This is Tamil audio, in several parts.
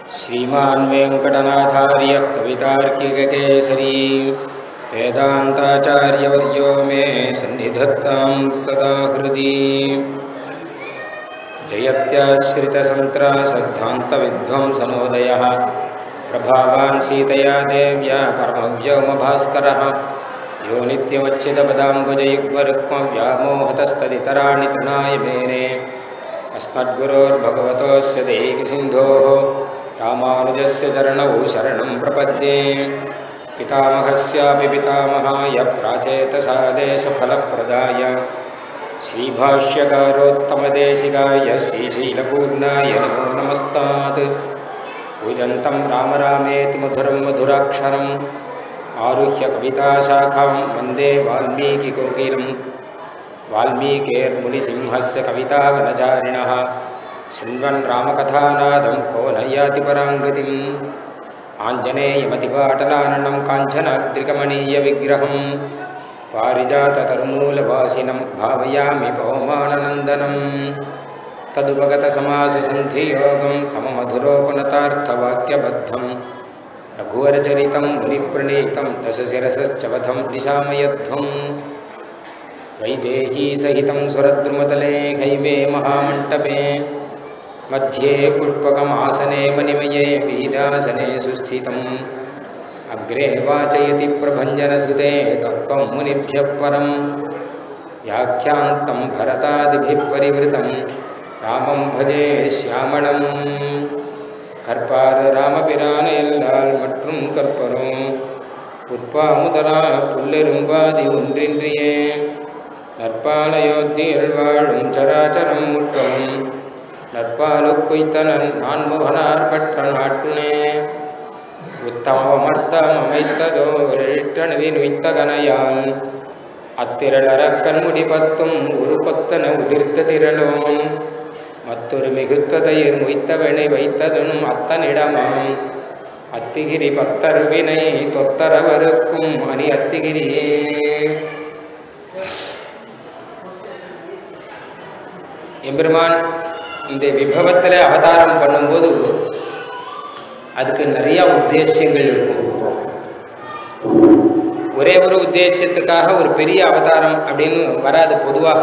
श्रीमान् वेङ्कटनाथार्यः कवितार्किककेसरी वेदान्ताचार्यवर्यो मे सन्निधत्तां सदा हृदि जयत्याश्रितसन्त्रासद्धान्तविध्वंसनोदयः प्रभावान् सीतया देव्या परमव्योमभास्करः यो नित्यमच्युतपदाम्बुजयुग्मरुक्मव्यामोहतस्तदितराणि तृणाय मेने अस्मद्गुरोर्भगवतोऽस्य दैकसिन्धोः रामानुजस्य चरणौ शरणं प्रपद्ये पितामहस्यापि पितामहाय प्राचेतसा देशफलप्रदाय श्रीभाष्यकारोत्तमदेशिकाय श्रीशीलपूर्णाय नमो नमस्तात् पूजन्तं राम रामेति मधुरं मधुराक्षरम् आरुह्य कविताशाखां वन्दे वाल्मीकिकोकिलम् वाल्मीकेर्मुनिसिंहस्य कवितावनचारिणः शृण्वन् रामकथानादं को न याति पराङ्गतिम् आञ्जनेयमतिपाटलाननं काञ्चनाद्रिकमणीयविग्रहं पारिजाततरुमूलवासिनं भावयामि पवमाननन्दनं तदुपगतसमाससन्धियोगं सममधुरोपनतार्थवाक्यबद्धं रघुवरचरितं मुनिप्रणीतं दशशिरसश्चवधं दिशामयध्वम् वैदेहीसहितं सुरद्रुमतले हैवे महामण्टपे मध्ये पुष्पकमासने मणिमये वीरासने सुस्थितम् अग्रे वाचयति प्रभञ्जनसुते तत्त्वं मुनिभ्यः परं व्याख्यान्तं भरतादिभिः परिवृतं रामं भजे श्यामणम् கற்பார் ராமபிரான் எல்லால் மற்றும் கற்பரும் புட்பாமுதலா புல்லெரும்பாதி ஒன்றின்றியே நற்பாலயோத்தியில் வாழும் சராச்சரம் முற்றமும் நற்பாலு குய்த்தனன் நான்முகனார் பற்ற நாட்டுனே உத்தமமர்த்தம் அமைத்ததோ எழுற்றணுவி நுய்த்த கனையான் அத்திரளர கண்முடி பத்தும் ஒரு கொத்தன உதிர்த்த திரளோன் மற்றொரு மிகுத்த தயிர் முய்த்தவனை வைத்ததனும் அத்தனிடமாம் அத்திகிரி பக்தர் வினை தொத்தரவருக்கும் அணி அத்திகிரியே எம்பெருமான் இந்த விபவத்தில் அவதாரம் பண்ணும்போது அதுக்கு நிறைய உத்தேசியங்கள் இருக்கும் ஒரே ஒரு உத்தேசத்துக்காக ஒரு பெரிய அவதாரம் அப்படின்னு வராது பொதுவாக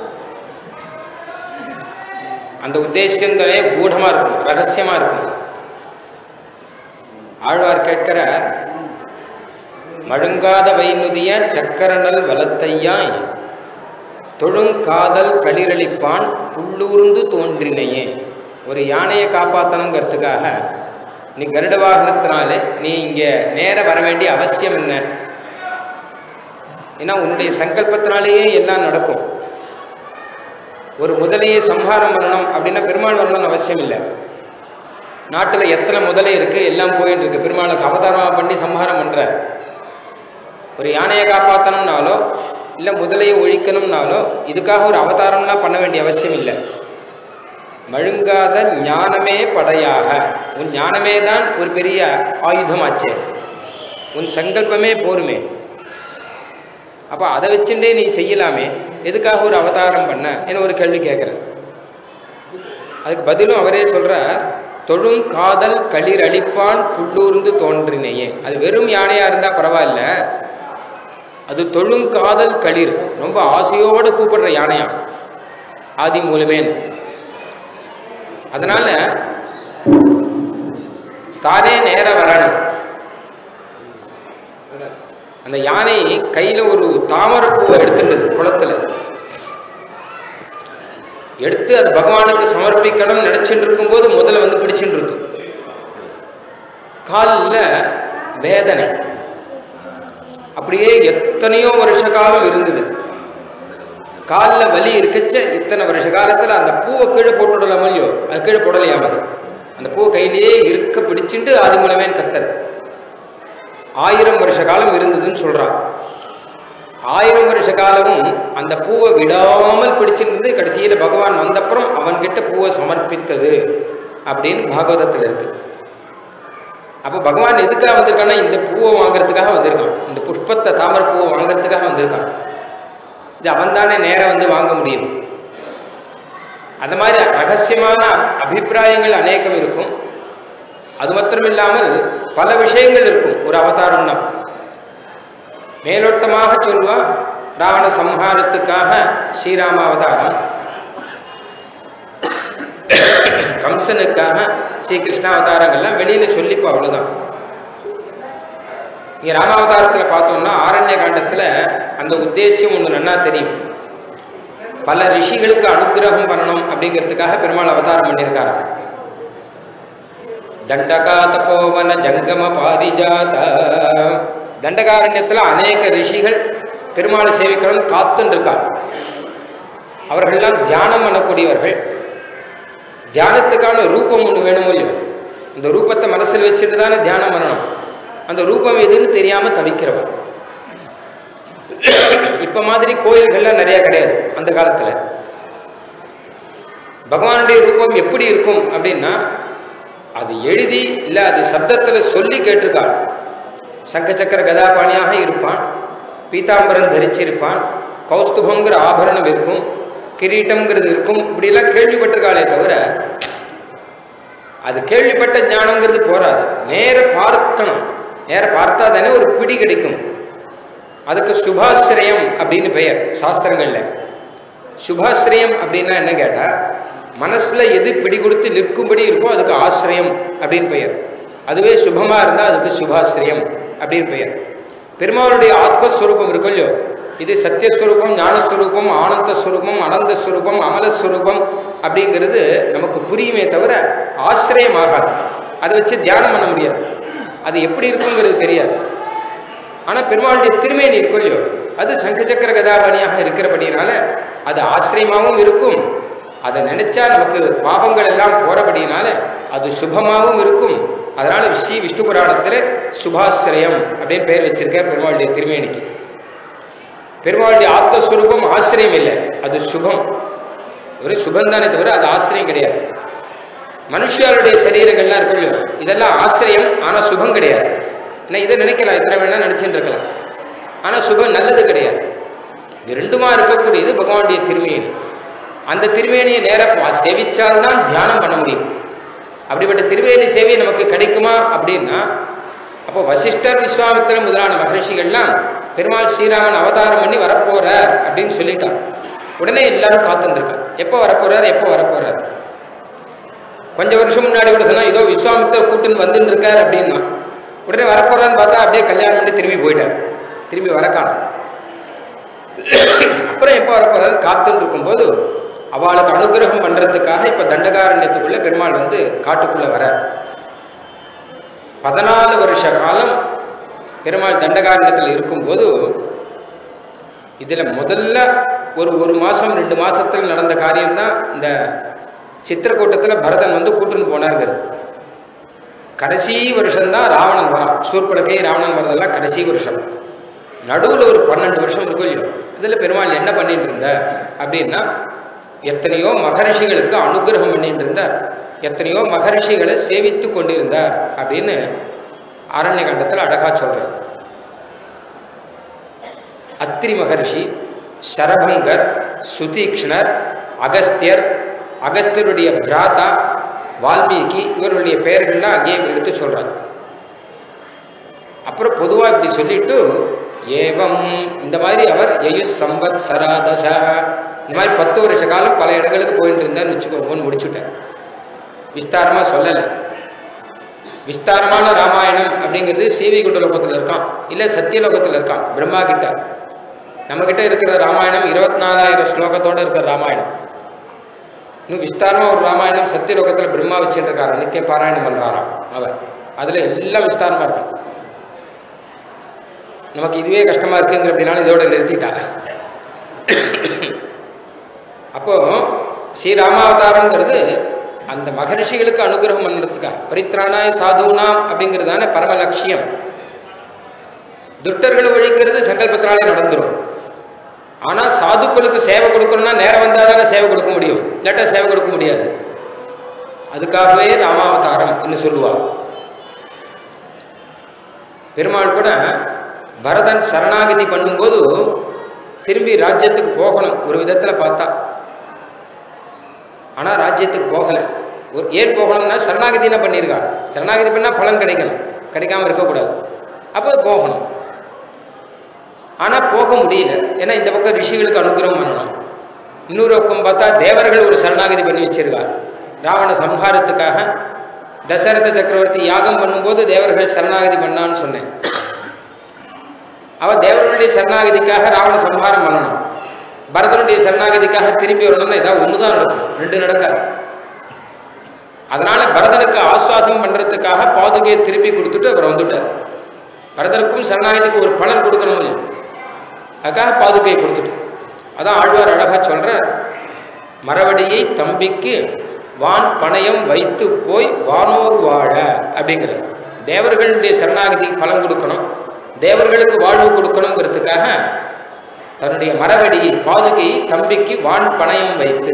அந்த உத்தேசத்திலே கூடமாக இருக்கும் ரகசியமாக இருக்கும் ஆழ்வார் கேட்கிறார் மழுங்காத வைநுதிய சக்கரனல் வலத்தையாய் தொழுங்காதல் களிரளிப்பான் புல்லூர்ந்து தோன்றினையே ஒரு யானையை காப்பாற்றணுங்கிறதுக்காக நீ கருட வாகனத்தினாலே நீ இங்கே நேர வர வேண்டிய அவசியம் என்ன ஏன்னா உன்னுடைய சங்கல்பத்தினாலேயே எல்லாம் நடக்கும் ஒரு முதலையை சம்ஹாரம் பண்ணணும் அப்படின்னா பெருமாள் வரணும்னு அவசியம் இல்லை நாட்டில் எத்தனை முதலை இருக்குது எல்லாம் போயின்னு இருக்கு பெருமாளை அவதாரமாக பண்ணி சம்ஹாரம் பண்ணுறார் ஒரு யானையை காப்பாற்றணும்னாலோ இல்லை முதலையை ஒழிக்கணும்னாலோ இதுக்காக ஒரு அவதாரம்லாம் பண்ண வேண்டிய அவசியம் இல்லை மழுங்காத ஞானமே படையாக உன் ஞானமே தான் ஒரு பெரிய ஆயுதமாச்சே உன் சங்கல்பமே போருமே அப்போ அதை வச்சுட்டே நீ செய்யலாமே எதுக்காக ஒரு அவதாரம் பண்ண என ஒரு கேள்வி கேட்குறேன் அதுக்கு பதிலும் அவரே சொல்கிற தொழும் காதல் களிர் அழிப்பான் புல்லூர்ந்து தோன்றினையே அது வெறும் யானையாக இருந்தால் பரவாயில்ல அது தொழுங்காதல் களிர் ரொம்ப ஆசையோடு கூப்பிடுற யானையா ஆதி மூலமேன் அதனால தானே நேர வரணும் அந்த யானை கையில் ஒரு தாமரப்பூவை எடுத்துட்டது குளத்தில் எடுத்து அது பகவானுக்கு சமர்ப்பிக்கணும் நினைச்சுட்டு இருக்கும்போது முதல்ல வந்து பிடிச்சுட்டு இருக்கு காலில் வேதனை அப்படியே எத்தனையோ வருஷ காலம் இருந்தது காலில் வலி இருக்கச்ச இத்தனை வருஷ காலத்தில் அந்த பூவை கீழே போட்டுடலாமோ இல்லையோ அது கீழே போடலையாம அது அந்த பூவை கையிலேயே இருக்க பிடிச்சிட்டு அது மூலமே கத்தர் ஆயிரம் வருஷ காலம் இருந்ததுன்னு சொல்றான் ஆயிரம் வருஷ காலமும் அந்த பூவை விடாமல் பிடிச்சிருந்தது கடைசியில் பகவான் வந்தப்புறம் அவன்கிட்ட பூவை சமர்ப்பித்தது அப்படின்னு பாகவதத்தில் இருக்கு அப்போ பகவான் எதுக்காக வந்திருக்கான்னா இந்த பூவை வாங்குறதுக்காக வந்திருக்கான் இந்த புஷ்பத்தை தாமரை பூவை வாங்குறதுக்காக வந்திருக்கான் இது அவன் தானே நேரம் வந்து வாங்க முடியும் அது மாதிரி ரகசியமான அபிப்பிராயங்கள் அநேகம் இருக்கும் அது மாத்திரம் இல்லாமல் பல விஷயங்கள் இருக்கும் ஒரு அவதாரம்னா மேலோட்டமாக சொல்வா ராவண சம்ஹாரத்துக்காக ஸ்ரீராம அவதாரம் கம்சனுக்காக ஸ்ரீகிருஷ்ண அவதாரங்கள்லாம் வெளியில சொல்லிப்போ அவ்வளவுதான் இங்க ராமாவதாரத்துல பார்த்தோம்னா ஆரண்ய காண்டத்துல அந்த உத்தேசியம் ஒன்று நன்னா தெரியும் பல ரிஷிகளுக்கு அனுகிரகம் பண்ணணும் அப்படிங்கிறதுக்காக பெருமாள் அவதாரம் பண்ணியிருக்காராம் தண்டகா தபோவன ஜங்கம பாரிஜாத தண்டகாரண்யத்தில் அநேக ரிஷிகள் பெருமாளை சேவிக்கணும்னு காத்துன்னு இருக்காங்க அவர்கள்லாம் தியானம் பண்ணக்கூடியவர்கள் தியானத்துக்கான ரூபம் ஒன்று வேணும் இல்லையோ இந்த ரூபத்தை மனசில் வச்சுட்டு தானே தியானம் பண்ணணும் அந்த ரூபம் எதுன்னு தெரியாம தவிக்கிறவன் இப்ப மாதிரி கோயில்கள்லாம் நிறைய கிடையாது அந்த காலத்துல பகவானுடைய ரூபம் எப்படி இருக்கும் அப்படின்னா அது எழுதி இல்ல அது சப்தத்துல சொல்லி கேட்டிருக்காள் சங்க சக்கர கதாபாணியாக இருப்பான் பீதாம்பரம் தரிச்சிருப்பான் கௌஸ்துபங்கிற ஆபரணம் இருக்கும் கிரீட்டம்ங்கிறது இருக்கும் இப்படிலாம் கேள்விப்பட்டிருக்காளே தவிர அது கேள்விப்பட்ட ஞானங்கிறது போராது நேர பார்க்கணும் நேர பார்த்தா தானே ஒரு பிடி கிடைக்கும் அதுக்கு சுபாசிரயம் அப்படின்னு பெயர் சாஸ்திரங்கள்ல சுபாசிரயம் அப்படின்னா என்ன கேட்டா மனசுல எது பிடி கொடுத்து நிற்கும்படி இருக்கோ அதுக்கு ஆசிரியம் அப்படின்னு பெயர் அதுவே சுபமா இருந்தா அதுக்கு சுபாசிரியம் அப்படின்னு பெயர் பெருமாளுடைய ஆத்மஸ்வரூபம் இருக்கும் இல்லையோ இது சத்தியஸ்வரூபம் ஞானஸ்வரூபம் ஆனந்த ஸ்வரூபம் அனந்த ஸ்வரூபம் அமலஸ்வரூபம் அப்படிங்கிறது நமக்கு புரியுமே தவிர ஆசிரியம் ஆகாது அதை வச்சு தியானம் பண்ண முடியாது அது எப்படி இருக்குங்கிறது தெரியாது ஆனால் பெருமாளுடைய திருமேனி இருக்கும் இல்லையோ அது சங்கச்சக்கர கதாபாணியாக இருக்கிறபடினால அது ஆசிரியமாகவும் இருக்கும் அதை நினைச்சா நமக்கு பாவங்கள் எல்லாம் போறபடினால அது சுபமாகவும் இருக்கும் அதனால ஸ்ரீ விஷ்ணு புராணத்தில் சுபாசிரயம் அப்படின்னு பெயர் வச்சிருக்கேன் பெருமாளுடைய திருமேனிக்கு பெருமாளுடைய ஆத்மஸ்வரூபம் ஆசிரியம் இல்லை அது சுபம் ஒரு சுபம் தானே தவிர அது ஆசிரியம் கிடையாது மனுஷருடைய சரீரங்கள்லாம் இருக்கும் இல்லையோ இதெல்லாம் ஆசிரியம் ஆனால் சுபம் கிடையாது ஏன்னா இதை நினைக்கலாம் எத்தனை வேணா நினைச்சுட்டு இருக்கலாம் ஆனால் சுபம் நல்லது கிடையாது இது ரெண்டுமா இருக்கக்கூடியது பகவானுடைய திருமேனி அந்த திருமேனியை நேர சேவிச்சால்தான் தியானம் பண்ண முடியும் அப்படிப்பட்ட திருவேணி சேவை நமக்கு கிடைக்குமா அப்படின்னா அப்போ வசிஷ்டர் விஸ்வாமித்திரன் முதலான மகரிஷிகள்லாம் பெருமாள் ஸ்ரீராமன் அவதாரம் பண்ணி வரப்போறார் அப்படின்னு சொல்லிட்டார் உடனே எல்லாரும் காத்துட்டு இருக்காங்க எப்போ வரப்போறார் எப்போ வரப்போறார் கொஞ்சம் வருஷம் முன்னாடி கூட சொன்னா இதோ விஸ்வாமித்திரர் கூட்டுன்னு வந்துட்டு இருக்கார் அப்படின்னா உடனே வரப்போறான்னு பார்த்தா அப்படியே கல்யாணம் பண்ணி திரும்பி போயிட்டார் திரும்பி வர காணும் அப்புறம் எப்போ வரப்போறாரு காத்துன்னு இருக்கும்போது அவளுக்கு அனுகிரகம் பண்றதுக்காக இப்ப தண்டகாரண்யத்துக்குள்ள பெருமாள் வந்து காட்டுக்குள்ள வர பதினாலு வருஷ காலம் பெருமாள் தண்டகாரண்யத்தில் இருக்கும்போது இதுல முதல்ல ஒரு ஒரு மாசம் ரெண்டு மாசத்துல நடந்த காரியம்தான் இந்த சித்திரக்கூட்டத்துல பரதன் வந்து கூட்டுன்னு போனாருங்கிறது கடைசி வருஷம்தான் ராவணன் வரான் சூர்படக்கை ராவணன் வரதெல்லாம் கடைசி வருஷம் நடுவில் ஒரு பன்னெண்டு வருஷம் இருக்கும் இல்லையோ இதில் பெருமாள் என்ன பண்ணிட்டு இருந்த அப்படின்னா எத்தனையோ மகரிஷிகளுக்கு அனுகிரகம் பண்ணிட்டு இருந்தார் எத்தனையோ மகரிஷிகளை சேவித்து கொண்டிருந்தார் அப்படின்னு ஆரண்ய கண்டத்தில் அழகா சொல்றார் அத்திரி மகரிஷி சரபங்கர் சுதீக்ஷ்ணர் அகஸ்தியர் அகஸ்தியருடைய பிராதா வால்மீகி இவர்களுடைய பெயர்கள்லாம் அங்கேயே எடுத்து சொல்றாங்க அப்புறம் பொதுவாக இப்படி சொல்லிட்டு ஏவம் இந்த மாதிரி அவர் எயு சம்பத் சராதச இந்த மாதிரி பத்து வருஷ காலம் பல இடங்களுக்கு போயிட்டு இருந்தான்னு வச்சுக்கோங்கன்னு முடிச்சுட்டேன் விஸ்தாரமாக சொல்லலை விஸ்தாரமான ராமாயணம் அப்படிங்கிறது சீவிகுண்ட லோகத்தில் இருக்கான் இல்லை சத்தியலோகத்தில் இருக்கான் பிரம்மா கிட்ட நம்ம கிட்ட இருக்கிற ராமாயணம் இருபத்தி நாலாயிரம் ஸ்லோகத்தோட இருக்கிற ராமாயணம் இன்னும் விஸ்தாரமா ஒரு ராமாயணம் சத்தியலோகத்தில் பிரம்மா வச்சுட்டு இருக்காரு நித்திய பாராயணம் பண்றாராம் அவர் அதுல எல்லாம் விஸ்தாரமா இருக்கும் நமக்கு இதுவே கஷ்டமா இருக்குங்கிற அப்படின்னாலும் இதோட நிறுத்திட்டா அப்போ ஸ்ரீராமாவதாரங்கிறது அந்த மகரிஷிகளுக்கு அனுகிரகம் பண்ணுறதுக்காக பரித்ராணாய சாதுனாம் அப்படிங்கிறதான பரம லட்சியம் துஷ்டர்களை ஒழிக்கிறது சங்கல்பத்தினாலே நடந்துடும் ஆனா சாதுக்களுக்கு சேவை கொடுக்கணும்னா நேரம் வந்தால் தானே சேவை கொடுக்க முடியும் இல்லாட்டா சேவை கொடுக்க முடியாது அதுக்காகவே ராமாவதாரம் என்று சொல்லுவா பெருமாள் கூட பரதன் சரணாகதி பண்ணும்போது திரும்பி ராஜ்யத்துக்கு போகணும் ஒரு விதத்தில் பார்த்தா ஆனால் ராஜ்யத்துக்கு போகலை ஒரு ஏன் போகணும்னா சரணாகதினா பண்ணியிருக்காங்க சரணாகதி பண்ணால் பலன் கிடைக்கணும் கிடைக்காம இருக்கக்கூடாது அப்போ போகணும் ஆனால் போக முடியல ஏன்னா இந்த பக்கம் ரிஷிகளுக்கு அனுகிரகம் பண்ணணும் இன்னொரு பக்கம் பார்த்தா தேவர்கள் ஒரு சரணாகதி பண்ணி வச்சிருக்கார் ராவண சம்ஹாரத்துக்காக தசரத சக்கரவர்த்தி யாகம் பண்ணும்போது தேவர்கள் சரணாகதி பண்ணான்னு சொன்னேன் அவ தேவர்களுடைய சரணாகதிக்காக ராவண சம்ஹாரம் பண்ணணும் பரதனுடைய சரணாகதிக்காக திரும்பி வரணும்னா ஏதாவது ஒன்று தான் நடக்கும் ரெண்டு நடக்காது அதனால பரதனுக்கு ஆஸ்வாசம் பண்றதுக்காக பாதுகையை திருப்பி கொடுத்துட்டு அவர் வந்துட்டார் பரதனுக்கும் சரணாகதிக்கு ஒரு பலன் கொடுக்கணும் இல்லையா அதுக்காக பாதுகையை கொடுத்துட்டு அதான் ஆழ்வார் அழகா சொல்ற மரவடியை தம்பிக்கு வான் பணயம் வைத்து போய் வானோர் வாழ அப்படிங்கிறார் தேவர்களுடைய சரணாகதி பலன் கொடுக்கணும் தேவர்களுக்கு வாழ்வு கொடுக்கணுங்கிறதுக்காக தன்னுடைய மரவடியை பாதுகையை தம்பிக்கு வான் பணயம் வைத்து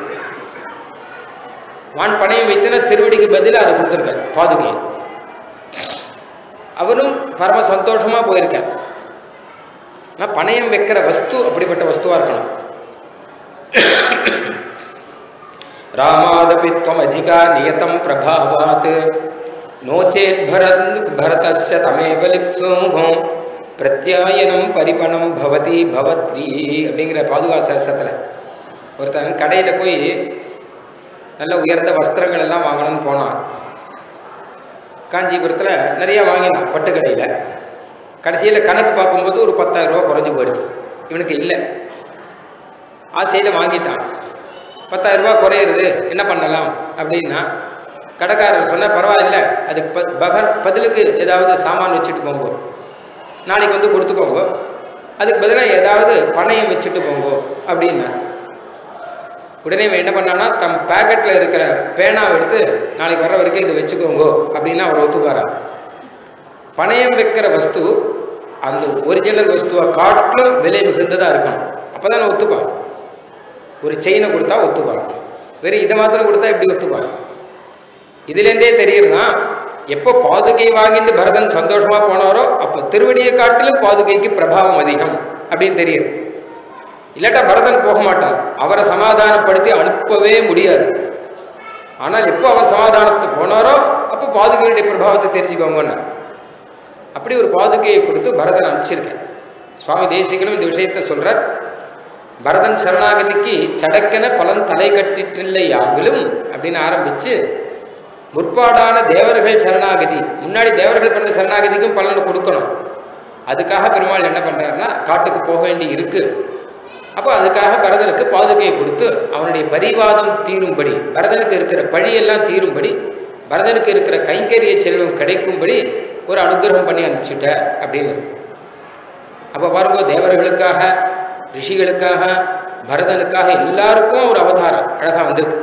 வான் பணயம் வைத்துனா திருவடிக்கு பதிலாக அதை கொடுத்துருக்கார் பாதுகையை அவரும் பரம சந்தோஷமா போயிருக்கார் ஆனால் பணயம் வைக்கிற வஸ்து அப்படிப்பட்ட வஸ்துவா இருக்கணும் ராமாதபி துவம் அதிகா நியதம் பிரபாவாத் நோச்சேத் பரத் பரதஸ்ய தமேவ லிப்சோகம் பிரத்யாயனம் பரிபணம் பவதி பவத்ரி அப்படிங்கிற பாதுகா சரசத்தில் ஒருத்தன் கடையில் போய் நல்ல உயர்ந்த வஸ்திரங்கள் எல்லாம் வாங்கணும்னு போனான் காஞ்சிபுரத்தில் நிறைய வாங்கினான் பட்டு கடையில் கடைசியில் கணக்கு பார்க்கும்போது ஒரு பத்தாயிரம் ரூபா குறைஞ்சி போயிடுது இவனுக்கு இல்லை ஆசையில் வாங்கிட்டான் பத்தாயிரம் ரூபாய் குறையிறது என்ன பண்ணலாம் அப்படின்னா கடைக்காரர் சொன்ன பரவாயில்ல அதுக்கு ப பகர் பதிலுக்கு ஏதாவது சாமான் வச்சுட்டு போங்க நாளைக்கு வந்து கொடுத்துக்கோங்க அதுக்கு பதிலாக ஏதாவது பணயம் வச்சுட்டு போங்க அப்படின்னா உடனே இவன் என்ன பண்ணான்னா தம் பேக்கெட்டில் இருக்கிற பேனாவை எடுத்து நாளைக்கு வர்ற வரைக்கும் இதை வச்சுக்கோங்க அப்படின்னு அவர் ஒத்துப்பாரா பணயம் வைக்கிற வஸ்து அந்த ஒரிஜினல் வஸ்துவை காட்டிலும் விலை மிகுந்ததாக இருக்கணும் அப்போ தானே ஒத்துப்பான் ஒரு செயினை கொடுத்தா ஒத்துப்பான் வெறும் இதை மாத்திரம் கொடுத்தா எப்படி ஒத்துப்பான் இதுலேருந்தே தெரியுதுதான் எப்போ பாதுகை வாங்கிட்டு பரதன் சந்தோஷமா போனாரோ அப்போ திருவடியை காட்டிலும் பாதுகைக்கு பிரபாவம் அதிகம் அப்படின்னு தெரியுது இல்லாட்டா பரதன் போக மாட்டார் அவரை சமாதானப்படுத்தி அனுப்பவே முடியாது ஆனால் எப்போ அவர் சமாதானத்துக்கு போனாரோ அப்போ பாதுகையுடைய பிரபாவத்தை தெரிஞ்சுக்கோங்கன்னா அப்படி ஒரு பாதுகையை கொடுத்து பரதன் அனுப்பிச்சிருக்கேன் சுவாமி தேசிகனும் இந்த விஷயத்த சொல்றார் பரதன் சரணாகதிக்கு சடக்கென பலன் தலை கட்டிற்றில்லை யாங்கிலும் அப்படின்னு ஆரம்பிச்சு முற்பாடான தேவர்கள் சரணாகதி முன்னாடி தேவர்கள் பண்ண சரணாகதிக்கும் பலன் கொடுக்கணும் அதுக்காக பெருமாள் என்ன பண்றாருன்னா காட்டுக்கு போக வேண்டி இருக்கு அப்போ அதுக்காக பரதனுக்கு பாதுகையை கொடுத்து அவனுடைய பரிவாதம் தீரும்படி பரதனுக்கு இருக்கிற பழியெல்லாம் தீரும்படி பரதனுக்கு இருக்கிற கைங்கரிய செல்வம் கிடைக்கும்படி ஒரு அனுகிரகம் பண்ணி அனுப்பிச்சுட்ட அப்படின்னு அப்போ பாருங்க தேவர்களுக்காக ரிஷிகளுக்காக பரதனுக்காக எல்லாருக்கும் ஒரு அவதாரம் அழகா வந்திருக்கு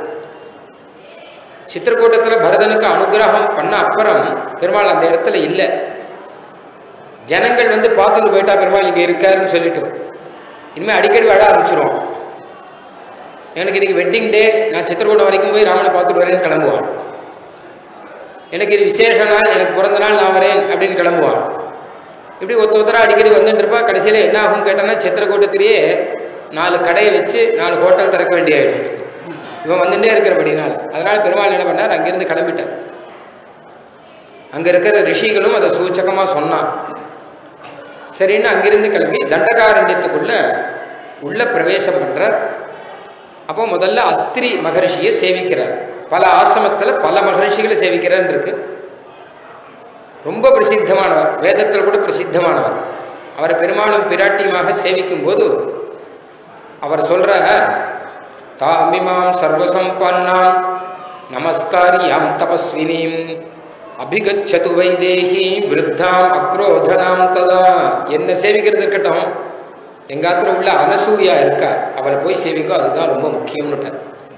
சித்திரக்கூட்டத்தில் பரதனுக்கு அனுகிரகம் பண்ண அப்புறம் பெருமாள் அந்த இடத்துல இல்லை ஜனங்கள் வந்து பார்த்துட்டு போயிட்டா பெருமாள் இங்கே இருக்காருன்னு சொல்லிட்டு இனிமேல் அடிக்கடி விழ ஆரம்பிச்சிருவோம் எனக்கு இன்னைக்கு வெட்டிங் டே நான் சித்திரக்கூட்டம் வரைக்கும் போய் ராமனை பார்த்துட்டு வரேன்னு கிளம்புவான் எனக்கு இது விசேஷ நாள் எனக்கு பிறந்த நாள் நான் வரேன் அப்படின்னு கிளம்புவான் இப்படி ஒருத்த ஒருத்தரா அடிக்கடி வந்துட்டு இருப்பா கடைசியில் என்ன ஆகும் கேட்டோன்னா சித்திரக்கூட்டத்திலேயே நாலு கடையை வச்சு நாலு ஹோட்டல் திறக்க வேண்டிய ஆயிடும் இவன் வந்துட்டே இருக்கிறபடினால அதனால பெருமாள் என்ன பண்ணார் அங்கிருந்து கிளம்பிட்டார் அங்க இருக்கிற ரிஷிகளும் அதை சூச்சகமா சொன்னான் சரின்னு அங்கிருந்து கிளம்பி தண்டகாரண்யத்துக்குள்ள உள்ள பிரவேசம் பண்றார் அப்போ முதல்ல அத்திரி மகரிஷியை சேவிக்கிறார் பல ஆசிரமத்தில் பல மகரிஷிகளை சேவிக்கிறார் இருக்கு ரொம்ப பிரசித்தமானவர் வேதத்தில் கூட பிரசித்தமானவர் அவரை பெருமாளும் பிராட்டியுமாக சேவிக்கும் போது அவர் சொல்ற தாமிமாம் சர்வசம்பன்னாம் நமஸ்காரியாம் தபஸ்வினீம் அபிகச்சது வைதேகி விருத்தாம் அக்ரோதனாம் ததா என்ன சேவிக்கிறது இருக்கட்டும் எங்காத்துல உள்ள அனசூயா இருக்கார் அவளை போய் சேவிக்கோ அதுதான் ரொம்ப முக்கியம்னுட்டார்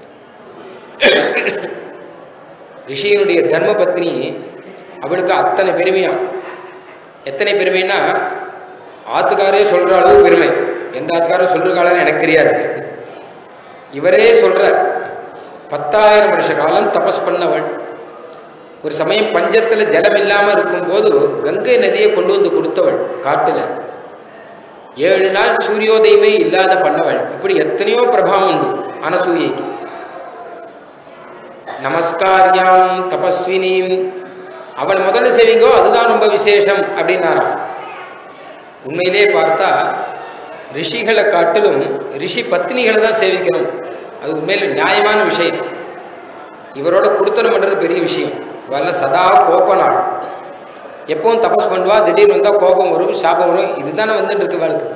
ரிஷியனுடைய தர்ம பத்னி அவளுக்கு அத்தனை பெருமையா எத்தனை பெருமைன்னா ஆத்துக்காரே சொல்ற அளவு பெருமை எந்த ஆத்துக்காரரும் சொல்றாங்கன்னு எனக்கு தெரியாது இவரே சொல்றார் பத்தாயிரம் வருஷ காலம் தபஸ் பண்ணவள் ஒரு சமயம் பஞ்சத்துல ஜலம் இல்லாம இருக்கும்போது கங்கை நதியை கொண்டு வந்து கொடுத்தவள் காட்டுல ஏழு நாள் சூரியோதயமே இல்லாத பண்ணவள் இப்படி எத்தனையோ பிரபாவம் உண்டு அனசூயைக்கு நமஸ்காரியாம் தபஸ்வினியும் அவள் முதல்ல செய்வீங்கோ அதுதான் ரொம்ப விசேஷம் அப்படின்னாராம் உண்மையிலே பார்த்தா ரிஷிகளை காட்டிலும் ரிஷி பத்னிகளை தான் சேவிக்கணும் அது உண்மையில நியாயமான விஷயம் இவரோட குடுத்தனம் பண்ணுறது பெரிய விஷயம் இவெல்லாம் சதா கோப நாள் எப்பவும் தபஸ் பண்ணுவா திடீர்னு வந்தால் கோபம் வரும் சாபம் வரும் இதுதானே வந்துட்டு இருக்கு வாழ்க்கை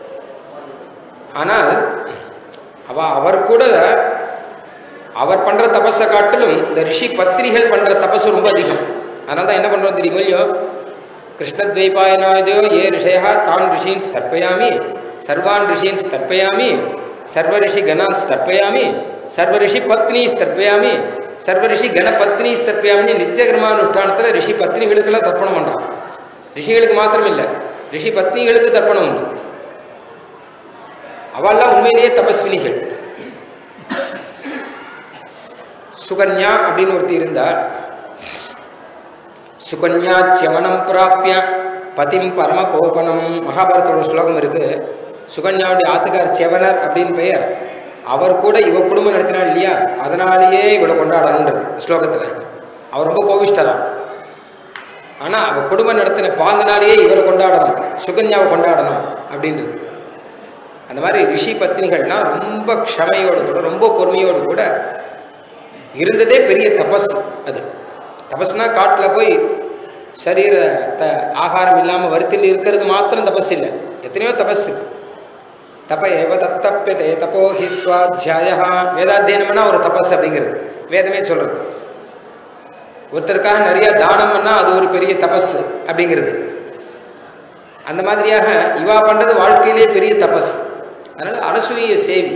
ஆனால் அவ அவர் கூட அவர் பண்ற தபஸை காட்டிலும் இந்த ரிஷி பத்னிகள் பண்ற தபஸ் ரொம்ப அதிகம் அதனால தான் என்ன பண்றோம் தெரியுமோ இல்லையோ கிருஷ்ணத்வைபாயனாயதோ ஏ ரிஷயா தான் ரிஷீன் ஸ்தர்ப்பயாமி சர்வான் ரிஷீன் ஸ்தர்ப்பயாமி சர்வ ரிஷி கணான் ஸ்தர்ப்பயாமி சர்வ ரிஷி பத்னி ஸ்தர்ப்பயாமி சர்வ ரிஷி கணபத்னி ஸ்தர்ப்பயாமின்னு நித்திய கர்மானுஷ்டானத்தில் ரிஷி பத்னிகளுக்கெல்லாம் தர்ப்பணம் பண்றான் ரிஷிகளுக்கு மாத்திரம் இல்லை ரிஷி பத்னிகளுக்கு தர்ப்பணம் உண்டு அவள்லாம் உண்மையிலேயே தபஸ்வினிகள் சுகன்யா அப்படின்னு ஒருத்தி இருந்தார் சுகன்யா சியமனம் பிராப்பிய பதிம் பரம கோபனம் மகாபாரதோட ஒரு ஸ்லோகம் இருக்கு சுகன்யாவுடைய ஆத்துக்கார் செவனர் அப்படின்னு பெயர் அவர் கூட இவ குடும்பம் நடத்தினார் இல்லையா அதனாலேயே இவளை கொண்டாடணும் இருக்கு ஸ்லோகத்தில் அவர் ரொம்ப கோவிஷ்டராம் ஆனால் அவ குடும்பம் நடத்தின பாங்கனாலேயே இவரை கொண்டாடணும் சுகன்யாவை கொண்டாடணும் அப்படின்றது அந்த மாதிரி ரிஷி பத்னிகள்னா ரொம்ப க்ஷமையோடு கூட ரொம்ப பொறுமையோடு கூட இருந்ததே பெரிய தபஸ் அது தபஸ்னா காட்டில் போய் சரீர த ஆகாரம் இல்லாமல் வருத்தில் இருக்கிறது மாத்திரம் தபஸ் இல்லை எத்தனையோ தபஸ் இருக்கு தப ஏவ தத்தப்பியதே தப்போ ஹி ஸ்வாத்தியாய வேதாத்தியனம்னா ஒரு தபஸ் அப்படிங்கிறது வேதமே சொல்றது ஒருத்தருக்காக நிறைய தானம் பண்ணா அது ஒரு பெரிய தபஸ் அப்படிங்கிறது அந்த மாதிரியாக இவா பண்றது வாழ்க்கையிலே பெரிய தபஸ் அதனால அனசூய சேவி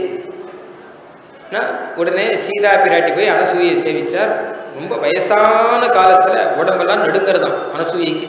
உடனே சீதா பிராட்டி போய் அனசூயை சேவிச்சார் ரொம்ப வயசான காலத்துல உடம்பெல்லாம் நடுங்கிறதாம் அனசூயைக்கு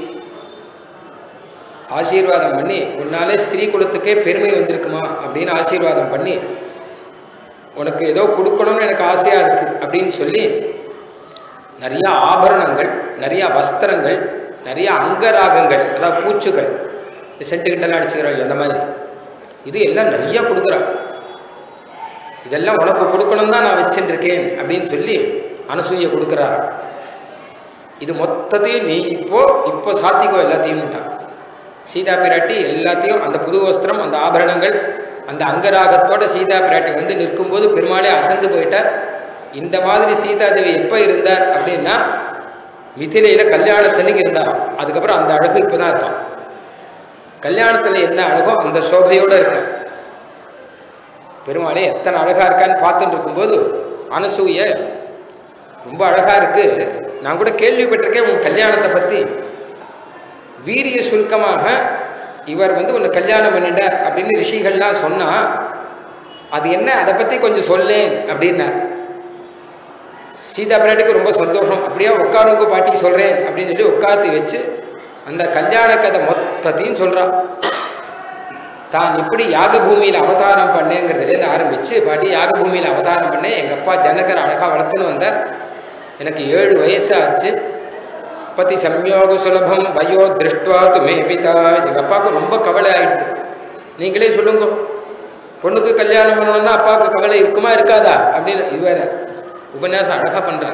ஆசீர்வாதம் பண்ணி உன்னாலே ஸ்திரீ குலத்துக்கே பெருமை வந்திருக்குமா அப்படின்னு ஆசீர்வாதம் பண்ணி உனக்கு ஏதோ கொடுக்கணும்னு எனக்கு ஆசையா இருக்கு அப்படின்னு சொல்லி நிறைய ஆபரணங்கள் நிறைய வஸ்திரங்கள் நிறைய அங்கராகங்கள் அதாவது பூச்சுகள் சென்ட்டுக்கிட்டெல்லாம் அடிச்சுக்கிறாங்க அந்த மாதிரி இது எல்லாம் நிறைய கொடுக்குறான் இதெல்லாம் உனக்கு கொடுக்கணும் தான் நான் வச்சுட்டு இருக்கேன் அப்படின்னு சொல்லி அனசூய கொடுக்குறாரு இது மொத்தத்தையும் நீ இப்போ இப்போ சாத்திக்கோ எல்லாத்தையும் சீதா பிராட்டி எல்லாத்தையும் அந்த புது வஸ்திரம் அந்த ஆபரணங்கள் அந்த அங்கராகத்தோட சீதா பிராட்டி வந்து நிற்கும்போது பெருமாளே அசந்து போயிட்டார் இந்த மாதிரி சீதாதேவி எப்போ இருந்தார் அப்படின்னா மிதிலையில கல்யாணத்தன்னைக்கு இருந்தார் அதுக்கப்புறம் அந்த அழகு இப்போதான் இருக்கான் கல்யாணத்தில் என்ன அழகோ அந்த சோபையோடு இருக்க பெருமாளே எத்தனை அழகா இருக்கான்னு பார்த்துட்டு இருக்கும்போது அனசூய ரொம்ப அழகா இருக்கு நான் கூட கேள்விப்பட்டிருக்கேன் உன் கல்யாணத்தை பத்தி வீரிய சுருக்கமாக இவர் வந்து உன்னை கல்யாணம் பண்ணிட்டார் அப்படின்னு ரிஷிகள்லாம் சொன்னா அது என்ன அதை பத்தி கொஞ்சம் சொல்லேன் அப்படின்னார் சீதா பிராட்டிக்கு ரொம்ப சந்தோஷம் அப்படியே உட்காருங்க பாட்டி சொல்றேன் அப்படின்னு சொல்லி உட்காந்து வச்சு அந்த கல்யாண கதை மொத்தத்தையும் சொல்றான் தான் எப்படி யாக பூமியில் அவதாரம் பண்ணேங்கிறதுல ஆரம்பிச்சு பாட்டி யாக பூமியில் அவதாரம் பண்ணேன் எங்கள் அப்பா ஜனகர் அழகாக வளர்த்துன்னு வந்தார் எனக்கு ஏழு வயசு ஆச்சு பதி சம்யோக சுலபம் வயோ திருஷ்டுவா துமே பிதா எங்கள் அப்பாவுக்கு ரொம்ப கவலை ஆயிடுது நீங்களே சொல்லுங்க பொண்ணுக்கு கல்யாணம் பண்ணணும்னா அப்பாவுக்கு கவலை இருக்குமா இருக்காதா அப்படின்னு இது வேற உபன்யாசம் அழகாக பண்ணுறார்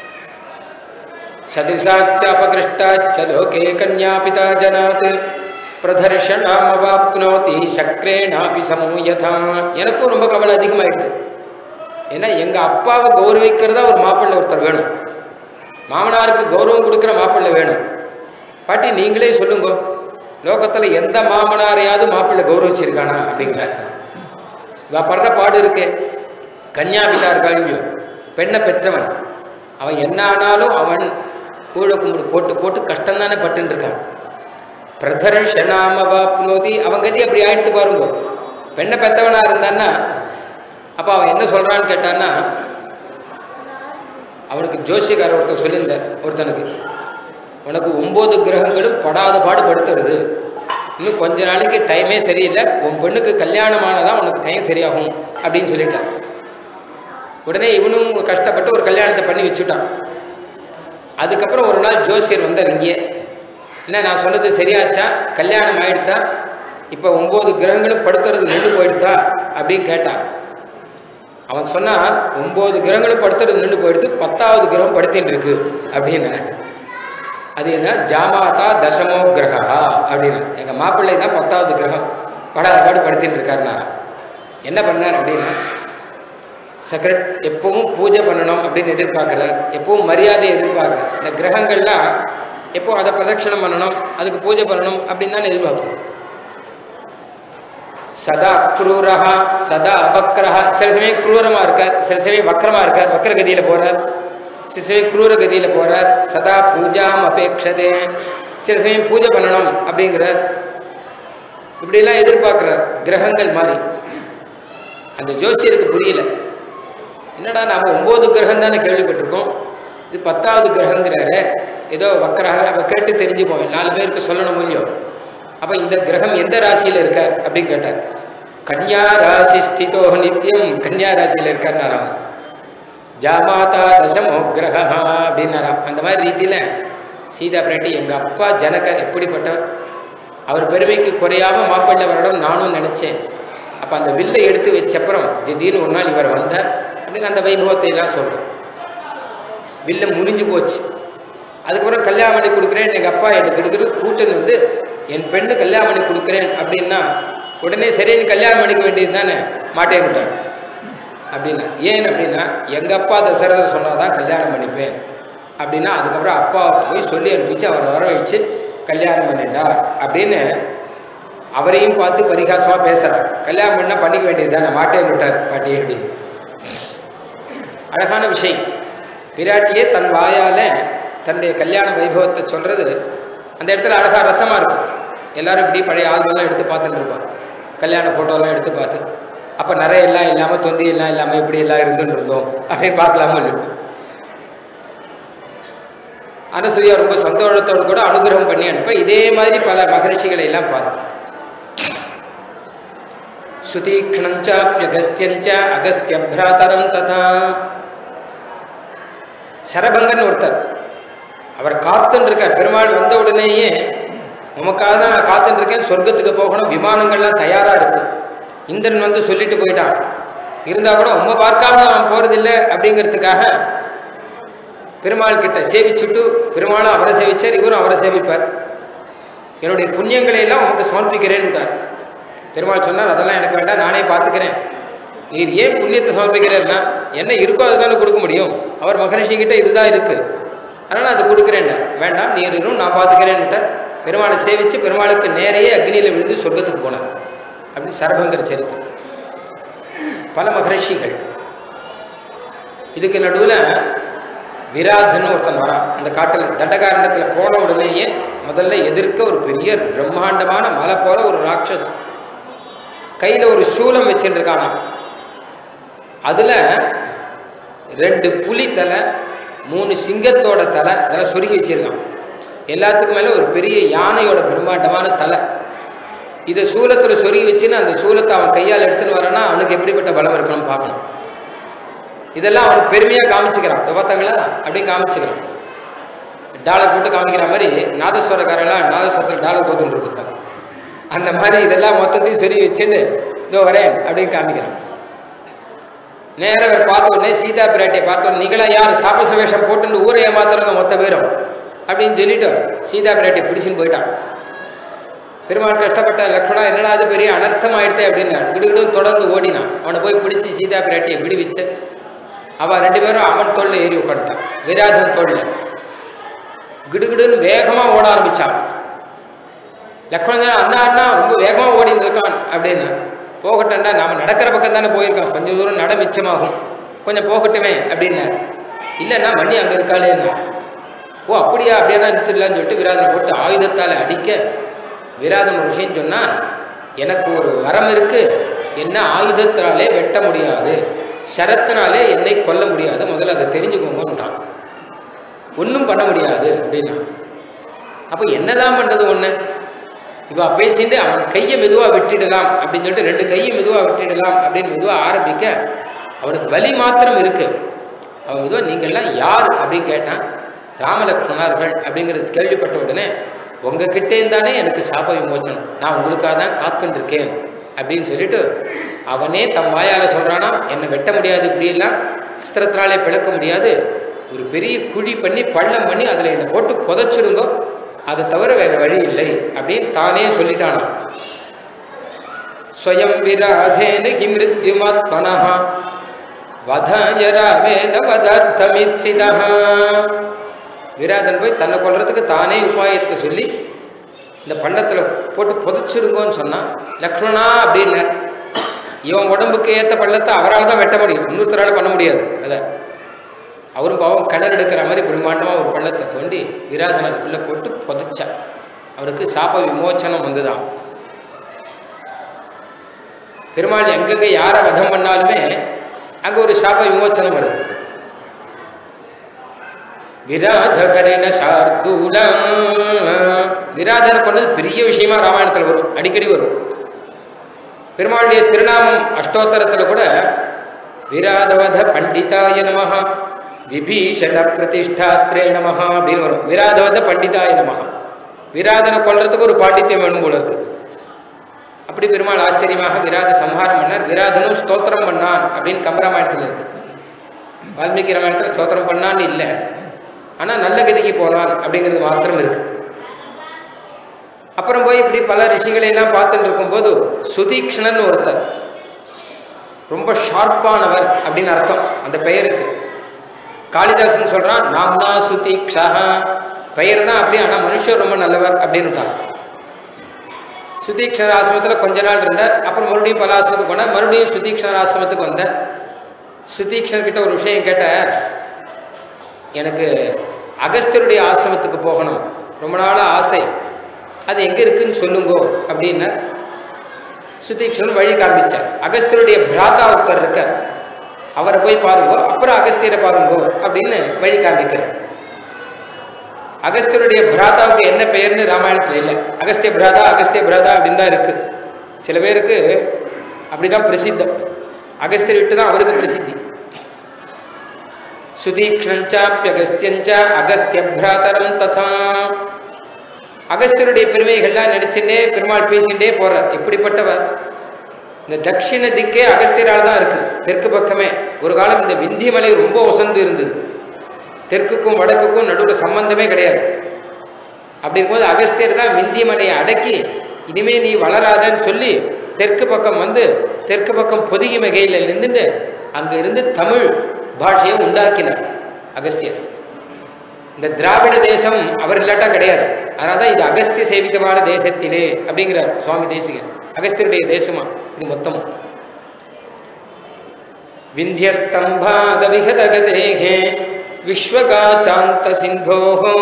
சதிசாச்சாபகிருஷ்டாச்ச லோகே கன்யாபிதா ஜனாத் பிரதர்ஷனாமவாப்னோதி சக்ரேனாபி சமூயதா எனக்கும் ரொம்ப கவலை அதிகமாயிடுது ஏன்னா எங்கள் அப்பாவை கௌரவிக்கிறதா ஒரு மாப்பிள்ளை ஒருத்தர் வேணும் மாமனாருக்கு கௌரவம் கொடுக்குற மாப்பிள்ளை வேணும் பாட்டி நீங்களே சொல்லுங்க லோகத்தில் எந்த மாமனாரையாவது மாப்பிள்ளை கௌரவிச்சிருக்கானா அப்படிங்கிற இவ படுற பாடு இருக்கே கன்யாபிதா இருக்காங்க பெண்ணை பெற்றவன் அவன் என்ன ஆனாலும் அவன் கூழ கும்பிடு போட்டு போட்டு கஷ்டம் தானே பட்டுன்னு இருக்கான் பிரதர்ஷனாமவாப்னோதி அவன் கதி அப்படி ஆயிடுத்து பாருங்க பெண்ணை பெத்தவனா இருந்தான்னா அப்போ அவன் என்ன சொல்றான்னு கேட்டான்னா அவனுக்கு ஜோசியக்காரர் ஒருத்தர் சொல்லியிருந்தார் ஒருத்தனுக்கு உனக்கு ஒன்பது கிரகங்களும் படாத பாடு படுத்துறது இன்னும் கொஞ்ச நாளைக்கு டைமே சரியில்லை உன் பெண்ணுக்கு கல்யாணமானதான் உனக்கு டைம் சரியாகும் அப்படின்னு சொல்லிட்டார் உடனே இவனும் கஷ்டப்பட்டு ஒரு கல்யாணத்தை பண்ணி வச்சுட்டான் அதுக்கப்புறம் ஒரு நாள் ஜோசியர் வந்தார் இங்கேயே என்ன நான் சொன்னது சரியாச்சா கல்யாணம் ஆயிடுத்தா இப்போ ஒம்பது கிரகங்களும் படுத்துறது நின்று போயிடுதா அப்படின்னு கேட்டான் அவன் சொன்னான் ஒன்பது கிரகங்களும் படுத்துறது நின்று போயிடுத்து பத்தாவது கிரகம் படுத்தின்னு இருக்கு அப்படின்னு அது என்ன ஜாமாதா தசமோ கிரகா அப்படின்னு எங்கள் மாப்பிள்ளை தான் பத்தாவது கிரகம் படாத பாடு படுத்தின்னு இருக்காருனா என்ன பண்ணார் அப்படின்னா செக்ரெட் எப்பவும் பூஜை பண்ணணும் அப்படின்னு எதிர்பார்க்குறார் எப்பவும் மரியாதை எதிர்பார்க்குறார் இந்த கிரகங்கள்லாம் எப்போ அதை பிரதட்சணம் பண்ணணும் அதுக்கு பூஜை பண்ணணும் அப்படின்னு தான் எதிர்பார்ப்போம் சதா குரூரஹா சதா அபக்ரஹா சில சமயம் குரூரமா இருக்கார் சில சமயம் வக்கரமா இருக்கார் வக்கர போறார் சில சமயம் குரூர கதியில போறார் சதா பூஜாம் அபேட்சதே சில சமயம் பூஜை பண்ணணும் அப்படிங்கிறார் இப்படியெல்லாம் எதிர்பார்க்கிறார் கிரகங்கள் மாதிரி அந்த ஜோசியருக்கு புரியல என்னடா நாம ஒன்பது கிரகம் தானே கேள்விப்பட்டிருக்கோம் இது பத்தாவது கிரகங்கிறாரு ஏதோ வக்கராக அப்ப கேட்டு தெரிஞ்சுப்போம் நாலு பேருக்கு சொல்லணும் முடியும் அப்ப இந்த கிரகம் எந்த ராசியில இருக்கார் அப்படின்னு கேட்டார் கன்யா ராசி ஸ்திதோ நித்தியம் கன்யா ராசியில இருக்கார் ஜாமாதா தசமோ கிரகா அப்படின்னாராம் அந்த மாதிரி ரீதியில சீதா பிராட்டி எங்க அப்பா ஜனகர் எப்படிப்பட்டவர் அவர் பெருமைக்கு குறையாம மாப்பிள்ளை வரணும் நானும் நினைச்சேன் அப்ப அந்த வில்லை எடுத்து வச்சப்புறம் திடீர்னு ஒரு நாள் இவர் வந்தார் அப்படின்னு அந்த வைபவத்தை எல்லாம் சொல்றேன் வில்ல முறிஞ்சு போச்சு அதுக்கப்புறம் கல்யாணம் பண்ணி கொடுக்குறேன் எங்கள் அப்பா எனக்கு எடுக்கிற கூட்டுன்னு வந்து என் பெண்ணு கல்யாணம் பண்ணி கொடுக்குறேன் அப்படின்னா உடனே சரின்னு கல்யாணம் பண்ணிக்க வேண்டியது தானே மாட்டேன்ட்டார் அப்படின்னா ஏன் அப்படின்னா எங்கள் அப்பா தசரதை சொன்னால் தான் கல்யாணம் பண்ணிப்பேன் அப்படின்னா அதுக்கப்புறம் அப்பா போய் சொல்லி அனுப்பிச்சு அவரை வர வச்சு கல்யாணம் பண்ணிட்டார் அப்படின்னு அவரையும் பார்த்து பரிகாசமாக பேசுகிறார் கல்யாணம் பண்ணால் பண்ணிக்க வேண்டியது தானே மாட்டேன் விட்டார் பாட்டி அப்படின்னு அழகான விஷயம் பிராட்டியே தன் வாயால தன்னுடைய கல்யாண வைபவத்தை சொல்றது அந்த இடத்துல அழகா ரசமா இருக்கும் எல்லாரும் இப்படி பழைய ஆல்பம்லாம் எடுத்து பார்த்துட்டு இருப்பாங்க கல்யாண போட்டோலாம் எடுத்து பார்த்து அப்போ நிறைய எல்லாம் இல்லாமல் தொந்தி எல்லாம் இல்லாமல் இப்படி எல்லாம் இருந்துட்டு இருந்தோம் அப்படின்னு பார்க்கலாமோ இல்லை அனசூயா ரொம்ப சந்தோஷத்தோடு கூட அனுகிரகம் பண்ணி அனுப்ப இதே மாதிரி பல மகரிஷிகளை எல்லாம் பார்த்தோம் சுதீக்ஷணஞ்சாப்பியகஸ்தியஞ்ச அகஸ்திய பிராதரம் ததா சரபங்கன் ஒருத்தர் அவர் காத்துன்னு இருக்கார் பெருமாள் வந்த உடனேயே உமக்காக தான் நான் காத்துன்னு இருக்கேன் சொர்க்கத்துக்கு போகணும் விமானங்கள்லாம் தயாரா இருக்கு இந்திரன் வந்து சொல்லிட்டு போயிட்டான் இருந்தா கூட உம்மை பார்க்காம நான் போறதில்லை அப்படிங்கிறதுக்காக பெருமாள் கிட்ட சேவிச்சுட்டு பெருமாளும் அவரை சேவிச்சார் இவரும் அவரை சேவிப்பார் என்னுடைய புண்ணியங்களை எல்லாம் உமக்கு சமர்ப்பிக்கிறேன்னுட்டார் பெருமாள் சொன்னார் அதெல்லாம் எனக்கு வேண்டாம் நானே பார்த்துக்கிறேன் நீர் ஏன் புண்ணியத்தை சமர்ப்பிக்கிறேன்னா என்ன இருக்கோ அதுதானே கொடுக்க முடியும் அவர் மகரிஷி கிட்ட இதுதான் இருக்கு அதனால் அது கொடுக்குறேன் வேண்டாம் நீர் இரும் நான் பார்த்துக்கிறேன்னுட்ட பெருமாளை சேவிச்சு பெருமாளுக்கு நேரையே அக்னியில் விழுந்து சொர்க்கத்துக்கு போனார் அப்படின்னு சரபங்கர் சரித்திரம் பல மகரிஷிகள் இதுக்கு நடுவில் விராதன் ஒருத்தன் வரான் அந்த காட்டில் தண்டகாரணத்தில் போன உடனேயே முதல்ல எதிர்க்க ஒரு பெரிய பிரம்மாண்டமான மலை போல ஒரு ராட்சசன் கையில் ஒரு சூலம் வச்சுருக்கானா அதில் ரெண்டு புலி தலை மூணு சிங்கத்தோட தலை இதெல்லாம் சொருகி வச்சிருக்கான் எல்லாத்துக்கும் மேலே ஒரு பெரிய யானையோட பிரம்மாண்டமான தலை இதை சூலத்தில் சொருகி வச்சுன்னு அந்த சூலத்தை அவன் கையால் எடுத்துன்னு வரானா அவனுக்கு எப்படிப்பட்ட பலம் இருக்கணும்னு பார்க்கணும் இதெல்லாம் அவன் பெருமையாக காமிச்சுக்கிறான் பார்த்தாங்களா அப்படியே காமிச்சுக்கிறான் டாலர் போட்டு காமிக்கிற மாதிரி நாதஸ்வரக்காரெல்லாம் நாதஸ்வரத்தில் டாலர் போத்துட்டு இருக்காங்க அந்த மாதிரி இதெல்லாம் மொத்தத்தையும் சொல்லி வச்சுட்டு இதோ வரேன் அப்படின்னு காமிக்கிறான் நேரம் அவர் பார்த்த உடனே சீதா பிராட்டியை பார்த்த உடனே நீங்களா யார் தாபச வேஷம் போட்டுன்னு ஊரை ஏமாத்துறவங்க மொத்த பேரும் அப்படின்னு சொல்லிட்டு சீதா பிராட்டியை பிடிச்சின்னு போயிட்டான் பெருமாள் கஷ்டப்பட்ட லக்ஷ்மணா என்னடா அது பெரிய அனர்த்தம் ஆயிடுத்தே அப்படின்னு கிடுகிடும் தொடர்ந்து ஓடினான் அவனை போய் பிடிச்சி சீதா பிராட்டியை விடுவிச்சு அவன் ரெண்டு பேரும் அவன் தோல்ல ஏறி உட்காந்துட்டான் விராதன் தோல்ல கிடுகிடுன்னு வேகமா ஓட ஆரம்பிச்சான் லக்ஷ்மணன் அண்ணா அண்ணா ரொம்ப வேகமா ஓடின்னு இருக்கான் அப்படின்னு போகட்டண்டா நாம நடக்கிற பக்கம் தானே போயிருக்கோம் கொஞ்சம் தூரம் நட மிச்சமாகும் கொஞ்சம் போகட்டுமே அப்படின்னாரு இல்லைன்னா மணி அங்கே இருக்காளேன்னா ஓ அப்படியா அப்படியே தான் நிறுத்திடலான்னு சொல்லிட்டு விராதனை போட்டு ஆயுதத்தால் அடிக்க விராதன் ஒரு விஷயம் சொன்னான் எனக்கு ஒரு வரம் இருக்கு என்ன ஆயுதத்தினாலே வெட்ட முடியாது சரத்தினாலே என்னை கொல்ல முடியாது முதல்ல அதை தெரிஞ்சுக்கோங்கன்னுட்டான் ஒன்றும் பண்ண முடியாது அப்படின்னா அப்போ என்னதான் பண்ணுறது ஒன்று இவா பேசிட்டு அவன் கையை மெதுவாக வெட்டிடலாம் அப்படின்னு சொல்லிட்டு ரெண்டு கையை மெதுவாக வெட்டிடலாம் அப்படின்னு மெதுவாக ஆரம்பிக்க அவனுக்கு வலி மாத்திரம் இருக்கு அவன் மெதுவாக நீங்கள்லாம் யார் அப்படின்னு கேட்டான் ராமலக்ஷ்மணர்கள் அப்படிங்கிறது கேள்விப்பட்ட உடனே உங்ககிட்டே தானே எனக்கு சாப விமோச்சனம் நான் உங்களுக்காக தான் காத்துட்டு இருக்கேன் அப்படின்னு சொல்லிட்டு அவனே தம் வாயால சொல்றானா என்னை வெட்ட முடியாது இப்படியெல்லாம் அஸ்திரத்தினாலே பிளக்க முடியாது ஒரு பெரிய குழி பண்ணி பள்ளம் பண்ணி அதில் என்னை போட்டு புதைச்சிருந்தோ அதை தவிர வேற வழி இல்லை அப்படின்னு தானே சொல்லிட்டானாம் ஸ்வயம் விராதேன ஹி மிருத்யுமாத்மனா வதாய ராமேன வதார்த்தமிச்சிதா விராதன் போய் தன்னை கொல்றதுக்கு தானே உபாயத்தை சொல்லி இந்த பள்ளத்தில் போட்டு புதைச்சிருங்கோன்னு சொன்னான் லக்ஷ்மணா அப்படின்னார் இவன் உடம்புக்கு ஏற்ற பள்ளத்தை அவரால் தான் வெட்ட முடியும் இன்னொருத்தரால் பண்ண முடியாது அதை அவரும் பாவம் கிணறு எடுக்கிற மாதிரி பிரம்மாண்டமாக ஒரு பள்ளத்தை தோண்டி விராதன் அதுக்குள்ளே போட்டு புதைச்சா அவருக்கு சாப விமோச்சனம் வந்துதான் பெருமாள் எங்கெங்க யாரை வதம் பண்ணாலுமே அங்கே ஒரு சாப விமோச்சனம் வருது விராதகரின சார்தூலம் விராதனை கொண்டது பெரிய விஷயமா ராமாயணத்தில் வரும் அடிக்கடி வரும் பெருமாளுடைய திருநாமம் அஷ்டோத்தரத்தில் கூட விராதவத பண்டிதாய நமஹ விபீஷண பிரதிஷ்டாத்ரே நமஹ அப்படின்னு வரும் விராதவத பண்டிதாய நமஹ விராதனை கொல்றதுக்கு ஒரு பாண்டித்யம் வேணும் போல இருக்கு அப்படி பெருமாள் ஆச்சரியமாக விராத சம்ஹாரம் பண்ணார் விராதனும் ஸ்தோத்திரம் பண்ணான் அப்படின்னு கம்பராமாயணத்தில் இருக்கு வால்மீகி ராமாயணத்தில் ஸ்தோத்திரம் பண்ணான்னு இல்லை ஆனால் நல்ல கதிக்கு போனான் அப்படிங்கிறது மாத்திரம் இருக்கு அப்புறம் போய் இப்படி பல ரிஷிகளை எல்லாம் பார்த்துட்டு இருக்கும்போது சுதீக்ஷணன் ஒருத்தர் ரொம்ப ஷார்ப்பானவர் அப்படின்னு அர்த்தம் அந்த பெயருக்கு காளிதாசன் சொல்றான் நாம்னா சுதீக்ஷா பெயர் தான் அப்படி ஆனால் மனுஷர் ரொம்ப நல்லவர் அப்படின்னுட்டான் சுதீக்ஷணர் ஆசிரமத்தில் கொஞ்ச நாள் இருந்தார் அப்புறம் மறுபடியும் பல ஆசிரமத்துக்கு போனார் மறுபடியும் சுதீக்ஷணர் ஆசிரமத்துக்கு வந்தார் சுதீக்ஷணர் கிட்ட ஒரு விஷயம் கேட்டார் எனக்கு அகஸ்தியருடைய ஆசிரமத்துக்கு போகணும் ரொம்ப நாளாக ஆசை அது எங்கே இருக்குன்னு சொல்லுங்கோ அப்படின்னு சுதீக்ஷன் வழி காண்பிச்சார் அகஸ்தியருடைய பிராதா ஒருத்தர் இருக்க அவரை போய் பாருங்கோ அப்புறம் அகஸ்தியரை பாருங்கோ அப்படின்னு வழி காண்பிக்கிறார் அகஸ்தியருடைய பிராதாவுக்கு என்ன பெயர்னு ராமாயணத்தில் இல்லை அகஸ்திய பிராதா அகஸ்திய பிராதா அப்படின்னு தான் இருக்கு சில பேருக்கு அப்படிதான் பிரசித்தம் அகஸ்தியர் விட்டு தான் அவருக்கு பிரசித்தி சுதீக்ஷஞ்சாப்பியகஸ்தியஞ்ச அகஸ்திய பிராதரம் ததா அகஸ்தியருடைய பெருமைகள்லாம் நடிச்சுட்டே பெருமாள் பேசிகிட்டே போறார் எப்படிப்பட்டவர் இந்த தட்சிண திக்கே அகஸ்தியரால் தான் இருக்கு தெற்கு பக்கமே ஒரு காலம் இந்த விந்தியமலை ரொம்ப உசந்து இருந்தது தெற்குக்கும் வடக்குக்கும் நடுவில் சம்பந்தமே கிடையாது அப்படி இருக்கும்போது அகஸ்தியர் தான் விந்தியமலையை அடக்கி இனிமே நீ வளராதன்னு சொல்லி தெற்கு பக்கம் வந்து தெற்கு பக்கம் பொதுகி மிகையில் நின்றுட்டு அங்கே இருந்து தமிழ் பாஷையை உண்டாக்கினார் அகஸ்தியர் இந்த திராவிட தேசம் அவர் இல்லாட்டா கிடையாது அதனால தான் இது அகஸ்திய சேவிதமான தேசத்திலே அப்படிங்கிறார் சுவாமி தேசிகன் அகஸ்தியருடைய தேசமா இது மொத்தமும் விந்தியஸ்தம்பாதவிகதகதேகே விஸ்வகாச்சாந்த சிந்தோஹோ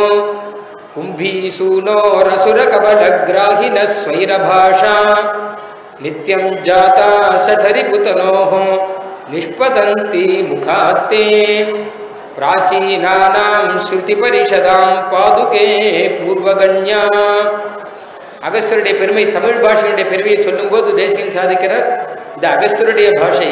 கும்பீசூனோரசுரகபலகிராஹின ஸ்வைரபாஷா நித்யம் ஜாதா சடரிபுதனோஹோ நிஷ்பதந்தி முகாத்தே பிராச்சீனானாம் ஸ்ருதி பரிஷதாம் பாதுகே பூர்வகன்யா அகஸ்தருடைய பெருமை தமிழ் பாஷையுடைய பெருமையை சொல்லும்போது தேசியம் சாதிக்கிறார் இந்த அகஸ்தருடைய பாஷை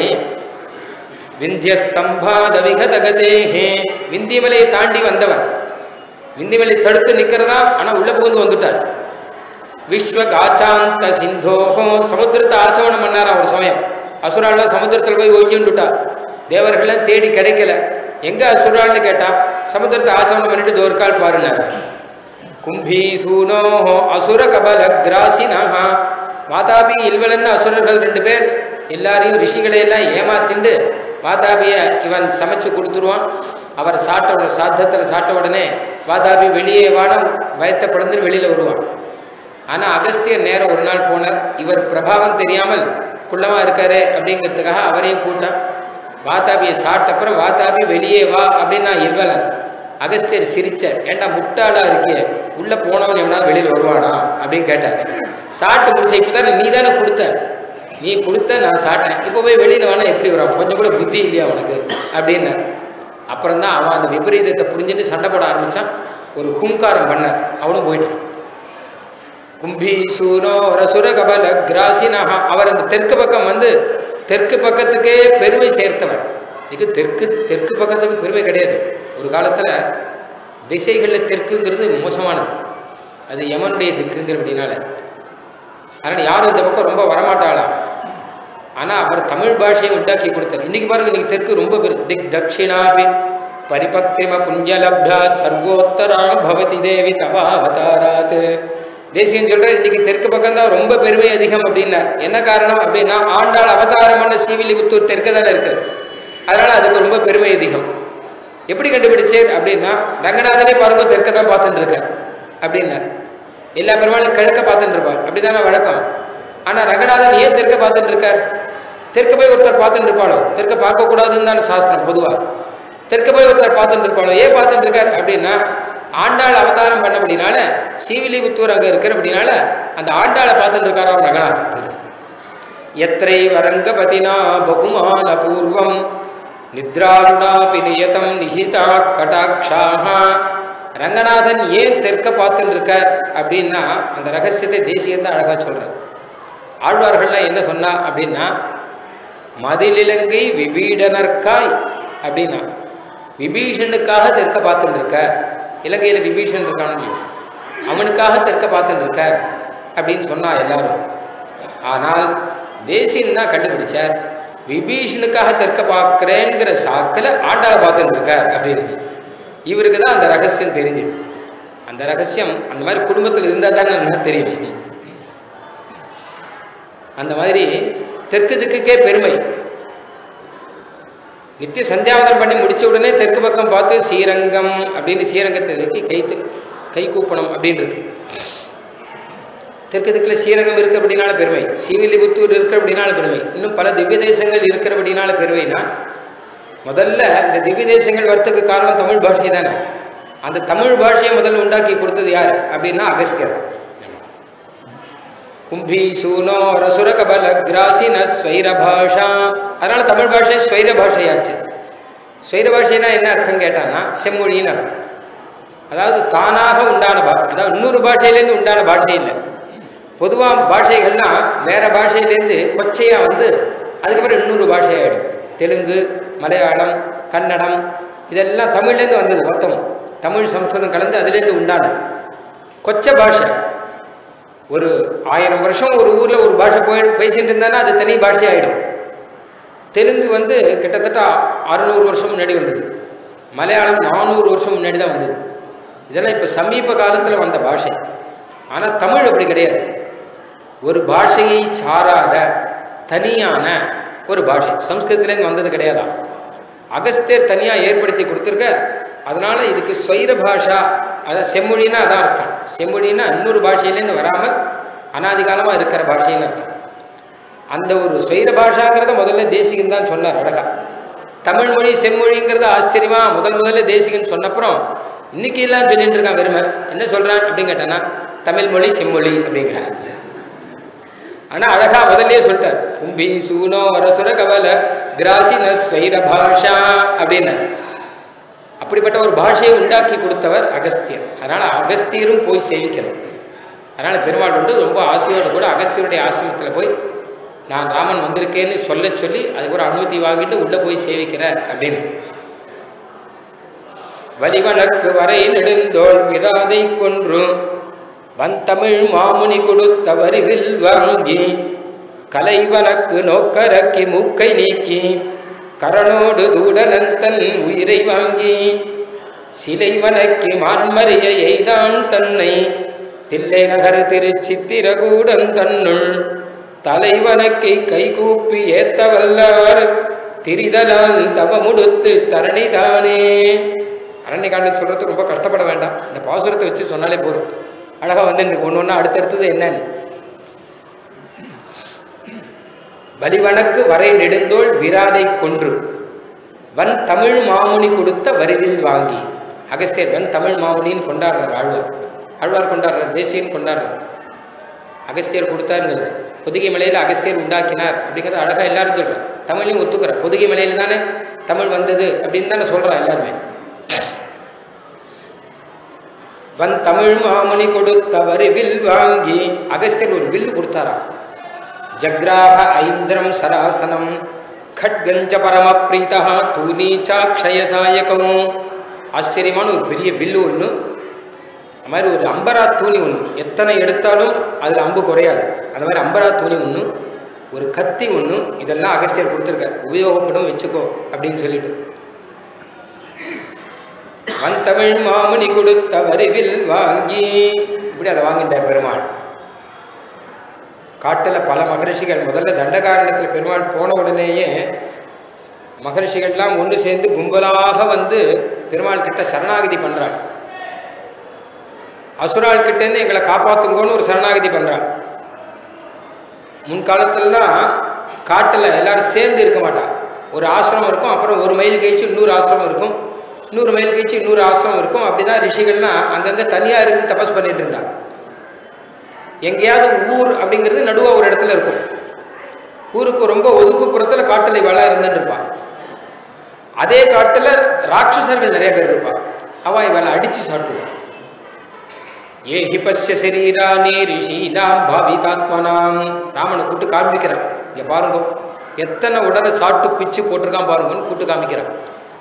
விந்தியஸ்தம்பாதவிகதகதேஹே விந்தியமலையை தாண்டி வந்தவர் விந்தியமலை தடுத்து நிற்கிறதா ஆனால் உள்ள புகுந்து வந்துட்டார் விஸ்வகாச்சாந்த சிந்தோஹோ சமுத்திரத்தை ஆச்சவணம் பண்ணாரா ஒரு சமயம் அசுராலாம் சமுத்திரத்தில் போய் ஒய்ஞ்சுண்டுட்டா தேவர்கள்லாம் தேடி கிடைக்கல எங்க அசுரால்னு கேட்டா சமுத்திரத்தை ஆச்சவணம் பண்ணிட்டு தோற்கால் பாருனார் கும்பீசூனோஹோ அசுர கபல கிராசினஹா மாதாபி இல்வலன்னு அசுரர்கள் ரெண்டு பேர் எல்லாரையும் ரிஷிகளை எல்லாம் ஏமாத்திண்டு வாதாபிய இவன் சமைச்சு கொடுத்துருவான் அவர் சாட்ட உடனே சாத்தத்தில் சாட்ட உடனே வாதாபி வெளியே வானம் பயத்தை படந்துன்னு வெளியில் வருவான் ஆனால் அகஸ்தியர் நேரம் ஒரு நாள் போனார் இவர் பிரபாவம் தெரியாமல் குள்ளமாக இருக்காரு அப்படிங்கிறதுக்காக அவரையும் கூட்டான் வாதாபியை சாப்பிட்டப்புறம் வாதாபி வெளியே வா அப்படின்னு நான் இல்வலன் அகஸ்தியர் சிரிச்சார் ஏன்டா முட்டாளா இருக்கே உள்ள போனவன் எவனா வெளியில் வருவானா அப்படின்னு கேட்டார் சாப்பிட்டு முடிச்ச இப்போதானே நீ தானே கொடுத்த நீ கொடுத்த நான் சாப்பிட்டேன் இப்போ போய் வெளியில் வேணா எப்படி வரான் கொஞ்சம் கூட புத்தி இல்லையா அவனுக்கு அப்படின்னார் அப்புறம் தான் அவன் அந்த விபரீதத்தை புரிஞ்சுட்டு சண்டை போட ஆரம்பிச்சான் ஒரு ஹுங்காரம் பண்ணார் அவனும் போயிட்டான் கும்பீசூனோ ரசுர கபல கிராசினஹா அவர் அந்த தெற்கு பக்கம் வந்து தெற்கு பக்கத்துக்கே பெருமை சேர்த்தவர் இது தெற்கு தெற்கு பக்கத்துக்கு பெருமை கிடையாது ஒரு காலத்தில் திசைகளில் தெற்குங்கிறது மோசமானது அது யமனுடைய திக்குங்கிற அப்படின்னால அதனால் யாரும் இந்த பக்கம் ரொம்ப வரமாட்டாளாம் ஆனா அவர் தமிழ் பாஷையை உண்டாக்கி கொடுத்தார் இன்னைக்கு பாருங்க இன்னைக்கு தெற்கு ரொம்ப பெரு திக் தட்சிணாபி பரிபக்திம புண்ணியலப்தாத் சர்வோத்தராம் பவதி தேவி தவாவதாராத் தேசியம் சொல்ற இன்னைக்கு தெற்கு பக்கம் தான் ரொம்ப பெருமை அதிகம் அப்படின்னார் என்ன காரணம் அப்படின்னா ஆண்டாள் அவதாரம் பண்ண ஸ்ரீவில்லிபுத்தூர் தெற்கு தானே இருக்கு அதனால அதுக்கு ரொம்ப பெருமை அதிகம் எப்படி கண்டுபிடிச்சேன் அப்படின்னா ரங்கநாதனே பாருங்க தெற்க தான் பார்த்துட்டு இருக்கார் அப்படின்னார் எல்லா பெருமாளும் கிழக்க பார்த்துட்டு இருப்பார் அப்படிதானே வழக்கம் ஆனா ரங்கநாதன் ஏன் தெற்க பார்த்துட்டு இருக்கார் தெற்க போய் ஒருத்தர் பார்த்துட்டு இருப்பாளோ தெற்க பார்க்க கூடாதுன்னு தானே சாஸ்திரம் பொதுவா தெற்க போய் ஒருத்தர் பார்த்துட்டு இருப்பாளோ ஏன் பார்த்துட்டு இருக்கார் அப்படின்னா ஆண்டாள் அவதாரம் பண்ணபடினால ஸ்ரீவில்லிபுத்தூர் அங்க இருக்கிறபடினால அந்த ஆண்டாளை பார்த்துட்டு இருக்காராம் ரங்கநாதன் எத்திரை வரங்கபதினா பகுமான பூர்வம் நித்ராருணாபி நியதம் நிஹிதா கடாட்சாக ரங்கநாதன் ஏன் தெற்க பார்த்துட்டு இருக்கார் அப்படின்னா அந்த ரகசியத்தை தேசியம் தான் அழகா சொல்றார் ஆழ்வார்கள்லாம் என்ன சொன்னா அப்படின்னா மதிலிலங்கை விபீடனர்காய் அப்படின்னா விபீஷனுக்காக தெற்க பார்த்துட்டு இருக்க இலங்கையில விபீஷன் இருக்கான்னு இல்லையோ, அவனுக்காக தெற்க பார்த்துட்டு இருக்க அப்படின்னு சொன்னா எல்லாரும் ஆனால் தேசியன் தான் கண்டுபிடிச்சார் விபீஷனுக்காக தெற்க பார்க்கிறேங்கிற சாக்கில் ஆண்டாள் பார்த்துட்டு இருக்கார் அப்படின்னு இவருக்கு தான் அந்த ரகசியம் தெரிஞ்சுது அந்த ரகசியம் அந்த மாதிரி குடும்பத்தில் இருந்தால் தானே எனக்கு தெரியும் அந்த மாதிரி தெற்கு திக்குக்கே பெருமை நித்திய சந்தியாவதனம் பண்ணி முடிச்ச உடனே தெற்கு பக்கம் பார்த்து ஸ்ரீரங்கம் அப்படின்னு ஸ்ரீரங்கத்தை நோக்கி கைத்து கை கூப்பணும் அப்படின்றது தெற்கு திக்கில் ஸ்ரீரங்கம் இருக்கிறபடினால பெருமை ஸ்ரீவில்லிபுத்தூர் இருக்கிறபடினால பெருமை இன்னும் பல திவ்ய தேசங்கள் இருக்கிறபடினால பெருமைனா முதல்ல இந்த திவ்ய தேசங்கள் வரத்துக்கு காரணம் தமிழ் பாஷை தானே அந்த தமிழ் பாஷையை முதல்ல உண்டாக்கி கொடுத்தது யார் அப்படின்னா அகஸ்தியர் கும்பி சூனோ ரசுர கபல கிராசின ஸ்வைர பாஷா அதனால தமிழ் பாஷை ஸ்வைர பாஷையாச்சு ஸ்வைர பாஷைனா என்ன அர்த்தம் கேட்டான்னா செம்மொழின்னு அர்த்தம் அதாவது தானாக உண்டான பா அதாவது இன்னொரு பாஷையிலேருந்து உண்டான பாஷை இல்லை பொதுவாக பாஷைகள்னா வேற பாஷையிலேருந்து கொச்சையா வந்து அதுக்கப்புறம் இன்னொரு பாஷையாயிடும் தெலுங்கு மலையாளம் கன்னடம் இதெல்லாம் தமிழ்லேருந்து வந்தது மொத்தம் தமிழ் சம்ஸ்கிருதம் கலந்து அதுலேருந்து உண்டானது கொச்ச பாஷை ஒரு ஆயிரம் வருஷம் ஒரு ஊரில் ஒரு பாஷை போய் பேசிட்டு இருந்தானா அது தனி பாஷை ஆகிடும் தெலுங்கு வந்து கிட்டத்தட்ட அறுநூறு வருஷம் முன்னாடி வந்தது மலையாளம் நானூறு வருஷம் முன்னாடி தான் வந்தது இதெல்லாம் இப்போ சமீப காலத்தில் வந்த பாஷை ஆனால் தமிழ் அப்படி கிடையாது ஒரு பாஷையை சாராத தனியான ஒரு பாஷை சம்ஸ்கிருதத்துலேருந்து வந்தது கிடையாதா அகஸ்தியர் தனியாக ஏற்படுத்தி கொடுத்துருக்க அதனால இதுக்கு ஸ்வைர பாஷா அதான் செம்மொழின்னா அதான் அர்த்தம் செம்மொழின்னா இன்னொரு பாஷையிலேருந்து வராமல் அனாதி காலமாக இருக்கிற பாஷைன்னு அர்த்தம் அந்த ஒரு ஸ்வைர பாஷாங்கிறத முதல்ல தேசிகன் தான் சொன்னார் அழகா தமிழ் மொழி செம்மொழிங்கிறது ஆச்சரியமா முதல் முதல்ல தேசிகன் சொன்னப்புறம் இன்னைக்கு எல்லாம் சொல்லிட்டு இருக்கான் வெறுமை என்ன சொல்றான் அப்படின்னு கேட்டானா தமிழ் மொழி செம்மொழி அப்படிங்கிறான் ஆனா அழகா முதல்லயே சொல்லிட்டார் கும்பி சூனோ அரசுர கவல கிராசின ஸ்வைர பாஷா அப்படின்னு அப்படிப்பட்ட ஒரு பாஷையை உண்டாக்கி கொடுத்தவர் அகஸ்தியர் அதனால அகஸ்தியரும் போய் சேவிக்கணும் அதனால பெருமாள் வந்து ரொம்ப ஆசையோடு கூட அகஸ்தியருடைய ஆசிரமத்தில் போய் நான் ராமன் வந்திருக்கேன்னு சொல்ல சொல்லி அதுக்கு ஒரு அனுமதி வாங்கிட்டு உள்ள போய் சேவிக்கிறார் அப்படின்னு வலிவனக்கு வரை நெடுந்தோள் விராதை கொன்று வந்தமிழ் மாமுனி கொடுத்த வரிவில் வாங்கி கலைவனக்கு நோக்கரக்கி மூக்கை நீக்கி கரணோடு தூடனந்தன் உயிரை வாங்கி சிலைவனக்கு மான்மறிய எய்தான் தன்னை தில்லை நகர் திருச்சித்திரகூடன் தன்னுள் தலைவனக்கு கைகூப்பி ஏத்த வல்லார் திரிதலால் தவமுடுத்து தரணிதானே அரண்யகாண்டம் சொல்றது ரொம்ப கஷ்டப்பட வேண்டாம் இந்த பாசுரத்தை வச்சு சொன்னாலே போதும் அழகா வந்து எனக்கு ஒன்று ஒன்றா அடுத்தடுத்தது என்னன்னு வலிவனக்கு வரை நெடுந்தோள் விராதை கொன்று வன் தமிழ் மாமுனி கொடுத்த வரிதில் வாங்கி அகஸ்தியர் வன் தமிழ் மாமுனின்னு கொண்டாடுறார் ஆழ்வார் ஆழ்வார் கொண்டாடுறார் தேசியன் கொண்டாடுறார் அகஸ்தியர் கொடுத்தாருங்கிறது பொதுகை மலையில் அகஸ்தியர் உண்டாக்கினார் அப்படிங்கிறத அழகா எல்லாரும் சொல்றார் தமிழையும் ஒத்துக்கிற பொதுகை மலையில தானே தமிழ் வந்தது அப்படின்னு தானே சொல்றா எல்லாருமே வன் தமிழ் மாமுனி கொடுத்த வரி வில் வாங்கி அகஸ்தியர் ஒரு வில்லு கொடுத்தாராம் ஜக்ராக ஐந்திரம் சராசனம் खड्गञ्च परमप्रीतः தூணீச்சாட்சயசாயகம் ஆச்சரியமான ஒரு பெரிய வில்லு ஒன்று அது மாதிரி ஒரு அம்பரா தூணி ஒன்று எத்தனை எடுத்தாலும் அதில் அம்பு குறையாது அந்த மாதிரி அம்பரா தூணி ஒன்று ஒரு கத்தி ஒன்று இதெல்லாம் அகஸ்தியர் கொடுத்துருக்கார் உபயோகப்படும் வச்சுக்கோ அப்படின்னு சொல்லிட்டு வன் தமிழ் மாமுனி கொடுத்த வரிவில் வாங்கி இப்படி அதை வாங்கிட்டார் பெருமாள் காட்டில் பல மகரிஷிகள் முதல்ல தண்டகாரணத்தில் பெருமாள் போன உடனேயே மகரிஷிகள்லாம் ஒன்று சேர்ந்து கும்பலாக வந்து பெருமாள் கிட்ட சரணாகதி பண்றாள் அசுரால் கிட்டேருந்து எங்களை காப்பாத்துங்கன்னு ஒரு சரணாகதி பண்றாள் முன்காலத்துலலாம் காட்டில் எல்லாரும் சேர்ந்து இருக்க மாட்டா ஒரு ஆசிரமம் இருக்கும் அப்புறம் ஒரு மைல் கழிச்சு இன்னொரு ஆசிரமம் இருக்கும் இன்னொரு மைல் கழிச்சு இன்னொரு ஆசிரமம் இருக்கும் அப்படிதான் ரிஷிகள்லாம் அங்கங்கே தனியாக இருந்து தபஸ் பண்ணிட்டு இருந்தா எங்கேயாவது ஊர் அப்படிங்கிறது நடுவாக ஒரு இடத்துல இருக்கும் ஊருக்கு ரொம்ப ஒதுக்குப்புறத்தில் காட்டில் இவளா இருந்துட்டு இருப்பான் அதே காட்டில் ராட்சசர்கள் நிறைய பேர் இருப்பா அவ இவளை அடிச்சு சாப்பிடுவான் ஏ ஹிபஸ்ய சரீரானே ரிஷீனாம் பாவிதாத்மனாம் ராமனை கூட்டு காண்பிக்கிறான் இங்க பாருங்க எத்தனை உடலை சாப்பிட்டு பிச்சு போட்டிருக்கான் பாருங்கன்னு கூட்டு காமிக்கிறான்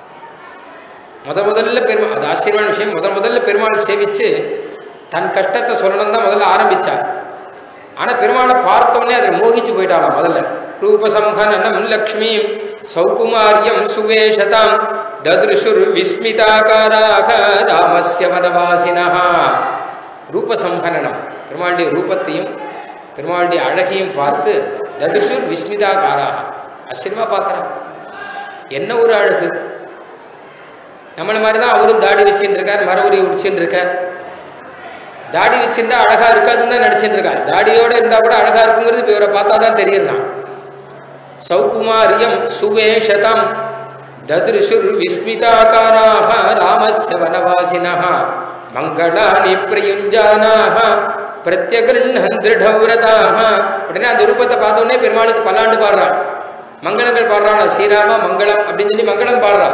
முத முதல்ல பெருமாள் அது ஆச்சரியமான விஷயம் முதல் முதல்ல பெருமாள் சேவிச்சு தன் கஷ்டத்தை சொல்லணும் தான் முதல்ல ஆரம்பிச்சார் ஆனா பெருமாளை பார்த்தோன்னே அதில் மோகிச்சு போயிட்டாளாம் முதல்ல ரூபசம்ஹனனம் லக்ஷ்மீம் சௌகுமாரியம் சுவேஷதாம் தத்ருஷுர் விஸ்மிதாகாராக ராமஸ்ய வனவாசினஹா ரூபசம்ஹனனம் பெருமாளுடைய ரூபத்தையும் பெருமாளுடைய அழகையும் பார்த்து ததுஷுர் விஸ்மிதாகாராக ஆச்சரியமா பார்க்குறான் என்ன ஒரு அழகு நம்மள மாதிரி தான் அவரும் தாடி வச்சுட்டு இருக்கார் மரவுரி உடிச்சுட்டு இருக்கார் தாடி வச்சுருந்தா அழகா இருக்காதுன்னு தான் நடிச்சுட்டு இருக்கார் தாடியோட இருந்தா கூட அழகா இருக்குங்கிறது இப்போ இவரை பார்த்தா தான் தெரியுதுதான் சௌகுமாரியம் சுவேஷதம் தத்ருஷுர் விஸ்மிதாகாராக ராமஸ்ய வனவாசினः மங்களானி பிரயுஞ்சானாக பிரத்யகிருண்ணன் திருடவிரதாக உடனே அந்த ரூபத்தை பார்த்த உடனே பெருமாளுக்கு பல்லாண்டு பாடுறாள் மங்களங்கள் பாடுறாள் ஸ்ரீராம மங்களம் அப்படின்னு சொல்லி மங்களம் பாடுறாள்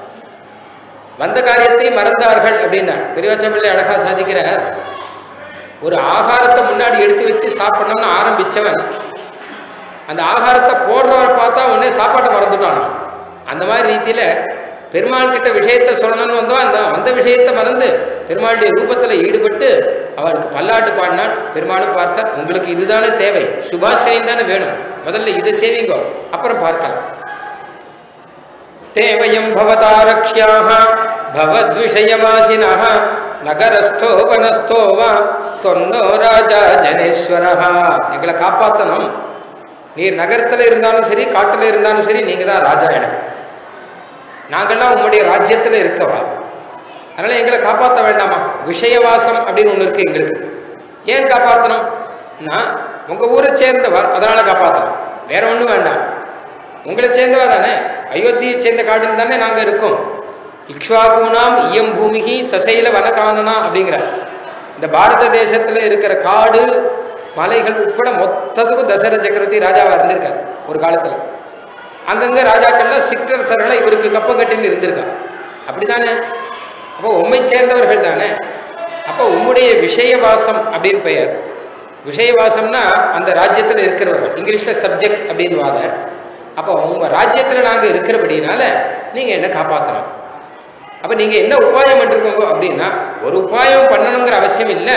வந்த காரியத்தை மறந்தார்கள் அப்படின்னா பெரியவாச்சம்பிள்ளை அழகா சாதிக்கிறார் ஒரு ஆகாரத்தை முன்னாடி எடுத்து வச்சு சாப்பிடணும்னு ஆரம்பிச்சவன் அந்த ஆகாரத்தை போடுறவர் பார்த்தா உடனே சாப்பாட்டை மறந்துட்டானோ அந்த மாதிரி ரீதியில பெருமாள் கிட்ட விஷயத்தை சொல்லணும்னு வந்தோம் அந்த வந்த விஷயத்தை மறந்து பெருமாளுடைய ரூபத்தில் ஈடுபட்டு அவருக்கு பல்லாட்டு பாடினாள் பெருமாளும் பார்த்தார் உங்களுக்கு இதுதானே தேவை சுபாசிரியம் தானே வேணும் முதல்ல இதை சேவிங்கோ அப்புறம் பார்க்கலாம் தேவயம் பவதாரக்ஷியாக பவத்விஷயவாசினः நகரஸ்தோ வனஸ்தோ வா தொன்னோ ராஜா ஜனேஸ்வரஹா எங்களை காப்பாற்றணும் நீர் நகரத்தில் இருந்தாலும் சரி காட்டில் இருந்தாலும் சரி நீங்கள் தான் ராஜா எனக்கு நாங்கள்லாம் உங்களுடைய ராஜ்யத்தில் இருக்கவா அதனால் எங்களை காப்பாற்ற வேண்டாமா விஷயவாசம் அப்படின்னு ஒன்று இருக்குது எங்களுக்கு ஏன் காப்பாற்றணும் நான் உங்கள் ஊரை சேர்ந்தவர் அதனால் காப்பாற்றணும் வேற ஒன்றும் வேண்டாம் உங்களை சேர்ந்தவா தானே அயோத்தியை சேர்ந்த காட்டில் தானே நாங்கள் இருக்கோம் இக்ஷ்வாகுனாம் இயம் பூமிகி சசைல வனகானனா அப்படிங்கிறார் இந்த பாரத தேசத்தில் இருக்கிற காடு மலைகள் உட்பட மொத்தத்துக்கும் தசரத சக்கரவர்த்தி ராஜாவாக இருந்திருக்கார் ஒரு காலத்தில் அங்கங்கே ராஜாக்கள்லாம் சிற்றரசர்களை இவருக்கு கப்பம் கட்டின்னு இருந்திருக்கான் அப்படிதானே அப்போ உண்மை சேர்ந்தவர்கள் தானே அப்போ உம்முடைய விஷயவாசம் அப்படின்னு பெயர் விஷயவாசம்னா அந்த ராஜ்யத்தில் இருக்கிறவர்கள் இங்கிலீஷில் சப்ஜெக்ட் அப்படின்னு வாத அப்போ உங்கள் ராஜ்யத்தில் நாங்கள் இருக்கிறபடினால நீங்கள் என்ன காப்பாற்றணும் அப்போ நீங்கள் என்ன உபாயம் பண்ணிருக்கோங்க அப்படின்னா ஒரு உபாயம் பண்ணணுங்கிற அவசியம் இல்லை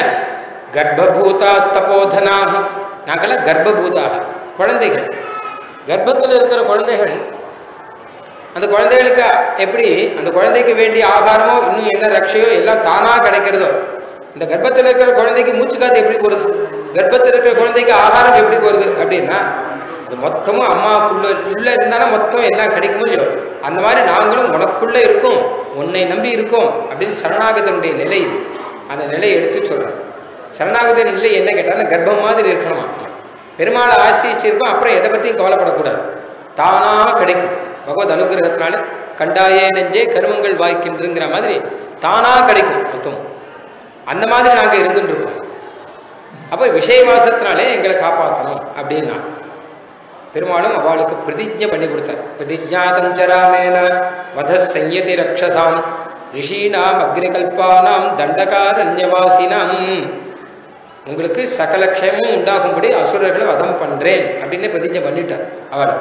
கர்ப்பபூதாஸ்தபோதனாக நாங்களாம் கர்ப்பபூதாக குழந்தைகள் கர்ப்பத்தில் இருக்கிற குழந்தைகள் அந்த குழந்தைகளுக்கு எப்படி அந்த குழந்தைக்கு வேண்டிய ஆகாரமோ இன்னும் என்ன ரட்சையோ எல்லாம் தானாக கிடைக்கிறதோ இந்த கர்ப்பத்தில் இருக்கிற குழந்தைக்கு மூச்சு காத்து எப்படி போகிறது கர்ப்பத்தில் இருக்கிற குழந்தைக்கு ஆகாரம் எப்படி போகிறது அப்படின்னா அது மொத்தமும் அம்மாவுக்குள்ள உள்ள இருந்தாலும் மொத்தம் எல்லாம் கிடைக்குமோ இல்லையோ அந்த மாதிரி நாங்களும் உனக்குள்ள இருக்கோம் உன்னை நம்பி இருக்கோம் அப்படின்னு சரணாகதனுடைய நிலை இது அந்த நிலையை எடுத்து சொல்கிறேன் சரணாகத நிலை என்ன கேட்டாலும் கர்ப்பம் மாதிரி இருக்கணுமா பெருமாளை ஆசிரிச்சிருக்கோம் அப்புறம் எதை பற்றியும் கவலைப்படக்கூடாது தானாக கிடைக்கும் பகவத் அனுகிரகத்தினால கண்டாயே நெஞ்சே கருமங்கள் வாய்க்கின்றுங்கிற மாதிரி தானாக கிடைக்கும் மொத்தம் அந்த மாதிரி நாங்கள் இருந்துட்டு இருக்கோம் அப்போ விஷய வாசத்தினாலே எங்களை காப்பாற்றணும் அப்படின்னா பெருமாளும் அவளுக்கு பிரதிஜை பண்ணி கொடுத்தார் பிரதிஜாதஞ்சராமேன வத சையதி ரக்ஷசாம் ரிஷீனாம் அக்னிகல்பானாம் தண்டகாரண்யவாசினாம் உங்களுக்கு சகல க்ஷேமும் உண்டாகும்படி அசுரர்களை வதம் பண்றேன் அப்படின்னு பிரதிஜை பண்ணிட்டார் அவளை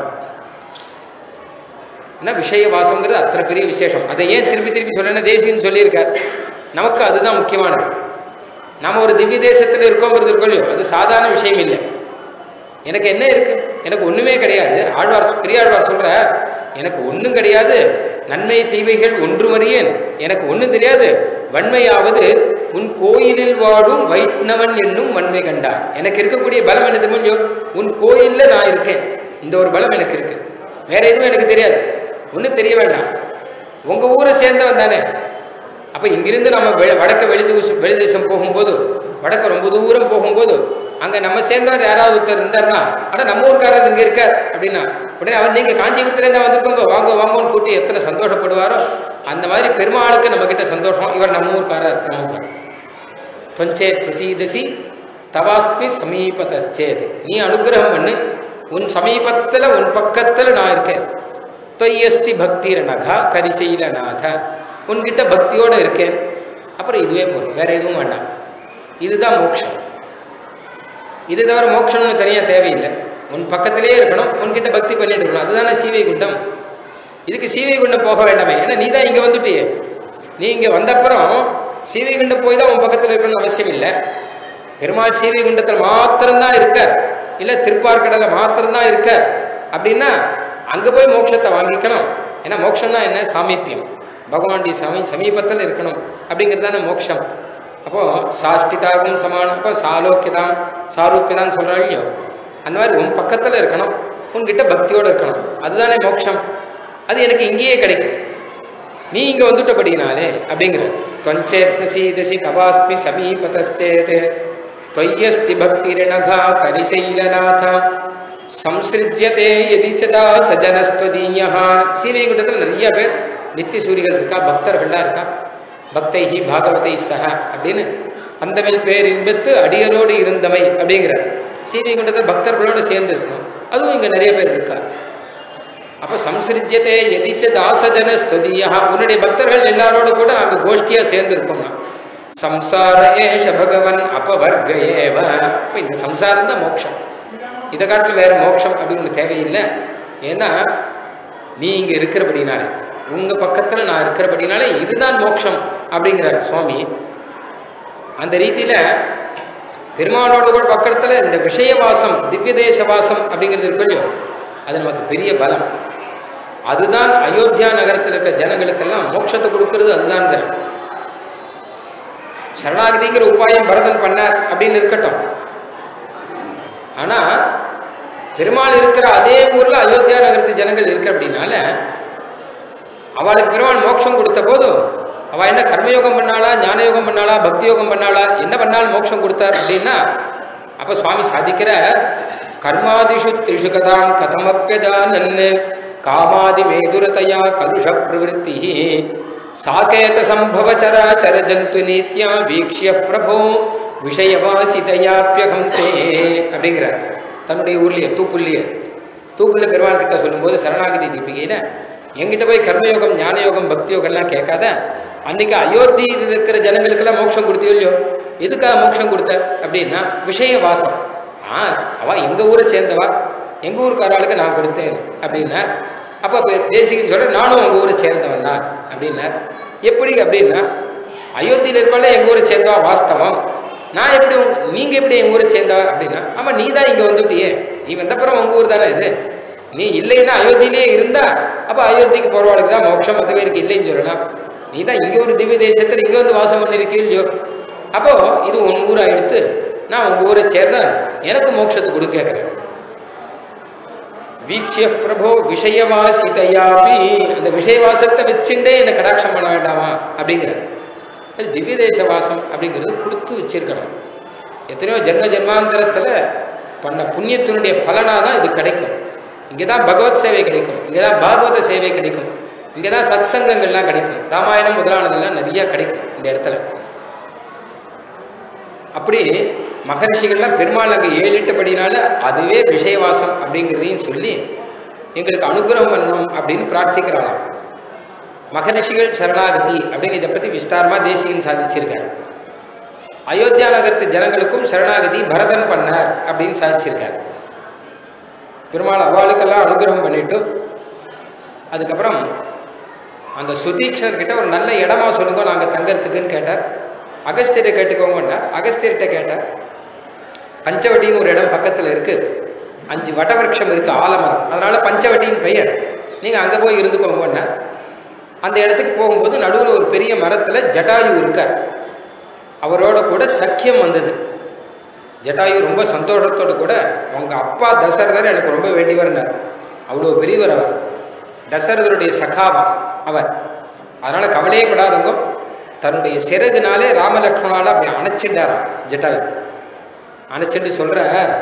ஏன்னா விஷய வாசம்ங்கிறது அத்தனை பெரிய விசேஷம் அதை ஏன் திருப்பி திருப்பி சொல்லணும் தேசியன்னு சொல்லியிருக்கார் நமக்கு அதுதான் முக்கியமானது நம்ம ஒரு திவ்ய தேசத்தில் இருக்கோங்கிறது இருக்கோ இல்லையோ அது சாதாரண விஷயம் இல்லை எனக்கு என்ன இருக்கு எனக்கு ஒண்ணுமே கிடையாது ஆழ்வார் பெரியாழ்வார் சொல்ற எனக்கு ஒண்ணும் கிடையாது நன்மை தீமைகள் ஒன்றுமறியேன் எனக்கு ஒண்ணும் தெரியாது வன்மையாவது உன் கோயிலில் வாழும் வைஷ்ணவன் என்னும் வன்மை கண்டார் எனக்கு இருக்கக்கூடிய பலம் என்ன தெரியுமோ உன் கோயில்ல நான் இருக்கேன் இந்த ஒரு பலம் எனக்கு இருக்கு வேற எதுவும் எனக்கு தெரியாது ஒன்றும் தெரிய வேண்டாம் உங்க ஊரை சேர்ந்தவன் தானே அப்ப இங்கிருந்து நம்ம வெ- வடக்க வெளி தேசம் வெளி தேசம் போகும்போது வடக்க ரொம்ப தூரம் போகும்போது அங்க நம்ம சேர்ந்தவர் யாராவது ஒருத்தர் இருந்தாருன்னா ஆனா நம்ம ஊருக்காரர் இங்க இருக்கார் அப்படின்னா உடனே அவர் நீங்க காஞ்சிபுரத்துல இருந்தா வந்திருக்கோங்க வாங்க வாங்கன்னு கூட்டி எத்தனை சந்தோஷப்படுவாரோ அந்த மாதிரி பெருமாளுக்கு நம்ம கிட்ட சந்தோஷம் இவர் நம்ம ஊருக்காரர் நம்ம ஊருக்காரர் தொஞ்சே பிரசீதசி தவாஸ்மி சமீபதச்சேது நீ அனுகிரகம் பண்ணு உன் சமீபத்துல உன் பக்கத்துல நான் இருக்கேன் தொய்யஸ்தி பக்திர நகா கரிசைலநாத உன்கிட்ட பக்தியோட இருக்கேன் அப்புறம் இதுவே போதும் வேற எதுவும் வேண்டாம் இதுதான் மோட்சம் இது தவிர மோட்சம்னு தனியாக தேவையில்லை உன் பக்கத்திலே இருக்கணும் உன்கிட்ட பக்தி பண்ணிட்டு இருக்கணும் அதுதானே சீவை குண்டம் இதுக்கு சீவை குண்டம் போக வேண்டாமே ஏன்னா நீ தான் இங்கே வந்துட்டியே நீ இங்கே வந்தப்புறம் சீவை குண்டம் போய் தான் உன் பக்கத்தில் இருக்கணும்னு அவசியம் இல்லை பெருமாள் சீவை குண்டத்தில் மாத்திரம்தான் இருக்கார் இல்லை திருப்பார்கடலில் மாத்திரம்தான் இருக்கார் அப்படின்னா அங்கே போய் மோட்சத்தை வாங்கிக்கணும் ஏன்னா மோட்சம்னா என்ன சாமீப்பியம் பகவானுடைய சமீ சமீபத்தில் இருக்கணும் அப்படிங்கிறது தானே மோட்சம் அப்போ சாஷ்டிதாகும் சமானம் அப்போ சாலோக்கியதாம் சாரூப்பியதான் சொல்கிறாங்க இல்லையோ அந்த மாதிரி உன் பக்கத்தில் இருக்கணும் உன்கிட்ட பக்தியோடு இருக்கணும் அதுதானே மோட்சம் அது எனக்கு இங்கேயே கிடைக்கும் நீ இங்கே வந்துட்டபடினாலே அப்படிங்கிற தொஞ்சே பிரசீதசி தவாஸ்மி சமீபதச்சேத் தொய்யஸ்தி பக்திரணகா கரிசைலநாத சம்சிருஜ்யதே எதிச்சதா சஜனஸ்துவதீயா சீவைகுண்டத்தில் நிறைய பேர் நித்திய சூரிகள் இருக்கா பக்தர்கள்லாம் இருக்கா பக்தைஹி பாகவதை சக அப்படின்னு அந்தமில் பேர் இன்பத்து அடியரோடு இருந்தவை அப்படிங்கிறார் சீவைகுண்டத்தில் பக்தர்களோடு சேர்ந்து இருக்கணும் அதுவும் இங்கே நிறைய பேர் இருக்கா அப்போ சம்சிருஜ்யத்தை எதிச்ச தாசஜன ஸ்துதியா உன்னுடைய பக்தர்கள் எல்லாரோடு கூட நாங்கள் கோஷ்டியாக சேர்ந்து இருக்கோம்னா சம்சார ஏஷ பகவன் அபவர்க ஏவ அப்போ இந்த சம்சாரம் தான் மோட்சம் இதை காட்டிலும் வேற மோட்சம் அப்படின்னு ஒண்ணு தேவையில்லை ஏன்னா நீ இங்கே இருக்கிறபடினாலே உங்கள் பக்கத்தில் நான் இருக்கிறபடினாலே இதுதான் மோட்சம் அப்படிங்கிறார் சுவாமி அந்த ரீதியில் பெருமாளோட கூட பக்கத்தில் இந்த விஷய வாசம் திவ்ய தேச வாசம் அப்படிங்கிறது இருக்கு இல்லையோ அது நமக்கு பெரிய பலம் அதுதான் அயோத்தியா நகரத்தில் இருக்கிற ஜனங்களுக்கெல்லாம் மோட்சத்தை கொடுக்கறது அதுதான்ங்கிற சரணாகதிங்கிற உபாயம் பரதன் பண்ணார் அப்படின்னு இருக்கட்டும் ஆனா பெருமாள் இருக்கிற அதே ஊர்ல அயோத்தியா நகரத்து ஜனங்கள் இருக்கு அப்படின்னால அவளுக்கு பெருமாள் மோட்சம் கொடுத்த போது அவ என்ன கர்மயோகம் பண்ணாளா ஞான யோகம் பண்ணாளா பக்தி யோகம் பண்ணாளா என்ன பண்ணாலும் மோட்சம் கொடுத்தார் அப்படின்னா அப்ப சுவாமி சாதிக்கிற கர்மாதிஷு திரிஷு கதாம் கதமப்பியதானன் காமாதி மேதுரதயா கலுஷ பிரவருத்தி சாகேத சம்பவ சராச்சர ஜந்து நீத்யா வீக்ஷிய பிரபோ விஷயவாசிதையாப்பியகம் தே அப்படிங்கிறார் தன்னுடைய ஊர்லயே தூப்புள்ளியே தூப்புள்ள பெருமாள் கிட்ட சொல்லும்போது சரணாகதி தீபிகையில எங்கிட்ட போய் கர்மயோகம் ஞான யோகம் பக்தி யோகம்லாம் கேட்காத அன்னைக்கு அயோத்தியில் இருக்கிற ஜனங்களுக்கெல்லாம் மோட்சம் கொடுத்தியோ இல்லையோ எதுக்காக மோட்சம் கொடுத்த அப்படின்னா விஷய வாசம் ஆ அவ எங்க ஊரை சேர்ந்தவா எங்க ஊருக்காராளுக்கு நான் கொடுத்தேன் அப்படின்னா அப்ப தேசிகன் சொல்ற நானும் உங்க ஊரை சேர்ந்தவன் தான் அப்படின்னார் எப்படி அப்படின்னா அயோத்தியில் இருப்பால எங்க ஊரை சேர்ந்தவா வாஸ்தவம் நான் எப்படி உங்க- நீங்க எப்படி எங்க ஊரை சேர்ந்தவா அப்படின்னா ஆமா நீ தான் இங்க வந்துட்டியே நீ வந்தப்புறம் உங்க ஊர் தானே இது நீ இல்லைன்னா அயோத்தியிலேயே இருந்தா அப்ப அயோத்திக்கு போறவாளுக்கு தான் மோட்சம் மற்ற பேருக்கு இல்லைன்னு சொல்லலாம் நீ தான் இங்க ஒரு திவ்ய தேசத்துல இங்க வந்து வாசம் பண்ணிருக்கீ இல்லையோ அப்போ இது உன் ஊரா எடுத்து நான் உங்க ஊரை சேர்ந்தேன் எனக்கு மோட்சத்தை கொடு கேட்கிறேன் வீட்சிய பிரபோ விஷயவாசிதையாபி அந்த விஷயவாசத்தை வச்சுட்டே என்னை கடாட்சம் பண்ண வேண்டாமா அப்படிங்கிற அது திவ்ய தேச வாசம் அப்படிங்கிறது கொடுத்து வச்சிருக்கணும் எத்தனையோ ஜென்ம ஜென்மாந்தரத்தில் பண்ண புண்ணியத்தினுடைய பலனாக தான் இது கிடைக்கும் இங்கே தான் பகவத் சேவை கிடைக்கும் இங்கே தான் பாகவத சேவை கிடைக்கும் இங்கே தான் சத் சங்கங்கள்லாம் கிடைக்கும் ராமாயணம் முதலானதெல்லாம் நிறைய கிடைக்கும் இந்த இடத்துல அப்படி மகரிஷிகள்லாம் பெருமாள் அங்கே ஏழிட்டபடினால அதுவே விஷயவாசம் அப்படிங்கிறதையும் சொல்லி எங்களுக்கு அனுகிரகம் பண்ணணும் அப்படின்னு பிரார்த்திக்கிறாளாம் மகரிஷிகள் சரணாகதி அப்படின்னு இதை பற்றி விஸ்தாரமாக தேசிகன் சாதிச்சிருக்கார் அயோத்தியா நகரத்து ஜனங்களுக்கும் சரணாகதி பரதன் பண்ணார் அப்படின்னு சாதிச்சிருக்கார் பெருமாள் அவளுக்கெல்லாம் அனுகிரகம் பண்ணிட்டு அதுக்கப்புறம் அந்த சுதீக்ஷர் கிட்ட ஒரு நல்ல இடமா சொல்லுங்க நாங்கள் தங்கறதுக்குன்னு கேட்டார் அகஸ்தியரை கேட்டுக்கோங்கன்னார் அகஸ்தியர்கிட்ட கேட்டார் பஞ்சவட்டின்னு ஒரு இடம் பக்கத்தில் இருக்கு அஞ்சு வடவிருட்சம் இருக்கு ஆலமரம் அதனால பஞ்சவட்டியின் பெயர் நீங்க அங்க போய் இருந்துக்கோங்க அந்த இடத்துக்கு போகும்போது நடுவில் ஒரு பெரிய மரத்துல ஜட்டாயு இருக்கார் அவரோட கூட சக்கியம் வந்தது ஜட்டாயு ரொம்ப சந்தோஷத்தோடு கூட உங்க அப்பா தசரதர் எனக்கு ரொம்ப வேண்டியவர்னார் அவ்வளோ பெரியவர் அவர் தசரதருடைய சகாபம் அவர் அதனால கவலையே படாதவங்க தன்னுடைய சிறகுனாலே ராமலக்ஷ்மணால அப்படி அணைச்சிட்டாராம் ஜட்டாயு அணைச்சிட்டு சொல்ற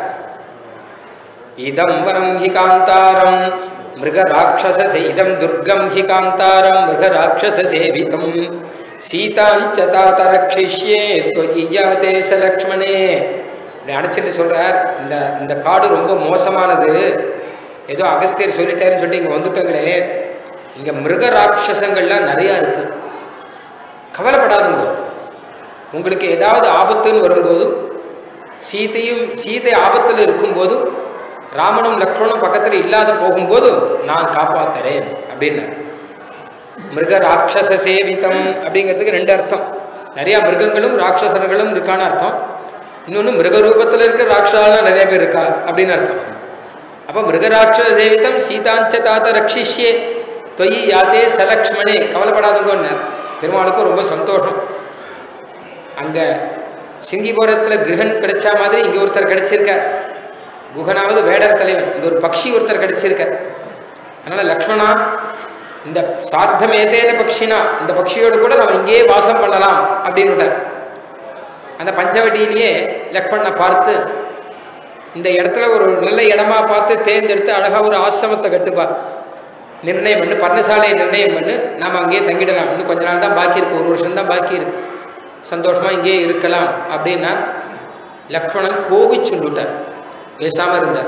இதம் வனம் ஹி காந்தாரம் மிருக ராட்சச இதம் துர்கம் ஹி காந்தாரம் மிருக ராட்சச சேவிதம் சீதாஞ்ச தாத்த ரக்ஷிஷ்யே தொய்யாதே சலக்ஷ்மணே இப்படி அணைச்சிட்டு சொல்றார் இந்த இந்த காடு ரொம்ப மோசமானது ஏதோ அகஸ்தியர் சொல்லிட்டாருன்னு சொல்லிட்டு இங்கே வந்துட்டோங்களே இங்கே மிருக ராட்சசங்கள்லாம் நிறையா இருக்கு கவலைப்படாதுங்க உங்களுக்கு ஏதாவது ஆபத்துன்னு வரும்போது சீதையும் சீதை ஆபத்தில் இருக்கும்போது ராமனும் லக்ஷ்மணும் பக்கத்தில் இல்லாத போகும்போது நான் காப்பாத்துறேன் அப்படின்னு மிருக ராட்சச சேவிதம் அப்படிங்கிறதுக்கு ரெண்டு அர்த்தம் நிறைய மிருகங்களும் ராட்சசர்களும் இருக்கான அர்த்தம் இன்னொன்று மிருக ரூபத்தில் இருக்க ராட்சசாலாம் நிறைய பேர் இருக்கா அப்படின்னு அர்த்தம் அப்போ மிருகராட்சச சேவிதம் சீதாஞ்ச தாத்த ரக்ஷிஷ்யே தொய் யாத்தே சலக்ஷ்மணே கவலைப்படாதங்கன்னு பெருமாளுக்கும் ரொம்ப சந்தோஷம் அங்கே சிங்கிபுரத்தில் கிரகன் கிடைச்சா மாதிரி இங்கே ஒருத்தர் கிடைச்சிருக்கார் குகனாவது வேடர் தலைவன் இங்கே ஒரு பக்ஷி ஒருத்தர் கிடைச்சிருக்கார் அதனால் லக்ஷ்மணா இந்த சார்த்தம் ஏதேன பக்ஷினா இந்த பக்ஷியோடு கூட நம்ம இங்கேயே வாசம் பண்ணலாம் அப்படின்னு அந்த பஞ்சவட்டியிலேயே லக்ஷ்மணனை பார்த்து இந்த இடத்துல ஒரு நல்ல இடமா பார்த்து தேர்ந்தெடுத்து அழகாக ஒரு ஆசிரமத்தை கட்டுப்பா நிர்ணயம் பண்ணு பர்ணசாலையை நிர்ணயம் பண்ணு நாம் அங்கேயே தங்கிடலாம் இன்னும் கொஞ்ச நாள் தான் பாக்கி இருக்கு ஒரு வருஷம் தான் பாக்கி இருக்கு சந்தோஷமாக இங்கேயே இருக்கலாம் அப்படின்னா லக்ஷ்மணன் கோவிச்சுண்டுட்டார் பேசாமல் இருந்தார்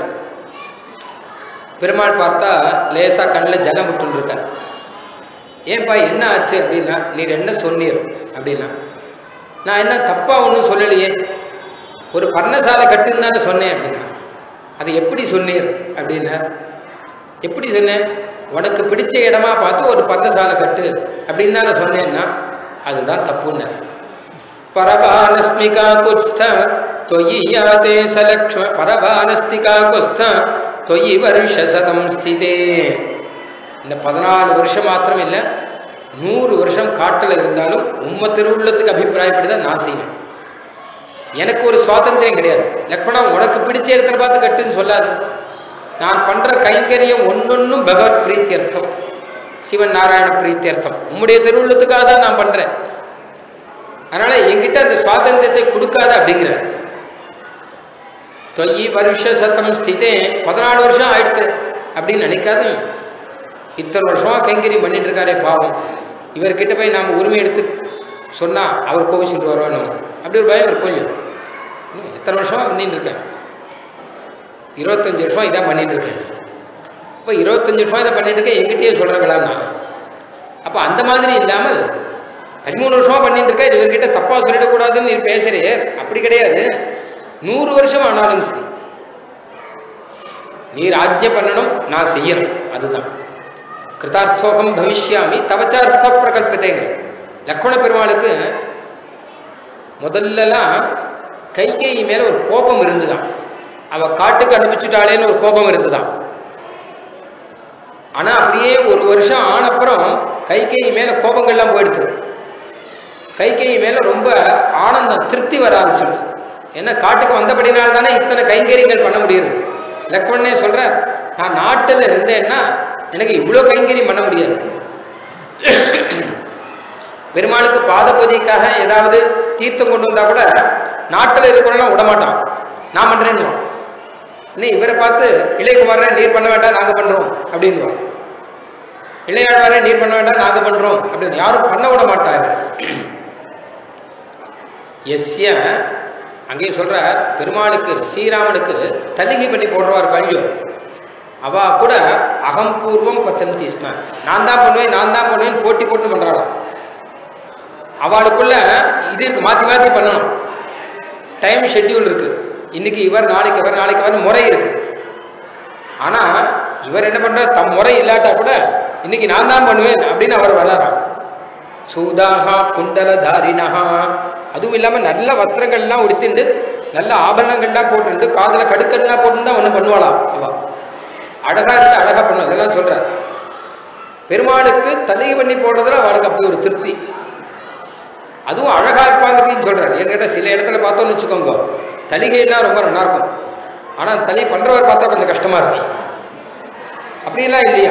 பெருமாள் பார்த்தா லேசாக கண்ணில் ஜலம் விட்டுருக்கார் ஏன்பா என்ன ஆச்சு அப்படின்னா நீர் என்ன சொன்னீர் அப்படின்னா நான் என்ன தப்பாக ஒன்றும் சொல்லலையே ஒரு பர்ணசாலை கட்டுன்னு தானே சொன்னேன் அப்படின்னா அதை எப்படி சொன்னீர் அப்படின்னா எப்படி சொன்னேன் உனக்கு பிடிச்ச இடமா பார்த்து ஒரு பர்ணசாலை கட்டு அப்படின்னு தானே சொன்னேன்னா அதுதான் தப்புன்னு பரபானஸ்மிகா குஸ்த தொயி யாதே சலக்ஷ்ம பரபானஸ்திகா குஸ்த தொயி வருஷ சதம் ஸ்திதே இந்த பதினாலு வருஷம் மாத்திரம் இல்லை நூறு வருஷம் காட்டில் இருந்தாலும் உம்ம திருவுள்ளத்துக்கு அபிப்பிராயப்படி தான் நான் செய்வேன் எனக்கு ஒரு சுவாதந்திரம் கிடையாது லக்ஷ்மணா உனக்கு பிடிச்ச இடத்துல பார்த்து கட்டுன்னு சொல்லாது நான் பண்ற கைங்கரியம் ஒன்னொன்னும் பகவத் பிரீத்தியர்த்தம் சிவன் நாராயண பிரீத்தியர்த்தம் உம்முடைய திருவுள்ளத்துக்காக தான் நான் பண்றேன் அதனால என்கிட்ட அந்த சுவாதந்திரத்தை கொடுக்காத அப்படிங்கிற தொய்யி வருஷ சத்தம் ஸ்திதே பதினாலு வருஷம் ஆயிடுத்து அப்படின்னு நினைக்காது இத்தனை வருஷமா கைங்கரியம் பண்ணிட்டு இருக்காரே பாவம் இவர்கிட்ட போய் நாம் உரிமை எடுத்து சொன்னா அவர் கோவிச்சுட்டு வருவோம் நம்ம அப்படி ஒரு பயம் இருக்கும் இல்லையா இன்னும் எத்தனை வருஷமா பண்ணிட்டு இருக்கேன் இருபத்தஞ்சு வருஷமா இதான் பண்ணிட்டு இருக்கேன் இப்போ இருபத்தஞ்சு வருஷமா இதை பண்ணிட்டு இருக்கேன் எங்கிட்டயே சொல்கிறேங்களான்னா அப்போ அந்த மாதிரி இல்லாமல் பதிமூணு வருஷமா பண்ணிட்டு இருக்க இவர்கிட்ட தப்பா சொல்லிடக்கூடாதுன்னு நீ பேசுறே அப்படி கிடையாது நூறு வருஷம் ஆனாலும் சரி நீ ராஜ்ய பண்ணணும் நான் செய்யணும் அதுதான் கிருதார்த்தோகம் பவிஷ்யாமி தவச்சார்த்த பிரகல்பத்தேங்க லக்ஷ்மண பெருமாளுக்கு முதல்லலாம் கைகேயி மேல ஒரு கோபம் இருந்துதான் அவ காட்டுக்கு அனுப்பிச்சுட்டாளேன்னு ஒரு கோபம் இருந்துதான் ஆனா அப்படியே ஒரு வருஷம் ஆனப்புறம் கைகேயி மேல கோபங்கள்லாம் போயிடுது கைகேயி மேல ரொம்ப ஆனந்தம் திருப்தி வர ஆரம்பிச்சிடுது ஏன்னா காட்டுக்கு வந்தபடினால தானே இத்தனை கைங்கரியங்கள் பண்ண முடியுது லக்ஷ்மணனே சொல்ற நான் நாட்டில் இருந்தேன்னா எனக்கு இவ்வளோ கைங்கரியம் பண்ண முடியாது பெருமாளுக்கு பாதபூஜைக்காக ஏதாவது தீர்த்தம் கொண்டு வந்தா கூட நாட்டில் இருக்கிறவங்களாம் விடமாட்டான் நான் பண்றேன்னு இன்னும் இவரை பார்த்து இளையகுமாரே நீர் பண்ண வேண்டாம் நாங்க பண்றோம் அப்படின்வான் இளையாழ்வாரே நீர் பண்ண வேண்டாம் நாங்க பண்றோம் அப்படின்னு யாரும் பண்ண விட மாட்டாங்க எஸ்ய அங்கேயும் சொல்றார் பெருமாளுக்கு ஸ்ரீராமனுக்கு தலிகை பண்ணி போடுறவார் கழியோ அவ கூட அகம்பூர்வம் பச்சந்தி ஸ்ம நான் தான் பண்ணுவேன் நான் தான் பண்ணுவேன் போட்டி போட்டு பண்றாளாம் அவளுக்குள்ள இது இருக்கு மாத்தி மாத்தி பண்ணணும் டைம் ஷெட்யூல் இருக்கு இன்னைக்கு இவர் நாளைக்கு இவர் நாளைக்கு இவர் முறை இருக்கு ஆனா இவர் என்ன பண்றார் தம் முறை இல்லாட்டா கூட இன்னைக்கு நான் தான் பண்ணுவேன் அப்படின்னு அவர் வர்றாராம் சூதாகா குண்டல தாரிணகா அதுவும் இல்லாம நல்ல வஸ்திரங்கள்லாம் உடுத்திண்டு நல்ல ஆபரணங்கள்லாம் போட்டுருந்து காதில் கடுக்கல்லாம் போட்டுருந்தா ஒன்றும் பண்ணுவாளாம் அவ அழகா இருந்து அழகா பண்ணும் இதெல்லாம் சொல்ற பெருமாளுக்கு தலை பண்ணி போடுறதுல அவளுக்கு அப்படி ஒரு திருப்தி அதுவும் அழகா இருப்பாங்கிறதையும் சொல்றாரு என்கிட்ட சில இடத்துல பார்த்தோம்னு வச்சுக்கோங்க தலிகையெல்லாம் ரொம்ப நல்லா இருக்கும் ஆனா தலி பண்றவர் பார்த்தா கொஞ்சம் கஷ்டமா இருக்கும் அப்படியெல்லாம் இல்லையா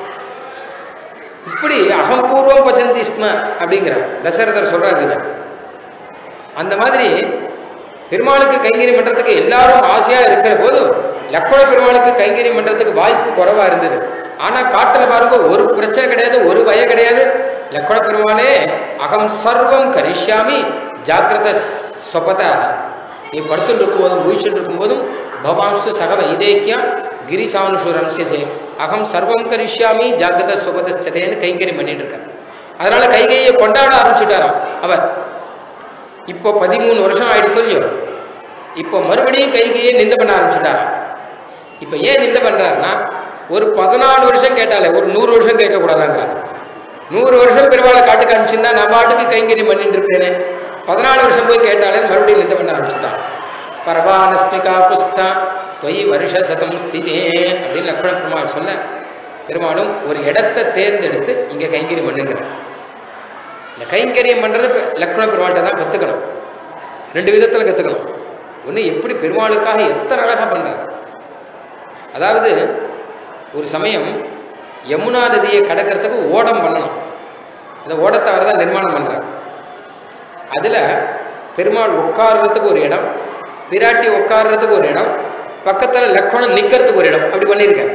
இப்படி அகம்பூர்வம் பச்சந்தி ஸ்ம அப்படிங்கிற தசரதர் சொல்றாரு இதை அந்த மாதிரி பெருமாளுக்கு கைங்கரியம் பண்றதுக்கு எல்லாரும் ஆசையா இருக்கிற போது லக்ஷ்மண பெருமாளுக்கு கைங்கரியம் பண்றதுக்கு வாய்ப்பு குறைவா இருந்தது ஆனா காட்டுல பாருங்க ஒரு பிரச்சனை கிடையாது ஒரு பய கிடையாது லக்ஷ்மண பெருமாளே அகம் சர்வம் கரிஷ்யாமி ஜாக்கிரத சொபத நீ படுத்துட்டு இருக்கும்போதும் முயற்சிட்டு இருக்கும்போதும் பவாம்ஸ்து சக வைதேக்கியா கிரிசானுஷு ரம்சியசே அகம் சர்வம் கரிஷ்யாமி ஜாக்கிரத சொபதச்சதேன்னு கைங்கரியம் பண்ணிட்டு இருக்கார் அதனால கைகையை கொண்டாட ஆரம்பிச்சுட்டாராம் அவர் இப்போ பதிமூணு வருஷம் ஆயிடுத்து இல்லையோ இப்போ மறுபடியும் கைகையை நிந்த பண்ண ஆரம்பிச்சுட்டாராம் இப்போ ஏன் நிந்த பண்றாருன்னா ஒரு பதினாலு வருஷம் கேட்டாலே ஒரு நூறு வருஷம் கேட்கக்கூடாதாங்கிறாங்க நூறு வருஷம் பெருவாளை காட்டு காமிச்சிருந்தா நான் பாட்டுக்கு கைங்கரியம் பண்ணிட்டு இருப்பேனே பதினாலு வருஷம் போய் கேட்டாலே மறுபடியும் நிந்த பண்ண ஆரம்பிச்சுட்டான் பரவானஸ்மிகா புஸ்தா தொய் வருஷ சதம் ஸ்திதே அப்படின்னு லக்ஷ்மண பெருமாள் சொல்ல பெருமாளும் ஒரு இடத்தை தேர்ந்தெடுத்து இங்கே கைங்கரியம் பண்ணுங்கிறார் இந்த கைங்கரியம் பண்ணுறது இப்ப லக்ஷ்மண பெருமாள்கிட்ட தான் கற்றுக்கணும் ரெண்டு விதத்தில் கற்றுக்கணும் ஒன்று எப்படி பெருமாளுக்காக எத்தனை அழகாக பண்ணுறார் அதாவது ஒரு சமயம் யமுனா நதியை கடக்கிறதுக்கு ஓடம் பண்ணணும் அந்த ஓடத்தை அவர் தான் நிர்மாணம் பண்ணுறார் அதில் பெருமாள் உட்கார்றதுக்கு ஒரு இடம் பிராட்டி உட்கார்றதுக்கு ஒரு இடம் பக்கத்தில் லக்ஷ்மணன் நிற்கிறதுக்கு ஒரு இடம் அப்படி பண்ணியிருக்கார்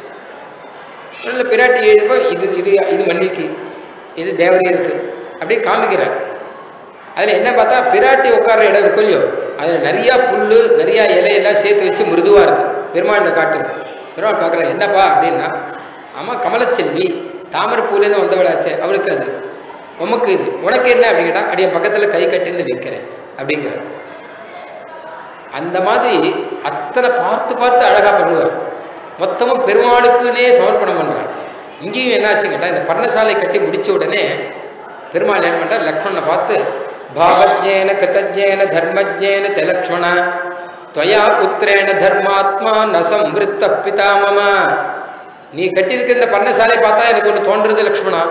நல்ல பிராட்டி எழுப்ப இது இது இது மன்னிக்கு இது தேவரியருக்கு அப்படி காமிக்கிறார் அதில் என்ன பார்த்தா பிராட்டி உட்கார்ற இடம் இருக்கும் இல்லையோ அதில் நிறையா புல் நிறையா இலையெல்லாம் சேர்த்து வச்சு மிருதுவாக இருக்கு பெருமாள் இந்த காட்டு பெருமாள் பார்க்குறாரு என்னப்பா அப்படின்னா ஆமாம் கமலச்செல்வி தாமரைப்பூலேருந்து வந்தவளாச்சே அவளுக்கு அது உமக்கு இது உனக்கு என்ன அப்படிங்கிட்டா அப்படியே பக்கத்தில் கை கட்டின்னு நிற்கிறேன் அப்படிங்கிற அந்த மாதிரி அத்தனை பார்த்து பார்த்து அழகாக பண்ணுவார் மொத்தமும் பெருமாளுக்குன்னே சமர்ப்பணம் பண்ணுறார் இங்கேயும் என்னாச்சு கேட்டால் இந்த பர்ணசாலை கட்டி முடிச்ச உடனே பெருமாள் என்ன பண்ணுறார் லக்ஷ்மணனை பார்த்து பாவஜேன கிருத்தஜேன தர்மஜேன ச லக்ஷ்மண துவயா புத்திரேன தர்மாத்மா ந சம்விருத்த பிதாமம நீ கட்டியிருக்க இந்த பர்ணசாலை பார்த்தா எனக்கு ஒன்று தோன்றுறது லக்ஷ்மணா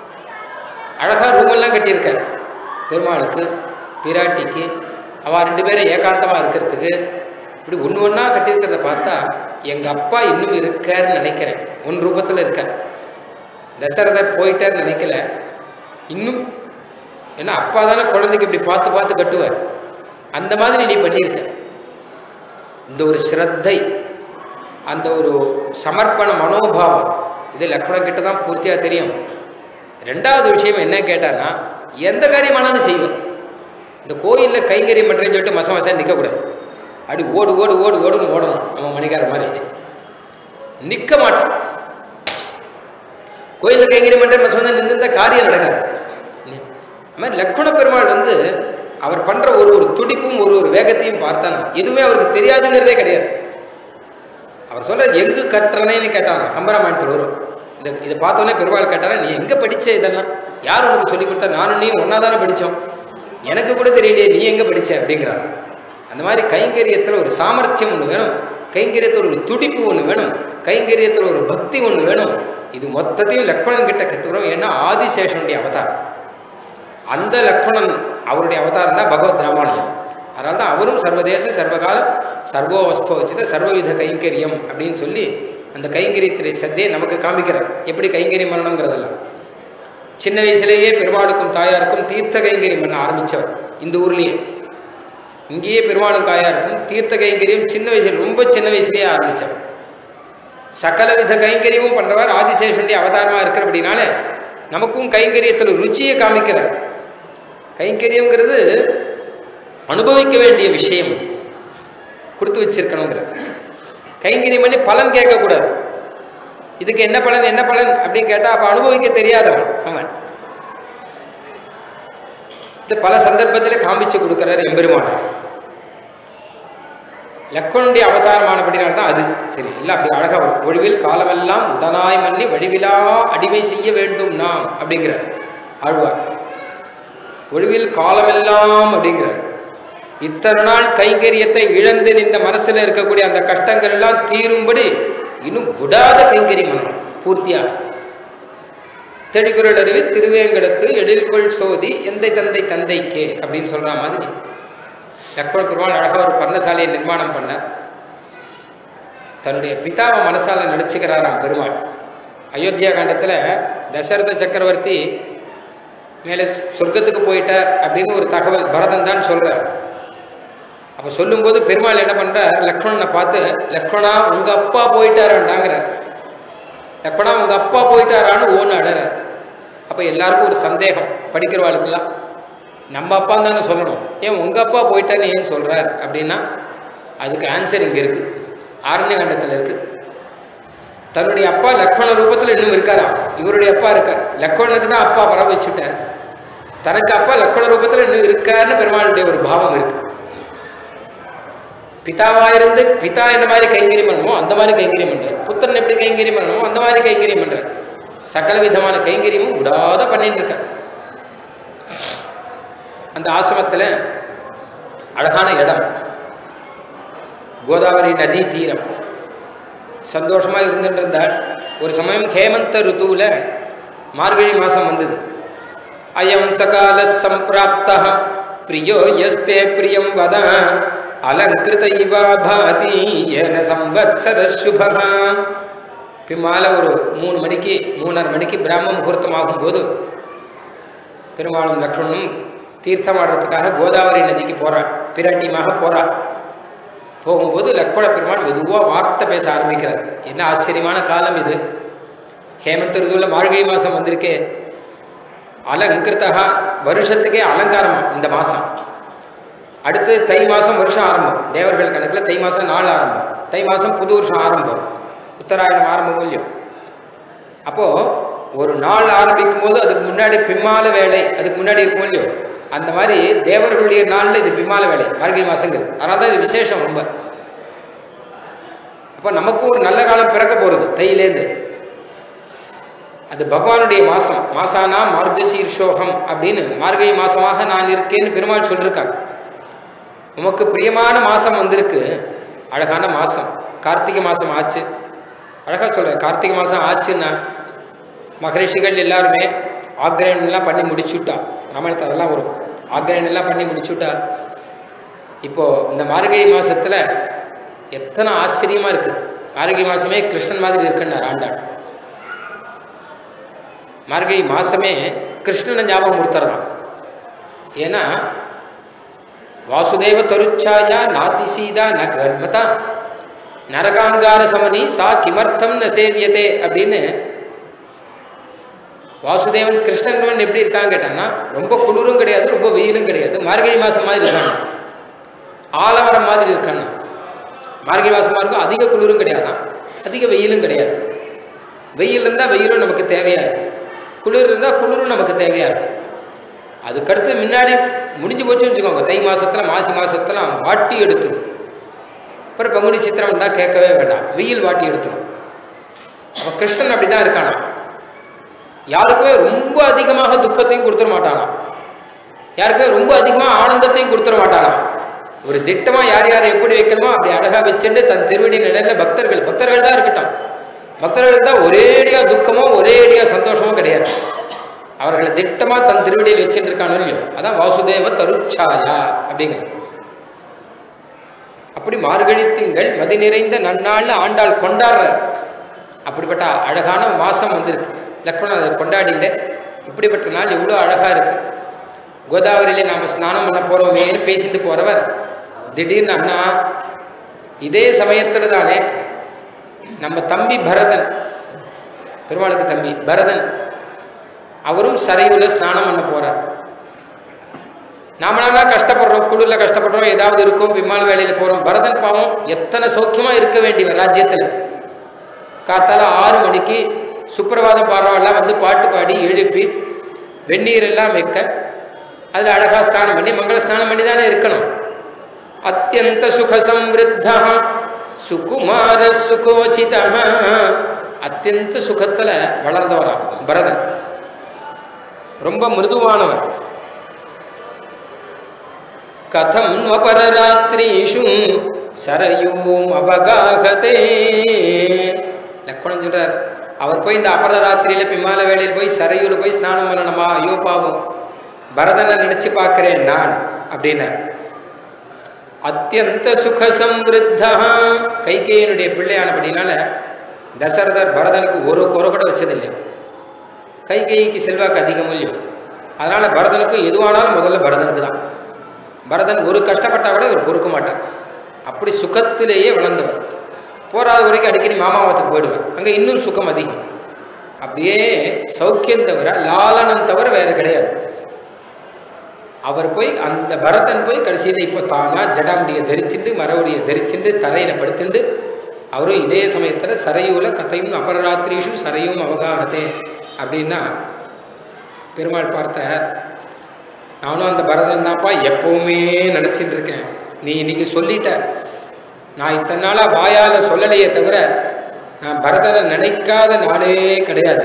அழகாக ரூமெல்லாம் கட்டியிருக்க பெருமாளுக்கு பிராட்டிக்கு அவள் ரெண்டு பேரும் ஏகாந்தமாக இருக்கிறதுக்கு இப்படி ஒன்று ஒன்றா கட்டியிருக்கிறத பார்த்தா எங்கள் அப்பா இன்னும் இருக்காருன்னு நினைக்கிறேன் உன் ரூபத்தில் இருக்க தசரதர் போயிட்டார்னு நினைக்கல இன்னும் ஏன்னா அப்பா தானே குழந்தைக்கு இப்படி பார்த்து பார்த்து கட்டுவார் அந்த மாதிரி நீ பண்ணியிருக்க இந்த ஒரு ஸ்ரத்தை அந்த ஒரு சமர்ப்பண மனோபாவம் இது லக்ஷ்மணன் கிட்ட தான் பூர்த்தியாக தெரியும் ரெண்டாவது விஷயம் என்ன கேட்டான்னா எந்த காரியமானாலும் செய்வேன் இந்த கோயிலில் கைங்கரியம் பண்ணுறேன்னு சொல்லிட்டு மசம் மசம் நிற்கக்கூடாது அப்படி ஓடு ஓடு ஓடு ஓடுன்னு ஓடணும் நம்ம மணிக்கார மாதிரி நிற்க மாட்டான் கோயிலில் கைங்கரியம் பண்ணுற மசம் வந்து நின்று காரியம் நடக்காது அது மாதிரி லக்ஷ்மண பெருமாள் வந்து அவர் பண்ணுற ஒரு ஒரு துடிப்பும் ஒரு ஒரு வேகத்தையும் பார்த்தானா எதுவுமே அவருக்கு தெரியாதுங்கிறதே கிடையாது அவர் சொல்ற எங்கு கற்றனேன்னு கேட்டாங்க கம்பராமாயணத்தில் வரும் இந்த இதை பார்த்தோன்னே பெருமாள் கேட்டாரா நீ எங்கே படிச்ச இதெல்லாம் யார் உனக்கு சொல்லி கொடுத்தா நானும் நீ ஒன்றா தானே படித்தோம் எனக்கு கூட தெரியலையே நீ எங்கே படிச்ச அப்படிங்கிறாங்க அந்த மாதிரி கைங்கரியத்தில் ஒரு சாமர்த்தியம் ஒன்று வேணும் கைங்கரியத்தில் ஒரு துடிப்பு ஒன்று வேணும் கைங்கரியத்தில் ஒரு பக்தி ஒன்று வேணும் இது மொத்தத்தையும் லக்ஷ்மணன் கிட்ட கற்றுக்கிறோம் ஏன்னா ஆதிசேஷனுடைய அவதாரம் அந்த லக்ஷ்மணன் அவருடைய அவதாரம் தான் பகவத் ராமானுஜம் அதனால தான் அவரும் சர்வதேச சர்வகால சர்வோவஸ்தோ வச்சுத சர்வவித கைங்கரியம் அப்படின்னு சொல்லி அந்த கைங்கரியத்திலே சத்தையை நமக்கு காமிக்கிறார் எப்படி கைங்கரியம் பண்ணணுங்கிறதெல்லாம் சின்ன வயசுலேயே பெருமாளுக்கும் தாயாருக்கும் தீர்த்த கைங்கரியம் பண்ண ஆரம்பித்தவர் இந்த ஊர்லேயே இங்கேயே பெருமாளும் தாயாருக்கும் தீர்த்த கைங்கரியம் சின்ன வயசுல ரொம்ப சின்ன வயசுலேயே ஆரம்பித்தவர் சகலவித கைங்கரியமும் பண்ணுறவர் ஆதிசேஷனுடைய அவதாரமாக இருக்கிறபடினால நமக்கும் கைங்கரியத்தில் ருச்சியை காமிக்கிறார் கைங்கரியங்கிறது அனுபவிக்க வேண்டிய விஷயம் கொடுத்து வச்சிருக்கணுங்கிற கைங்கரியம் பண்ணி பலன் கேட்கக்கூடாது இதுக்கு என்ன பலன் என்ன பலன் அப்படின்னு கேட்டால் அப்போ அனுபவிக்க தெரியாதவன் அவன் இது பல சந்தர்ப்பத்தில் காமிச்சு கொடுக்குறாரு எம்பெருமான லக்ஷ்மணுடைய அவதாரமானபடினால் தான் அது தெரியும் இல்லை அப்படி அழகாக வரும் ஒழிவில் காலமெல்லாம் உடனாய் மன்னி வடிவிலா அடிமை செய்ய வேண்டும் நாம் அப்படிங்கிறார் ஆழ்வார் ஒழிவில் காலமெல்லாம் அப்படிங்கிறார் இத்தனை நாள் கைங்கரியத்தை இழந்து இந்த மனசுல இருக்கக்கூடிய அந்த கஷ்டங்கள் எல்லாம் தீரும்படி இன்னும் விடாத கைங்கரியம் பண்ணணும் பூர்த்தியா தெடிகுரல் அருவி திருவேங்கடத்து எழில்கொள் சோதி எந்தை தந்தை தந்தைக்கே அப்படின்னு சொல்ற மாதிரி லக்ஷ்மண பெருமாள் அழகா ஒரு பர்ணசாலையை நிர்மாணம் பண்ணார் தன்னுடைய பிதாவை மனசால நடிச்சுக்கிறாராம் பெருமாள் அயோத்தியா காண்டத்துல தசரத சக்கரவர்த்தி மேலே சொர்க்கத்துக்கு போயிட்டார் அப்படின்னு ஒரு தகவல் பரதன் தான் சொல்றார் அப்ப சொல்லும்போது பெருமாள் என்ன பண்றார் லக்ஷ்மணனை பார்த்து லக்ஷ்மணா உங்க அப்பா போயிட்டாரான்டாங்கிறார் லக்ஷ்மணா உங்க அப்பா போயிட்டாரான்னு ஓன்னு அழறார் அப்ப எல்லாருக்கும் ஒரு சந்தேகம் படிக்கிறவாளுக்கெல்லாம் நம்ம அப்பா தானே சொல்லணும் ஏன் உங்க அப்பா போயிட்டான்னு ஏன் சொல்றார் அப்படின்னா அதுக்கு ஆன்சர் இங்க இருக்கு ஆரண்ய கண்டத்தில் இருக்கு தன்னுடைய அப்பா லக்ஷ்மண ரூபத்தில் இன்னும் இருக்காராம் இவருடைய அப்பா இருக்கார் லக்ஷ்மணனுக்கு தான் அப்பா வர வச்சுட்டார் தனக்கு அப்பா லக்ஷ்மண ரூபத்தில் இன்னும் இருக்காருன்னு பெருமாளுடைய ஒரு பாவம் இருக்கு பிதாவா இருந்து பிதா என்ன மாதிரி கைங்கரியம் பண்ணணுமோ அந்த மாதிரி கைங்கரியம் பண்றார் புத்திரன் எப்படி கைங்கரியம் பண்ணணுமோ அந்த மாதிரி கைங்கரியம் பண்றார் சகல விதமான கைங்கரியமும் விடாத பண்ணிட்டு இருக்கார் அந்த ஆசிரமத்தில் அழகான இடம் கோதாவரி நதி தீரம் சந்தோஷமா இருந்துட்டு இருந்தார் ஒரு சமயம் ஹேமந்த ருத்துவுல மார்கழி மாசம் வந்தது அயம் சகால சம்பிராப்த பிரியோ எஸ்தே பிரியம் வத அலங்கிருத இவா பாதி ஏன சம்பத்சர சுபகா பின்னால ஒரு மூணு மணிக்கு மூணரை மணிக்கு பிராம முகூர்த்தம் ஆகும்போது பெருமாளும் லக்ஷ்மணும் தீர்த்தமாடுறதுக்காக கோதாவரி நதிக்கு போறா பிராட்டியமாக போறா போகும்போது லக்ஷ்மண பெருமாள் மெதுவாக வார்த்தை பேச ஆரம்பிக்கிறார் என்ன ஆச்சரியமான காலம் இது ஹேமந்த ருதுவில் மார்கழி மாதம் வந்திருக்கே அலங்கிருத்தகா வருஷத்துக்கே அலங்காரமா இந்த மாதம் அடுத்து தை மாதம் வருஷம் ஆரம்பம் தேவர்கள் கணக்கில் தை மாதம் நாள் ஆரம்பம் தை மாதம் புது வருஷம் ஆரம்பம் உத்தராயணம் ஆரம்பம் இல்லையோ அப்போது ஒரு நாள் ஆரம்பிக்கும் போது அதுக்கு முன்னாடி பிம்மால வேலை அதுக்கு முன்னாடி இருக்கும் இல்லையோ அந்த மாதிரி தேவர்களுடைய நாளில் இது பிம்மால வேலை மார்கழி மாசங்கள் அதனால தான் இது விசேஷம் ரொம்ப அப்போ நமக்கு ஒரு நல்ல காலம் பிறக்க போகிறது தையிலேருந்து அது பகவானுடைய மாசம் மாசானா மார்கசீர்ஷோகம் அப்படின்னு மார்கழி மாசமாக நான் இருக்கேன்னு பெருமாள் சொல்லியிருக்காங்க உமக்கு பிரியமான மாசம் வந்திருக்கு அழகான மாசம் கார்த்திகை மாசம் ஆச்சு அழகா சொல்றேன் கார்த்திகை மாசம் ஆச்சுன்னா மகரிஷிகள் எல்லாருமே ஆக்ரேன்லாம் பண்ணி முடிச்சுட்டா ராமாயணத்தை அதெல்லாம் வரும் ஆக்ரேன் எல்லாம் பண்ணி முடிச்சுட்டா இப்போ இந்த மார்கழி மாசத்துல எத்தனை ஆச்சரியமா இருக்கு மார்கழி மாசமே கிருஷ்ணன் மாதிரி இருக்குன்னார் ஆண்டாள் மார்கழி மாசமே கிருஷ்ணனை ஞாபகம் கொடுத்துறதான் ஏன்னா வாசுதேவ தருச்சாயா நாதி சீதா ந கர்மதா நரகாங்கார சமனி சா கிமர்த்தம் ந சேவியதே அப்படின்னு வாசுதேவன் கிருஷ்ணன் எப்படி இருக்கான்னு கேட்டான்னா ரொம்ப குளிரும் கிடையாது ரொம்ப வெயிலும் கிடையாது மார்கழி மாசம் மாதிரி இருக்காங்க ஆலமரம் மாதிரி இருக்காங்க மார்கழி மாசமா இருக்கும் அதிக குளிரும் கிடையாதான் அதிக வெயிலும் கிடையாது வெயில் இருந்தால் வெயிலும் நமக்கு தேவையா இருக்கு குளிர் இருந்தால் குளிரும் நமக்கு தேவையா இருக்கு அதுக்கடுத்து முன்னாடி முடிஞ்சு போச்சுன்னு வச்சுக்கோங்க தை மாசத்துல மாசி மாசத்துல வாட்டி எடுத்துரும் அப்புறம் பங்குனி சித்திரம் வந்தால் கேட்கவே வேண்டாம் வெயில் வாட்டி எடுத்துரும் அப்போ கிருஷ்ணன் அப்படி தான் இருக்கானா யாருக்குமே ரொம்ப அதிகமாக துக்கத்தையும் கொடுத்துட மாட்டானா யாருக்குமே ரொம்ப அதிகமாக ஆனந்தத்தையும் கொடுத்துட மாட்டானா ஒரு திட்டமா யார் யாரை எப்படி வைக்கணுமோ அப்படி அழகா வச்சுட்டு தன் திருவடி நிலையில பக்தர்கள் பக்தர்கள் தான் இருக்கட்டும் பக்தர்கள் தான் ஒரேடியா துக்கமோ ஒரேடியா சந்தோஷமோ கிடையாது அவர்களை திட்டமா தன் திருவடியில் வச்சுட்டு இருக்கானோ இல்லையோ அதான் வாசுதேவ தருச்சாயா அப்படிங்கிற அப்படி மார்கழி திங்கள் மதி நிறைந்த நன்னாள்னு ஆண்டாள் கொண்டாடுறார் அப்படிப்பட்ட அழகான மாசம் வந்திருக்கு லக்ஷ்மணன் அதை கொண்டாடிட்டு இப்படிப்பட்ட நாள் எவ்வளோ அழகா இருக்கு கோதாவரியில நாம ஸ்நானம் பண்ண போறோமேன்னு பேசிட்டு போறவர் திடீர்னு அண்ணா இதே சமயத்துல தானே நம்ம தம்பி பரதன் பெருமாளுக்கு தம்பி பரதன் அவரும் சரையுல ஸ்நானம் பண்ண போறார் நாமளா கஷ்டப்படுறோம் குளிர்ல கஷ்டப்படுறோம் ஏதாவது இருக்கும் விமான வேலையில போறோம் பரதன் பாவம் எத்தனை சௌக்கியமா இருக்க வேண்டியவர் ராஜ்யத்துல காத்தால ஆறு மணிக்கு சுப்பிரபாதம் பாடுறவெல்லாம் வந்து பாட்டு பாடி எழுப்பி வெந்நீர் எல்லாம் வைக்க அதில் அழகா ஸ்நானம் பண்ணி மங்கள ஸ்நானம் பண்ணி தானே இருக்கணும் அத்தியந்த சுக சம்ருத்தா சுகுமார சுகோச்சித அத்தியந்த சுகத்துல வளர்ந்தவராம் பரதன் ரொம்ப மிருதுவானவர் கதம் அபரராத்திரீஷு சரயூம் அவகாகதே லக்ஷ்மணன் சொல்றார் அவர் போய் இந்த அபரராத்திரியில பிமால வேளையில் போய் சரையூர்ல போய் ஸ்நானம் பண்ணணுமா ஐயோ பாவம் பரதனை நினைச்சு பார்க்கிறேன் நான் அப்படின்னார் அத்தியந்த சுக சம்ருத்தா கைகேயனுடைய பிள்ளையானபடினால தசரதர் பரதனுக்கு ஒரு குறை கூட வச்சதில்லை கைகேயிக்கு செல்வாக்கு அதிகம் இல்லையும் அதனால பரதனுக்கு எதுவானாலும் முதல்ல பரதனுக்கு தான் பரதன் ஒரு கஷ்டப்பட்டா கூட இவர் பொறுக்க மாட்டார் அப்படி சுகத்திலேயே வளர்ந்தவர் போராத வரைக்கும் அடிக்கடி மாமாவத்துக்கு போயிடுவார் அங்கே இன்னும் சுகம் அதிகம் அப்படியே சௌக்கியம் தவிர லாலனம் தவிர வேற கிடையாது அவர் போய் அந்த பரதன் போய் கடைசியில் இப்போ தானா ஜடாமுடியை தரிச்சுட்டு மரவுடியை தரிச்சுட்டு தரையில் படுத்துண்டு அவரும் இதே சமயத்தில் சரையூல கதையும் அபரராத்திரிஷு சரையும் அவகாகத்தே அப்படின்னா பெருமாள் பார்த்த நானும் அந்த பரதன் தான்ப்பா எப்பவுமே நினச்சிட்டு இருக்கேன் நீ இன்னைக்கு சொல்லிட்ட நான் இத்தனை நாளாக வாயால் சொல்லலையே தவிர நான் பரதனை நினைக்காத நாளே கிடையாது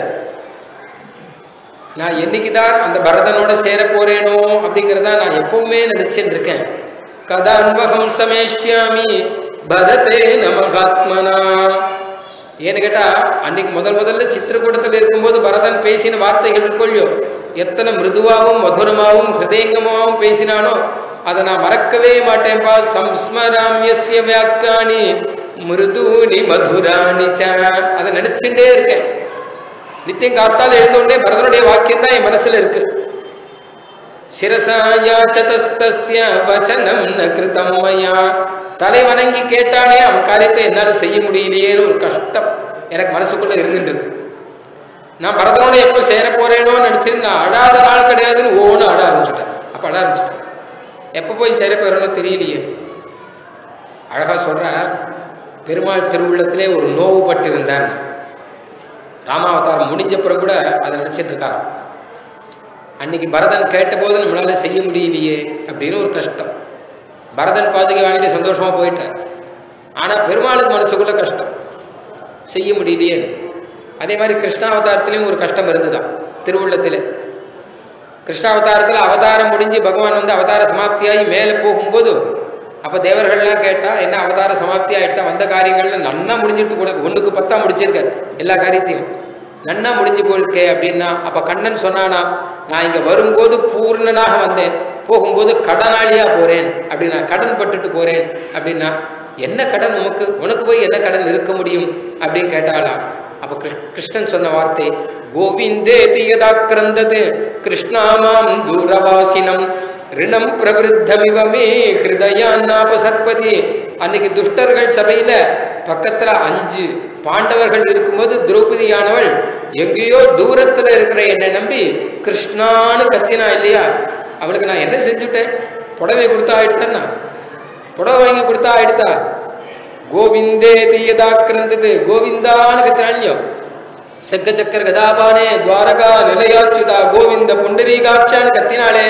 நான் என்னைக்கு தான் அந்த பரதனோட சேர போறேனோ அப்படிங்கிறத நான் எப்பவுமே நினைச்சுட்டு இருக்கேன் கதான்வகம் சமேஷ்யாமி பரதே நமகாத்மனா ஏன்னு கேட்டா அன்னைக்கு முதல் முதல்ல சித்திரக்கூடத்தில் இருக்கும்போது பரதன் பேசின வார்த்தைகள் இருக்கொள்ளியோ எத்தனை மிருதுவாகவும் மதுரமாகவும் ஹிருதயங்கமாகவும் பேசினானோ அதை நான் மறக்கவே மாட்டேன்ப்பா சம்ஸ்மராமியசிய வியாக்காணி மிருதூனி மதுராணி ச அதை நினைச்சுட்டே இருக்கேன் நித்தியம் காத்தால் எழுந்தோடனே பரதனுடைய வாக்கியம் தான் என் மனசுல இருக்கு சிரசாயாச்சதஸ்தஸ்ய வச்சனம் ந கிருதம் மயா தலை வணங்கி கேட்டானே அவன் காரியத்தை என்னால செய்ய முடியலையேன்னு ஒரு கஷ்டம் எனக்கு மனசுக்குள்ள இருந்துட்டு இருக்கு நான் பரதனோட எப்போ சேர போறேனோ நினைச்சிட்டு நான் அழாத நாள் கிடையாதுன்னு ஓன்னு அழ ஆரம்பிச்சிட்டேன் அப்ப அழ ஆரம்பிச்சிட்டேன் எப்போ போய் சேர போறேனோ தெரியலையே அழகா சொல்றேன் பெருமாள் திருவுள்ளத்திலே ஒரு நோவு பட்டு இருந்தான் ராமாவதாரம் முடிஞ்ச பிறகு கூட அதை நினைச்சிட்டு இருக்காராம் அன்னைக்கு பரதன் கேட்டபோது நம்மளால செய்ய முடியலையே அப்படின்னு ஒரு கஷ்டம் பரதன் பாதுகை வாங்கிட்டு சந்தோஷமா போயிட்டார் ஆனா பெருமாளுக்கு மனசுக்குள்ள கஷ்டம் செய்ய முடியலையே அதே மாதிரி கிருஷ்ணாவதாரத்திலையும் ஒரு கஷ்டம் இருந்துதான் திருவுள்ளத்தில் கிருஷ்ணாவதாரத்தில் அவதாரம் முடிஞ்சு பகவான் வந்து அவதார சமாப்தியாகி மேலே போகும்போது அப்போ தேவர்கள்லாம் கேட்டா என்ன அவதார சமாப்தி ஆகிட்டா வந்த காரியங்கள்ல நன்னா முடிஞ்சிட்டு கூட ஒன்றுக்கு பத்தா முடிச்சிருக்காரு எல்லா காரியத்தையும் நன்னா முடிஞ்சு போயிருக்கே அப்படின்னா அப்போ கண்ணன் சொன்னானா நான் இங்கே வரும்போது பூர்ணனாக வந்தேன் போகும்போது கடனாளியா போறேன் அப்படின்னா கடன் பட்டுட்டு போறேன் அப்படின்னா என்ன கடன் உனக்கு உனக்கு போய் என்ன கடன் இருக்க முடியும் அப்படின்னு கேட்டாளா அப்ப கிருஷ்ணன் சொன்ன வார்த்தை கோவிந்தே தியதா கிரந்தது கிருஷ்ணாமாம் தூரவாசினம் ரிணம் பிரவருத்தமிவமே ஹிருதயான்னாபசற்பதி அன்னைக்கு துஷ்டர்கள் சபையில பக்கத்துல அஞ்சு பாண்டவர்கள் இருக்கும்போது திரௌபதியானவள் எங்கேயோ தூரத்துல இருக்கிற என்னை நம்பி கிருஷ்ணான்னு கத்தினா இல்லையா அவளுக்கு நான் என்ன செஞ்சுட்டேன் புடவை கொடுத்தா ஆயிடுத்தேன்னா புடவை வாங்கி கொடுத்தா ஆயிடுத்தா கோவிந்தே தீயதா கிரந்தது கோவிந்தான்னு கத்தினாலியோ செக்க சக்கர கதாபானே துவாரகா நிலையாச்சுதா கோவிந்த புண்டரீகாட்சான்னு கத்தினாலே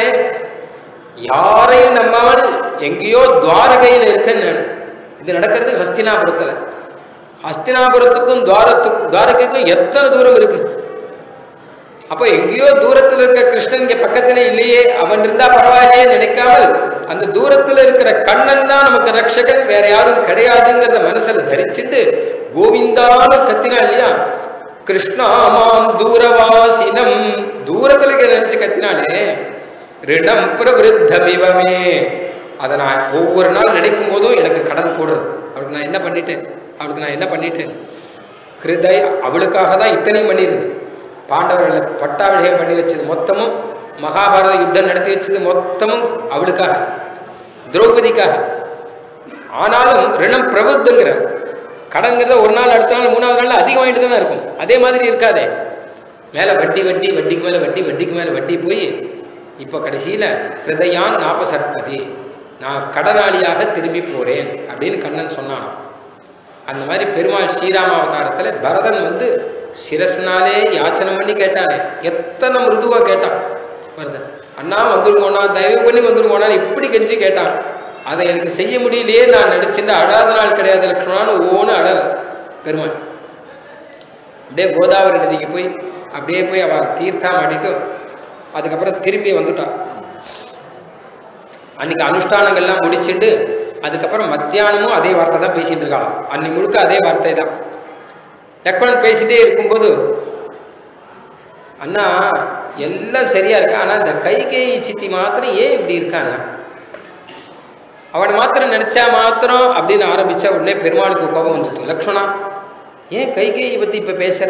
யாரையும் நம்பாமல் எங்கேயோ துவாரகையில் இருக்கேன்னு நான் இது நடக்கிறது ஹஸ்தினாபுரத்தில் ஹஸ்தினாபுரத்துக்கும் துவாரத்துக்கும் துவாரகைக்கும் எத்தனை தூரம் இருக்கு அப்போ எங்கேயோ தூரத்தில் இருக்க கிருஷ்ணன் இங்க பக்கத்துல இல்லையே அவன் இருந்தா பரவாயில்லையே நினைக்காமல் அந்த தூரத்துல இருக்கிற கண்ணன் தான் நமக்கு ரட்சகன் வேற யாரும் கிடையாதுங்கிறத மனசுல தரிச்சுட்டு கோவிந்தான்னு கத்தினா இல்லையா கிருஷ்ணாமாம் தூரவாசினம் தூரத்துல இருக்க நினைச்சு கத்தினாலே ரிடம் பிரவருத்தமிவமே அதை நான் ஒவ்வொரு நாள் நினைக்கும் போதும் எனக்கு கடன் கூடுறது அவளுக்கு நான் என்ன பண்ணிட்டேன் அவளுக்கு நான் என்ன பண்ணிட்டேன் ஹிருதய அவளுக்காக தான் இத்தனையும் பண்ணிடுது பாண்டவர்களை பட்டாபிஷேகம் பண்ணி வச்சது மொத்தமும் மகாபாரத யுத்தம் நடத்தி வச்சது மொத்தமும் அவளுக்காக திரௌபதிக்காக ஆனாலும் ரிணம் பிரபுத்துங்கிற கடன்கிறத ஒரு நாள் அடுத்த நாள் மூணாவது நாள் அதிகமாயிட்டு தானே இருக்கும் அதே மாதிரி இருக்காதே மேலே வட்டி வட்டி வட்டிக்கு மேலே வட்டி வட்டிக்கு மேலே வட்டி போய் இப்போ கடைசியில் ஹிருதயான் நாபசற்பதி நான் கடனாளியாக திரும்பி போகிறேன் அப்படின்னு கண்ணன் சொன்னான் அந்த மாதிரி பெருமாள் ஸ்ரீராமாவதாரத்தில் பரதன் வந்து சிரஸ்னாலே யாச்சனை பண்ணி கேட்டானே எத்தனை மிருதுவாக கேட்டான் பரதன் அண்ணா வந்துருங்கோண்ணா தயவு பண்ணி வந்துருங்கோண்ணா இப்படி கெஞ்சி கேட்டான் அதை எனக்கு செய்ய முடியலையே நான் நினச்சிட்டு அழாத நாள் கிடையாது லக்ஷ்மணான்னு ஓன்னு அழற பெருமாள் அப்படியே கோதாவரி நதிக்கு போய் அப்படியே போய் அவள் தீர்த்தம் ஆடிட்டு அதுக்கப்புறம் திரும்பி வந்துட்டான் அன்னைக்கு அனுஷ்டானங்கள்லாம் முடிச்சுட்டு அதுக்கப்புறம் மத்தியானமும் அதே வார்த்தை தான் பேசிட்டு இருக்காளாம் அன்னைக்கு முழுக்க அதே வார்த்தை தான் லக்ஷ்மணன் பேசிட்டே இருக்கும்போது அண்ணா எல்லாம் சரியா இருக்கு ஆனா இந்த கைகேயி சித்தி மாத்திரம் ஏன் இப்படி இருக்காங்க அவனை மாத்திரம் நினைச்சா மாத்திரம் அப்படின்னு ஆரம்பிச்சா உடனே பெருமாளுக்கு கோபம் வந்துட்டு லக்ஷ்மணா ஏன் கைகேயை பத்தி இப்ப பேசுற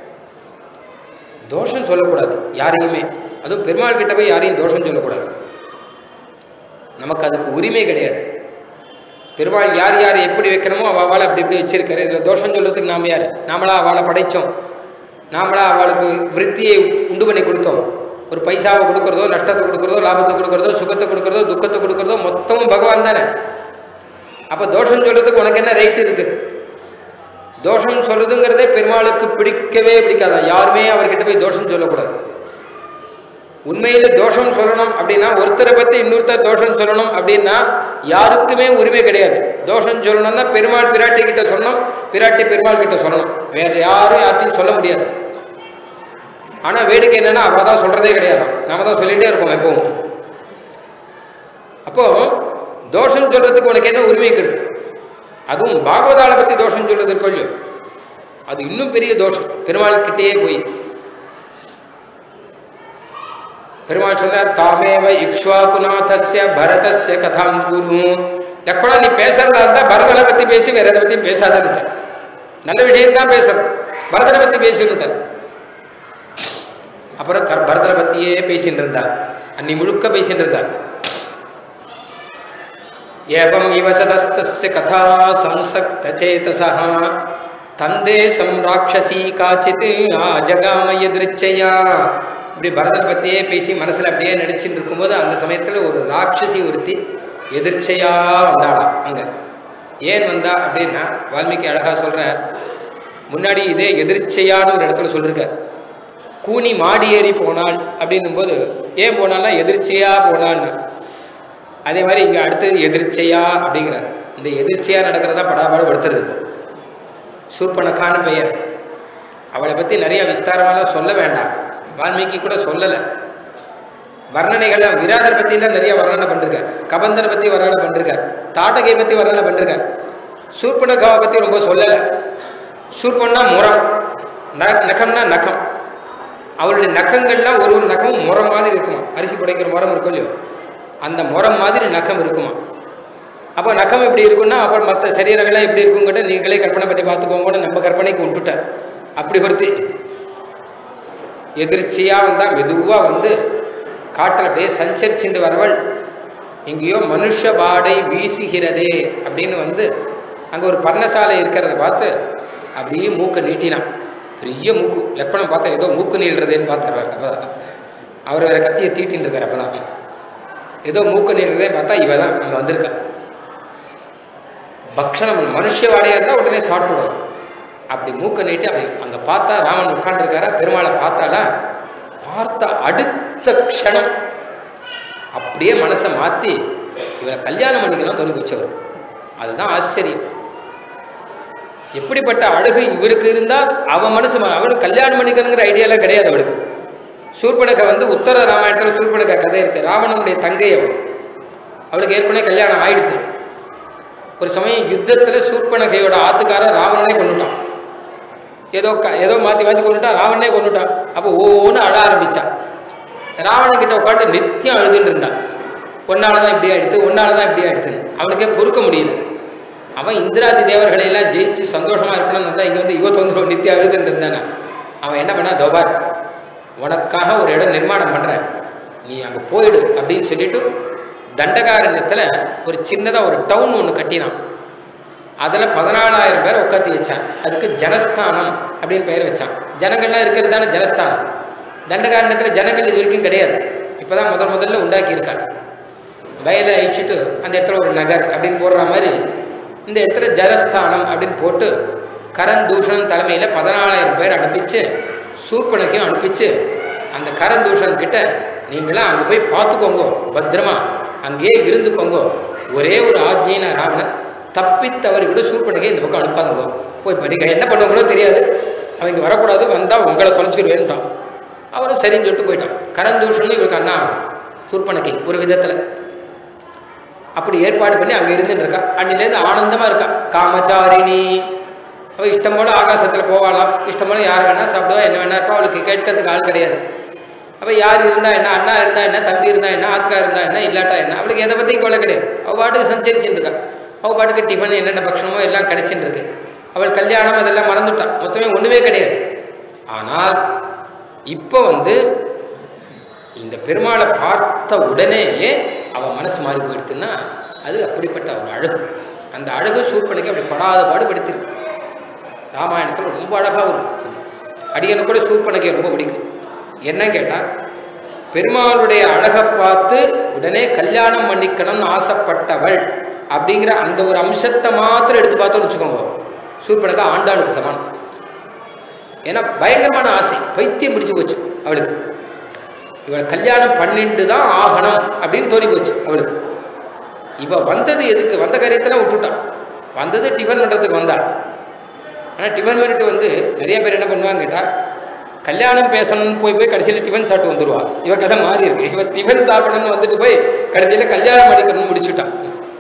தோஷம் சொல்லக்கூடாது யாரையுமே அதுவும் பெருமாள் கிட்ட போய் யாரையும் தோஷம் சொல்லக்கூடாது நமக்கு அதுக்கு உரிமை கிடையாது பெருமாள் யார் யார் எப்படி வைக்கணுமோ அவளை அப்படி இப்படி வச்சிருக்காரு இதுல தோஷம் சொல்றதுக்கு நாம யார் நாமளா அவளை படைச்சோம் நாமளா அவளுக்கு விருத்தியை உண்டு பண்ணி கொடுத்தோம் ஒரு பைசாவை கொடுக்கறதோ நஷ்டத்தை கொடுக்கறதோ லாபத்தை கொடுக்கறதோ சுகத்தை கொடுக்கறதோ துக்கத்தை கொடுக்கறதோ மொத்தமும் பகவான் தானே அப்ப தோஷம் சொல்றதுக்கு உனக்கு என்ன ரைட் இருக்கு தோஷம் சொல்றதுங்கிறதே பெருமாளுக்கு பிடிக்கவே பிடிக்காதான் யாருமே அவர்கிட்ட போய் தோஷம் சொல்லக்கூடாது உண்மையில தோஷம் சொல்லணும் அப்படின்னா ஒருத்தரை பத்தி இன்னொருத்தர் தோஷம் சொல்லணும் அப்படின்னா யாருக்குமே உரிமை கிடையாது தோஷம் சொல்லணும்னா பெருமாள் பிராட்டி கிட்ட சொல்லணும் பிராட்டி பெருமாள் கிட்ட சொல்லணும் வேற யாரும் யார்ட்டையும் சொல்ல முடியாது ஆனா வேடிக்கை என்னன்னா அவ தான் சொல்றதே கிடையாது நாம தான் சொல்லிட்டே இருப்போம் எப்பவும் அப்போ தோஷம் சொல்றதுக்கு உனக்கு என்ன உரிமை கிடையாது அதுவும் பாகவதால பத்தி தோஷம் சொல்றது இருக்கோ இல்லையோ அது இன்னும் பெரிய தோஷம் பெருமாள் கிட்டேயே போய் பெருமாள் சொன்னார் தாமேவ இக்ஷ்வாகுநாதஸ்ய பரதஸ்ய கதாம் குரு லக்ஷ்மணா நீ பேசுறதா இருந்தா பரதனை பத்தி பேசி வேற எதை பத்தி பேசாதன்னு நல்ல விஷயம் தான் பேசணும் பரதனை பத்தி பேசிட்டு அப்புறம் கர் பரதனை பத்தியே பேசிட்டு இருந்தா அன்னி முழுக்க பேசிட்டு இருந்தா ஏவம் இவசதஸ்தஸ்ய கதா சம்சக்த சேதசா தந்தேசம் ராட்சசி காச்சித் ஆஜகாம எதிர்ச்சையா இப்படி பரதனை பற்றியே பேசி மனசில் அப்படியே நடிச்சுட்டு இருக்கும்போது அந்த சமயத்தில் ஒரு ராட்சசி ஒருத்தி எதிர்ச்சையா வந்தாளாம் அங்கே ஏன் வந்தா அப்படின்னா வால்மீகி அழகா சொல்ற முன்னாடி இதே எதிர்ச்சையான்னு ஒரு இடத்துல சொல்லிருக்க கூனி மாடி ஏறி போனாள் அப்படின்னும் போது ஏன் போனால்னா எதிர்ச்சையா போனான்னு அதே மாதிரி இங்கே அடுத்தது எதிர்ச்சையா அப்படிங்கிறார் இந்த எதிர்ச்சையா நடக்கிறதா படாபாடு படுத்துறது சூர்பனக்கான்னு பெயர் அவளை பற்றி நிறைய விஸ்தாரமாலாம் சொல்ல வேண்டாம் வால்மீகி கூட சொல்லலை வர்ணனைகள்லாம் விராதர் பற்றிலாம் நிறைய வர்ணனை பண்ணிருக்கார் கபந்தனை பற்றி வர்ணனை பண்ணிருக்கார் தாட்டகை பற்றி வர்ணனை பண்ணிருக்கார் சூர்பனகாவை பற்றி ரொம்ப சொல்லலை சூர்பன்னா முறம் ந- நகம்னா நகம் அவளுடைய நகங்கள்லாம் ஒரு ஒரு நகமும் முறம் மாதிரி இருக்குமா அரிசி புடைக்கிற முறம் இருக்கும் இல்லையோ அந்த முறம் மாதிரி நகம் இருக்குமா அப்போ நகம் எப்படி இருக்கும்னா அப்புறம் மற்ற சரீரங்கள்லாம் எப்படி இருக்குங்கிட்ட நீங்களே கற்பனை பண்ணி பார்த்துக்கோங்கன்னு நம்ம கற்பனைக்கு விட்டுட்டார் அப்படி ஒருத்தி எதிர்ச்சியாக வந்தால் மெதுவாக வந்து காட்டில் அப்படியே சஞ்சரிச்சுட்டு வரவள் எங்கேயோ மனுஷ வாடை வீசுகிறதே அப்படின்னு வந்து அங்கே ஒரு பர்ணசாலை இருக்கிறத பார்த்து அப்படியே மூக்கை நீட்டினான் பெரிய மூக்கு லக்ஷ்மணன் பார்த்தா ஏதோ மூக்கு நீள்றதேன்னு பார்த்தாரு அப்பதான் அவர் வேற கத்தியை தீட்டின்னு இருக்கார் அப்பதான் ஏதோ மூக்கு நீள்றதே பார்த்தா இவ தான் அங்கே வந்திருக்கா பக்ஷணம் மனுஷ வாடையாக இருந்தால் உடனே சாப்பிடுவோம் அப்படி மூக்க நீட்டி அப்படி அங்கே பார்த்தா ராமன் உட்காந்துருக்காரா பெருமாளை பார்த்தாலா பார்த்த அடுத்த க்ஷணம் அப்படியே மனசை மாற்றி இவரை கல்யாணம் பண்ணிக்கலாம் தோணி போச்சு அவருக்கு அதுதான் ஆச்சரியம் எப்படிப்பட்ட அழகு இவருக்கு இருந்தால் அவன் மனசு மா- அவனுக்கு கல்யாணம் பண்ணிக்கணுங்கிற ஐடியாலாம் கிடையாது அவளுக்கு சூர்பனக வந்து உத்தர ராமாயணத்தில் சூர்பனக கதை இருக்கு ராவணனுடைய தங்கை அவள் அவளுக்கு ஏற்கனவே கல்யாணம் ஆயிடுத்து ஒரு சமயம் யுத்தத்தில் சூர்பனகையோட ஆத்துக்காரர் ராவணனே கொண்டுட்டான் ஏதோ க ஏதோ மாற்றி மாற்றி கொண்டுட்டான் ராவணனே கொண்டுட்டான் அப்போ ஒவ்வொன்று அழ ஆரம்பிச்சான் ராவணன் கிட்ட உட்காந்து நித்தியம் அழுதுட்டு இருந்தான் ஒன்னால தான் இப்படி ஆயிடுத்து ஒன்னால தான் இப்படி ஆயிடுத்துன்னு அவனுக்கே பொறுக்க முடியல அவன் இந்திராதி தேவர்களை எல்லாம் ஜெயிச்சு சந்தோஷமா இருக்கணும்னு வந்தா இங்க வந்து இவ தொந்தரவு நித்தியம் அழுதுட்டு இருந்தானே அவன் என்ன பண்ணா தோபார் உனக்காக ஒரு இடம் நிர்மாணம் பண்றேன் நீ அங்க போயிடு அப்படின்னு சொல்லிட்டு தண்டகாரண்யத்துல ஒரு சின்னதா ஒரு டவுன் ஒன்று கட்டினான் அதுல பதினாலாயிரம் பேரை உட்காத்தி வச்சான் அதுக்கு ஜனஸ்தானம் அப்படின்னு பெயர் வச்சான் ஜனங்கள்லாம் இருக்கிறது தானே ஜனஸ்தானம் தண்டகாரண்யத்துல ஜனங்கள் இது வரைக்கும் கிடையாது இப்பதான் முதல் முதல்ல உண்டாக்கி இருக்காங்க வயலை அழிச்சிட்டு அந்த இடத்துல ஒரு நகர் அப்படின்னு போடுற மாதிரி இந்த இடத்துல ஜலஸ்தானம் அப்படின்னு போட்டு கரண் தூஷணன் தலைமையில் பதினாலாயிரம் பேர் அனுப்பிச்சு சூர்பனுக்கையும் அனுப்பிச்சு அந்த கரண் தூஷன் கிட்ட நீங்களாம் அங்கே போய் பார்த்துக்கோங்க பத்திரமா அங்கேயே இருந்துக்கோங்க ஒரே ஒரு ஆக்ஞின ராவணன் தப்பி தவறி கூட சூர்பனுக்கை இந்த பக்கம் அனுப்பாங்க போய் இப்போ நீங்கள் என்ன பண்ணுவாங்களோ தெரியாது அவங்க வரக்கூடாது வந்தால் உங்களை தொலைச்சிருவேன்ட்டான் அவரும் சரின்னு சொல்லிட்டு போயிட்டான் கரந்தூஷன் இவருக்கு அண்ணா சூர்பனக்கை ஒரு விதத்தில் அப்படி ஏற்பாடு பண்ணி அங்கே இருந்துட்டு இருக்கா அன்னிலேருந்து ஆனந்தமா இருக்கா காமச்சாரிணி அவ இஷ்டம் போல ஆகாசத்துல போவாளாம் இஷ்டம் போல யார் வேணா சாப்பிடுவா என்ன வேணா இருப்பா அவளுக்கு கேட்கறதுக்கு ஆள் கிடையாது அப்ப யார் இருந்தா என்ன அண்ணா இருந்தா என்ன தம்பி இருந்தா என்ன ஆத்துக்கா இருந்தா என்ன இல்லாட்டா என்ன அவளுக்கு எதை பத்தியும் கொலை கிடையாது அவ பாட்டுக்கு சஞ்சரிச்சுட்டு இருக்கா அவ பாட்டுக்கு டிஃபன் என்னென்ன பட்சமோ எல்லாம் கிடைச்சிட்டு இருக்கு அவள் கல்யாணம் அதெல்லாம் மறந்துட்டான் மொத்தமே ஒண்ணுமே கிடையாது ஆனால் இப்போ வந்து இந்த பெருமாளை பார்த்த உடனேயே அவன் மனசு மாறி போயிடுதுன்னா அது அப்படிப்பட்ட ஒரு அழகு அந்த அழகு சூர்பனுக்கு அப்படி படாத பாடு படுத்திருக்கு ராமாயணத்தில் ரொம்ப அழகாக வரும் அது அடியனுக்கு கூட சூர்பனுக்கு ரொம்ப பிடிக்கும் என்ன கேட்டால் பெருமாளுடைய அழகை பார்த்து உடனே கல்யாணம் பண்ணிக்கணும்னு ஆசைப்பட்டவள் அப்படிங்கிற அந்த ஒரு அம்சத்தை மாத்திரம் எடுத்து பார்த்தோம்னு வச்சுக்கோங்க சூர்பனுக்கு ஆண்டாளுக்கு சமானம் ஏன்னா பயங்கரமான ஆசை பைத்தியம் பிடிச்சு போச்சு அவளுக்கு இவளை கல்யாணம் பண்ணிட்டு தான் ஆகணும் அப்படின்னு தோணி போச்சு அவளுக்கு இவ வந்தது எதுக்கு வந்த காரியத்தெல்லாம் விட்டுட்டான் வந்தது டிஃபன் பண்ணுறதுக்கு வந்தா ஆனால் டிஃபன் பண்ணிட்டு வந்து நிறைய பேர் என்ன பண்ணுவாங்க கேட்டால் கல்யாணம் பேசணும்னு போய் போய் கடைசியில் டிஃபன் சாப்பிட்டு வந்துடுவா இவ கதை மாறி இருக்கு இவ டிஃபன் சாப்பிடணும்னு வந்துட்டு போய் கடைசியில் கல்யாணம் பண்ணிக்கணும்னு முடிச்சுட்டான்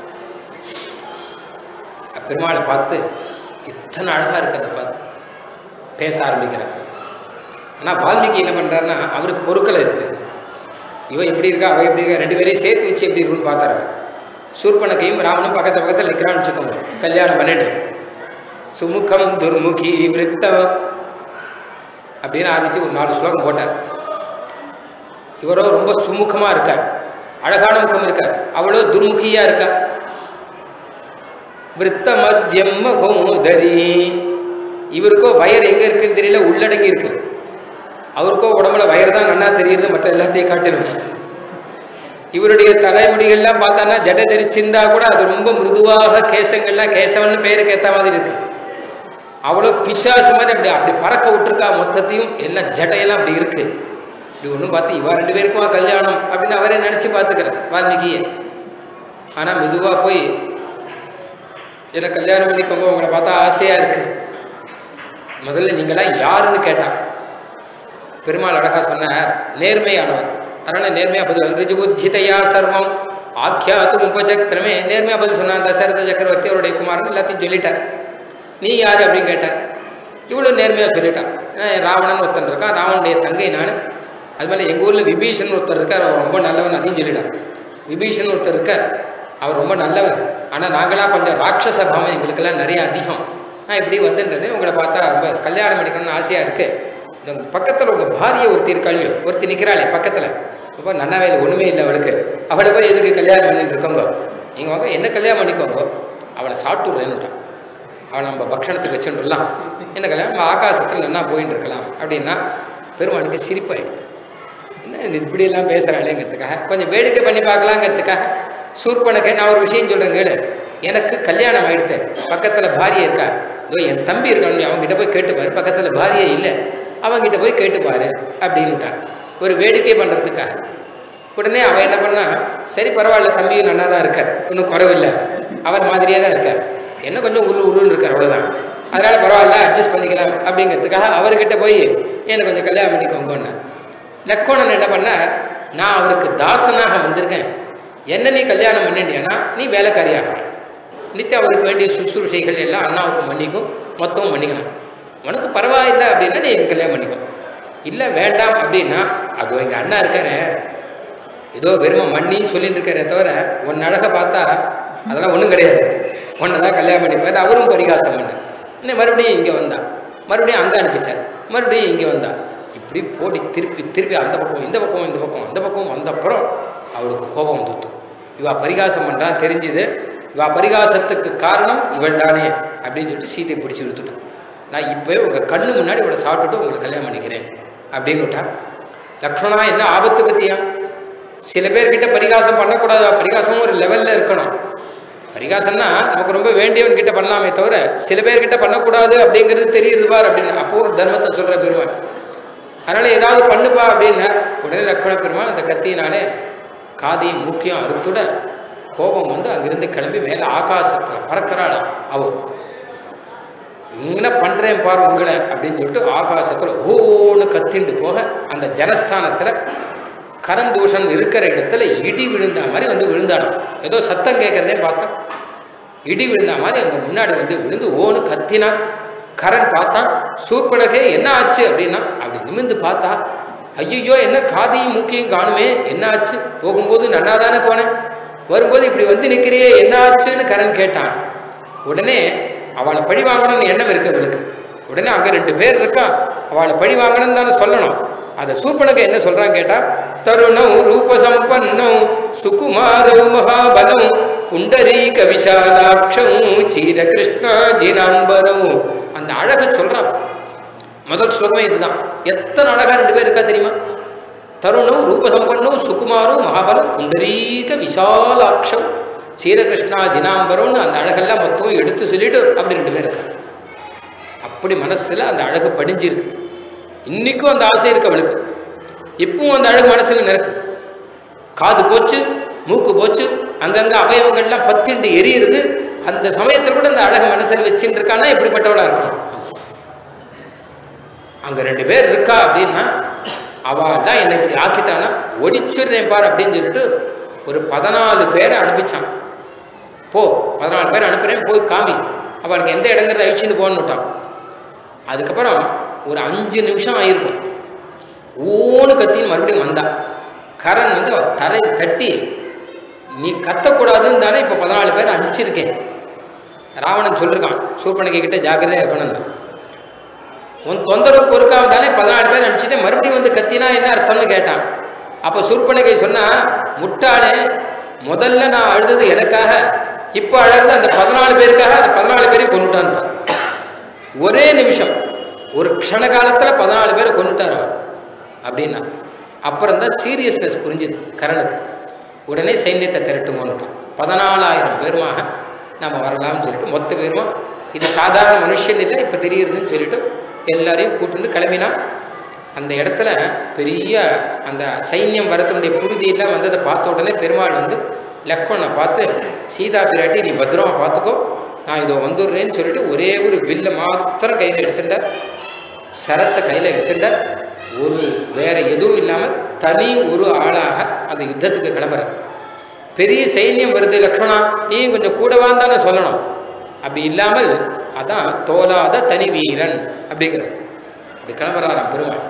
பெருமாளை பார்த்து இத்தனை அழகாக இருக்கிறத பார்த்து பேச ஆரம்பிக்கிறார் ஆனால் வால்மீகி என்ன பண்ணுறாருன்னா அவருக்கு பொருட்கள் இருக்குது இவ எப்படி இருக்கா அவ எப்படி இருக்கா ரெண்டு பேரையும் சேர்த்து வச்சு எப்படி இருக்குன்னு பார்த்தாரு சூர்பனக்கையும் ராமனும் பக்கத்து பக்கத்தில் நிற்கிறான்னு வச்சுக்கோங்க கல்யாணம் பண்ணிட்டு சுமுகம் துர்முகி விருத்தம் அப்படின்னு ஆரம்பித்து ஒரு நாலு ஸ்லோகம் போட்டார் இவரோ ரொம்ப சுமுகமாக இருக்கார் அழகான முகம் இருக்கார் அவளோ துர்முகியா இருக்கா விருத்த மத்தியம் மகோதரி இவருக்கோ வயர் எங்க இருக்குன்னு தெரியல உள்ளடங்கி இருக்கு அவருக்கோ உடம்புல வயர் தான் நல்லா தெரியுது மற்ற எல்லாத்தையும் காட்டிலும் இவருடைய தலைமுடிகள்லாம் பார்த்தான்னா ஜடை தெரிச்சிருந்தா கூட அது ரொம்ப மிருதுவாக கேசங்கள்லாம் கேசவன்னு பேருக்கு ஏற்ற மாதிரி இருக்கு அவ்வளோ பிசாசு மாதிரி அப்படி அப்படி பறக்க விட்டுருக்கா மொத்தத்தையும் எல்லாம் ஜடையெல்லாம் அப்படி இருக்கு இப்படி ஒன்றும் பார்த்து இவா ரெண்டு பேருக்குமா கல்யாணம் அப்படின்னு அவரே நினச்சி பார்த்துக்கிறார் வால்மீகியை ஆனால் மெதுவாக போய் இதில் கல்யாணம் பண்ணிக்கோங்க உங்களை பார்த்தா ஆசையாக இருக்கு முதல்ல நீங்களாம் யாருன்னு கேட்டான் பெருமாள் அழகா சொன்னார் நேர்மையானவர் அதனால நேர்மையா பதில் ரிஜுபுத்திதையா சர்வம் ஆக்கியாத்து உபசக்கரமே நேர்மையா பதில் சொன்னான் தசரத சக்கரவர்த்தி அவருடைய குமாரன் எல்லாத்தையும் சொல்லிட்டார் நீ யாரு அப்படின்னு கேட்டார் இவ்வளோ நேர்மையாக சொல்லிட்டான் அஹ் ராவணன் ஒருத்தன் இருக்கான் ராவனுடைய தங்கை நான் அது மேலே எங்கள் ஊரில் விபீஷன் ஒருத்தர் இருக்கார் அவர் ரொம்ப நல்லவன் அதையும் சொல்லிட்டான் விபீஷன் ஒருத்தர் இருக்கார் அவர் ரொம்ப நல்லவர் ஆனால் நாங்களாம் கொஞ்சம் ராட்சச பாவம் எங்களுக்கெல்லாம் நிறைய அதிகம் நான் இப்படி வந்துன்றது உங்களை பார்த்தா ரொம்ப கல்யாணம் பண்ணிக்கணும்னு ஆசையாக இருக்குது இந்த பக்கத்தில் உங்கள் பாரிய ஒருத்தி இருக்காளியோ ஒருத்தி நிற்கிறாளே பக்கத்தில் ரொம்ப நன்னாவே இல்லை ஒன்றுமே இல்லை அவளுக்கு அவளை போய் எதுக்கு கல்யாணம் பண்ணிட்டு இருக்கோங்க நீங்கள் வாங்க என்ன கல்யாணம் பண்ணிக்கோங்க அவளை சாப்பிட்டு விடுறேன்னுட்டான் அவனை நம்ம பக்ஷணத்துக்கு வச்சுட்டுலாம் என்ன கல்யாணம் நம்ம ஆகாசத்தில் நல்லா போயின்னு இருக்கலாம் அப்படின்னா பெருமானுக்கு சிரிப்பாயிடுது என்ன இது இப்படியெல்லாம் பேசுகிறாளேங்கிறதுக்காக கொஞ்சம் வேடிக்கை பண்ணி பார்க்கலாங்கிறதுக்காக சூர்பனுக்கு நான் ஒரு விஷயம் சொல்கிறேன் கேளு எனக்கு கல்யாணம் ஆயிடுத்து பக்கத்தில் பாரியை இருக்கா இதோ என் தம்பி இருக்கான் அவங்ககிட்ட போய் கேட்டுப்பாரு பக்கத்தில் பாரியே இல்லை அவங்ககிட்ட போய் கேட்டுப்பாரு அப்படின்னுட்டான் ஒரு வேடிக்கை பண்ணுறதுக்காக உடனே அவன் என்ன பண்ணா சரி பரவாயில்ல தம்பியும் நல்லா தான் இருக்கார் ஒன்றும் குறவில்லை அவர் மாதிரியே தான் இருக்கார் என்ன கொஞ்சம் உரு உருன்னு இருக்கார் அவ்வளோதான் அதனால பரவாயில்ல அட்ஜஸ்ட் பண்ணிக்கலாம் அப்படிங்கிறதுக்காக அவர்கிட்ட போய் எனக்கு கொஞ்சம் கல்யாணம் பண்ணிக்கோங்கன்னு லக்கோணன் என்ன பண்ணார் நான் அவருக்கு தாசனாக வந்திருக்கேன் என்ன நீ கல்யாணம் பண்ணிட்டியானா நீ வேலைக்காரியாக நித்தியம் அவருக்கு வேண்டிய சுசுரூஷைகள் எல்லாம் அண்ணாவுக்கு மன்னிக்கும் மொத்தமும் பண்ணிக்கலாம் உனக்கு பரவாயில்லை அப்படின்னா நீ எனக்கு கல்யாணம் பண்ணிக்கோ இல்லை வேண்டாம் அப்படின்னா அது எங்கள் அண்ணா இருக்காரு ஏதோ வெறும மண்ணின்னு சொல்லிட்டு இருக்காரே தவிர உன் அழகை பார்த்தா அதெல்லாம் ஒன்றும் கிடையாது உன்னை தான் கல்யாணம் பண்ணிப்பார் அவரும் பரிகாசம் பண்ண இன்னும் மறுபடியும் இங்கே வந்தான் மறுபடியும் அங்கே அனுப்பிச்சார் மறுபடியும் இங்கே வந்தான் இப்படி போடி திருப்பி திருப்பி அந்த பக்கம் இந்த பக்கம் இந்த பக்கம் அந்த பக்கம் வந்தப்புறம் அவளுக்கு கோபம் வந்துட்டு இவா பரிகாசம் பண்ணுறான் தெரிஞ்சுது இவா பரிகாசத்துக்கு காரணம் இவள் தானே அப்படின்னு சொல்லிட்டு சீதையை பிடிச்சி இழுத்துட்டான் நான் இப்போவே உங்கள் கண்ணு முன்னாடி இவளை சாப்பிட்டுட்டு உங்களுக்கு கல்யாணம் பண்ணிக்கிறேன் அப்படின்னு விட்டா லக்ஷ்மணா என்ன ஆபத்து பற்றியா சில பேர்கிட்ட பரிகாசம் பண்ணக்கூடாது பரிகாசமும் ஒரு லெவலில் இருக்கணும் பரிகாசம்னா நமக்கு ரொம்ப வேண்டியவன் கிட்ட பண்ணலாமே தவிர சில பேர்கிட்ட பண்ணக்கூடாது அப்படிங்கிறது தெரியுது பார் அப்படின்னு அப்போ ஒரு தர்மத்தை சொல்கிற பெருமாள் அதனால் ஏதாவது பண்ணுப்பா அப்படின்னா உடனே லக்ஷ்மண பெருமாள் அந்த கத்தியினாலே காதையும் மூக்கையும் அறுத்துட கோபம் வந்து அங்கிருந்து கிளம்பி மேலே ஆகாசத்தில் பறக்கிறாளாம் அவ இங்கே பண்ணுறேன் பார் உங்களை அப்படின்னு சொல்லிட்டு ஆகாசத்தில் ஓன்னு கத்திண்டு போக அந்த ஜனஸ்தானத்தில் கரண் தூஷன் இருக்கிற இடத்துல இடி விழுந்த மாதிரி வந்து விழுந்தாடும் ஏதோ சத்தம் கேட்கறதே பார்த்தா இடி விழுந்த மாதிரி அங்கே முன்னாடி வந்து விழுந்து ஓன்னு கத்தினான் கரண் பார்த்தான் சூர்பனகே என்ன ஆச்சு அப்படின்னா அப்படி நிமிர்ந்து பார்த்தா ஐயோ என்ன காதையும் மூக்கையும் காணுமே என்ன ஆச்சு போகும்போது நல்லா தானே போனேன் வரும்போது இப்படி வந்து நிற்கிறியே என்ன ஆச்சுன்னு கரண் கேட்டான் உடனே அவளை பழி வாங்கணும்னு எண்ணம் இருக்கு அவளுக்கு உடனே அங்கே ரெண்டு பேர் இருக்கா அவளை பழி வாங்கணும்னு தானே சொல்லணும் அதை சூர்பனக என்ன சொல்றான் கேட்டா தருணம் ரூபசம்பன்னம் சுகுமாரம் மகாபலம் புண்டரீக விஷாலாட்சம் சீர கிருஷ்ணா ஜினாம்பரம் அந்த அழகை சொல்றான் முதல் ஸ்லோகமே இதுதான் எத்தனை அழகா ரெண்டு பேர் இருக்கா தெரியுமா தருணம் ரூபசம்பன்னம் சுகுமாரம் மகாபலம் புண்டரீக விஷாலாட்சம் சீரகிருஷ்ணா ஜினாம்பரம்னு அந்த அழகெல்லாம் மொத்தம் எடுத்து சொல்லிட்டு அப்படி ரெண்டு பேர் இருக்காங்க அப்படி மனசுல அந்த அழகு படிஞ்சிருக்கு இன்னைக்கும் அந்த ஆசை இருக்கு அவளுக்கு இப்பவும் அந்த அழகு மனசுல நிற்கு காது போச்சு மூக்கு போச்சு அங்கங்க அவயவங்கள்லாம் பத்திண்டு எரியுது அந்த சமயத்தில் கூட அந்த அழகு மனசில் வச்சுட்டு இருக்கானா எப்படிப்பட்டவளா இருக்கணும் அங்க ரெண்டு பேர் இருக்கா அப்படின்னா அவள் தான் என்னை இப்படி ஆக்கிட்டானா ஒடிச்சுடுறேன் பார் அப்படின்னு சொல்லிட்டு ஒரு பதினாலு பேரை அனுப்பிச்சான் போ பதினாலு பேர் அனுப்புறேன் போய் காமி அவளுக்கு எந்த இடங்கிறத அழிச்சுட்டு போகணுட்டான் அதுக்கப்புறம் ஒரு அஞ்சு நிமிஷம் ஆயிருக்கும் ஓன்னு கத்தின்னு மறுபடியும் வந்தா கரண் வந்து அவ தரை தட்டி நீ கத்தக்கூடாதுன்னு தானே இப்போ பதினாலு பேர் அனுப்பிச்சிருக்கேன் ராவணன் சொல்லிருக்கான் சூர்பனகை கிட்ட ஜாக்கிரதையா இருக்கணும் உன் தொந்தரவு பொறுக்காம தானே பதினாலு பேர் அனுப்பிச்சிட்டு மறுபடியும் வந்து கத்தினா என்ன அர்த்தம்னு கேட்டான் அப்போ சூர்பனகை சொன்னா முட்டாளே முதல்ல நான் அழுதது எனக்காக இப்போ அழறது அந்த பதினாலு பேருக்காக அந்த பதினாலு பேரையும் கொண்டுட்டான் ஒரே நிமிஷம் ஒரு க்ஷண காலத்துல பதினாலு பேரை கொண்டுட்டார் அவர் அப்படின்னா அப்புறம் தான் சீரியஸ்னஸ் புரிஞ்சுது கரணுக்கு உடனே சைன்யத்தை திரட்டுங்கன்னுட்டான் பதினாலாயிரம் பேருமாக நம்ம வரலாம்னு சொல்லிட்டு மொத்த பேருமா இது சாதாரண மனுஷன் இல்லை இப்போ தெரியுதுன்னு சொல்லிட்டு எல்லாரையும் கூட்டிட்டு கிளம்பினா அந்த இடத்துல பெரிய அந்த சைன்யம் வரத்தினுடைய புழுதியெல்லாம் வந்ததை பார்த்த உடனே பெருமாள் வந்து லக்ஷ்மணனை பார்த்து சீதா பிராட்டி நீ பத்திரமா பார்த்துக்கோ நான் இதோ வந்துடுறேன்னு சொல்லிட்டு ஒரே ஒரு வில்லை மாத்திரம் கையில் எடுத்துட்டார் சரத்தை கையில் எடுத்துட்டார் ஒரு வேற எதுவும் இல்லாமல் தனி ஒரு ஆளாக அந்த யுத்தத்துக்கு கிளம்புறார் பெரிய சைன்யம் வருது லக்ஷ்மணா நீயும் கொஞ்சம் கூட வாழ்ந்தானே சொல்லணும் அப்படி இல்லாமல் அதான் தோலாத தனி வீரன் அப்படிங்கிற அப்படி கிளம்புறாராம் பெருமாள்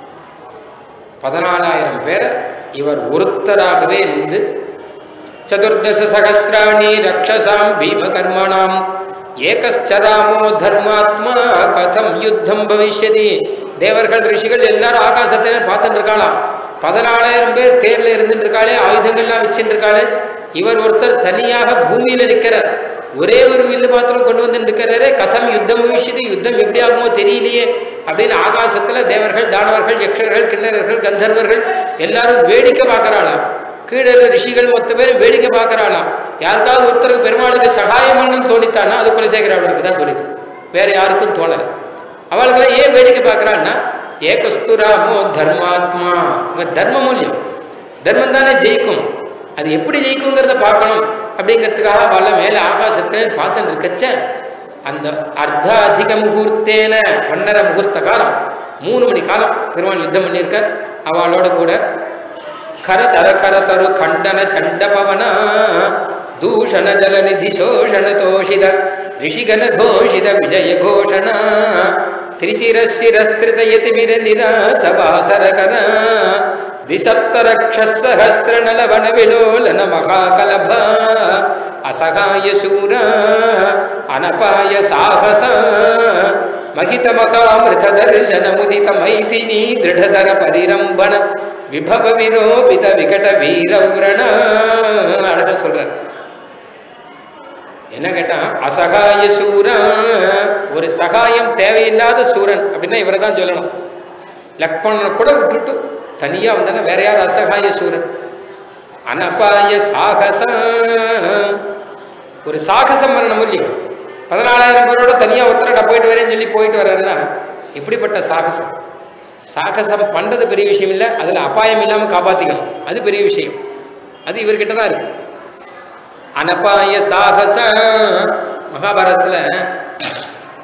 பதினாலாயிரம் பேரை இவர் ஒருத்தராகவே நின்று சதுர்தச சகசிராணி ரக்ஷசாம் பீமகர்மணாம் ஏகஸ்சராமோ தர்மாத்மா கதம் யுத்தம் பவிஷ்யதி தேவர்கள் ரிஷிகள் எல்லாரும் ஆகாசத்திலே பார்த்துட்டு இருக்காளாம் பதினாலாயிரம் பேர் தேர்ல இருந்துட்டு இருக்காளே ஆயுதங்கள்லாம் வச்சுட்டு இருக்காளே இவர் ஒருத்தர் தனியாக பூமியில நிற்கிறார் ஒரே ஒரு வில்லு மாத்திரம் கொண்டு வந்து நிற்கிறாரே கதம் யுத்தம் பவிஷ்யதி யுத்தம் எப்படி ஆகுமோ தெரியலையே அப்படின்னு ஆகாசத்துல தேவர்கள் தானவர்கள் யக்ஷர்கள் கிண்ணறர்கள் கந்தர்வர்கள் எல்லாரும் வேடிக்கை பார்க்கறாளாம் கீழே ரிஷிகள் மொத்த பேரும் வேடிக்கை பார்க்கறாளாம் யாருக்காவது ஒருத்தருக்கு பெருமாளுக்கு சகாயம் பண்ணணும் தோணித்தானா அது குலசேகரவர்களுக்கு தான் தோணிது வேற யாருக்கும் தோணலை அவளுக்கு ஏன் வேடிக்கை பார்க்கறான்னா ஏகஸ்துராமோ தர்மாத்மா இவன் தர்ம மூலியம் தர்மம் தானே ஜெயிக்கும் அது எப்படி ஜெயிக்குங்கிறத பார்க்கணும் அப்படிங்கிறதுக்காக அவள மேல ஆகாசத்துல பார்த்துட்டு இருக்கச்ச அந்த அர்த்த அதிக முகூர்த்தேன ஒன்னரை முகூர்த்த காலம் மூணு மணி காலம் பெருமாள் யுத்தம் பண்ணியிருக்கார் அவளோட கூட கரதர கரதரு ಖಂಡನ ಚಂಡ ಪವನ ದೂಷಣ ಜಲನಿಧಿ ಶೋಷಣ ತೋಷಿತ ಋಷಿಗನ ಘೋಷಿತ ವಿಜಯ ಘೋಷಣ ತ್ರಿಶಿರಶಿರಸ್ತ್ರಿತ ಯತಿಮಿರ ನಿರಾಸವಾಸರಕರ ದ್ವಿಸಪ್ತರಕ್ಷ ಸಹಸ್ರ ನಲವನ ವಿಲೋಲನ ಮಹಾಕಲಭ ಅಸಹಾಯ ಶೂರ ಅನಪಾಯ ಸಾಹಸ ಮಹಿತ ಮಕಾಮೃತ ದರ್ಶನ ಮುದಿತ ಮೈಥಿನಿ ದೃಢತರ ಪರಿರಂಭಣ விபவ விரோபித விகட வீரவ்ரண அழகா சொல்றார் என்ன கேட்டான் அசகாய சூரன் ஒரு சகாயம் தேவையில்லாத சூரன் அப்படின்னா இவரை தான் சொல்லணும் லக்ஷ்மணனை கூட விட்டுட்டு தனியா வந்தானே வேற யார் அசகாய சூரன் அனபாய சாகசம் ஒரு சாகசம் பண்ண முடியும் பதினாலாயிரம் பேரோட தனியா ஒருத்தர நான் போயிட்டு வரேன்னு சொல்லி போயிட்டு வர்றாருன்னா இப்படிப்பட்ட சாகசம் சாகசம் பண்ணுறது பெரிய விஷயம் இல்லை அதில் அபாயம் இல்லாமல் காப்பாற்றிக்கணும் அது பெரிய விஷயம் அது இவர்கிட்ட தான் இருக்கு அனபாய சாகச மகாபாரதத்தில்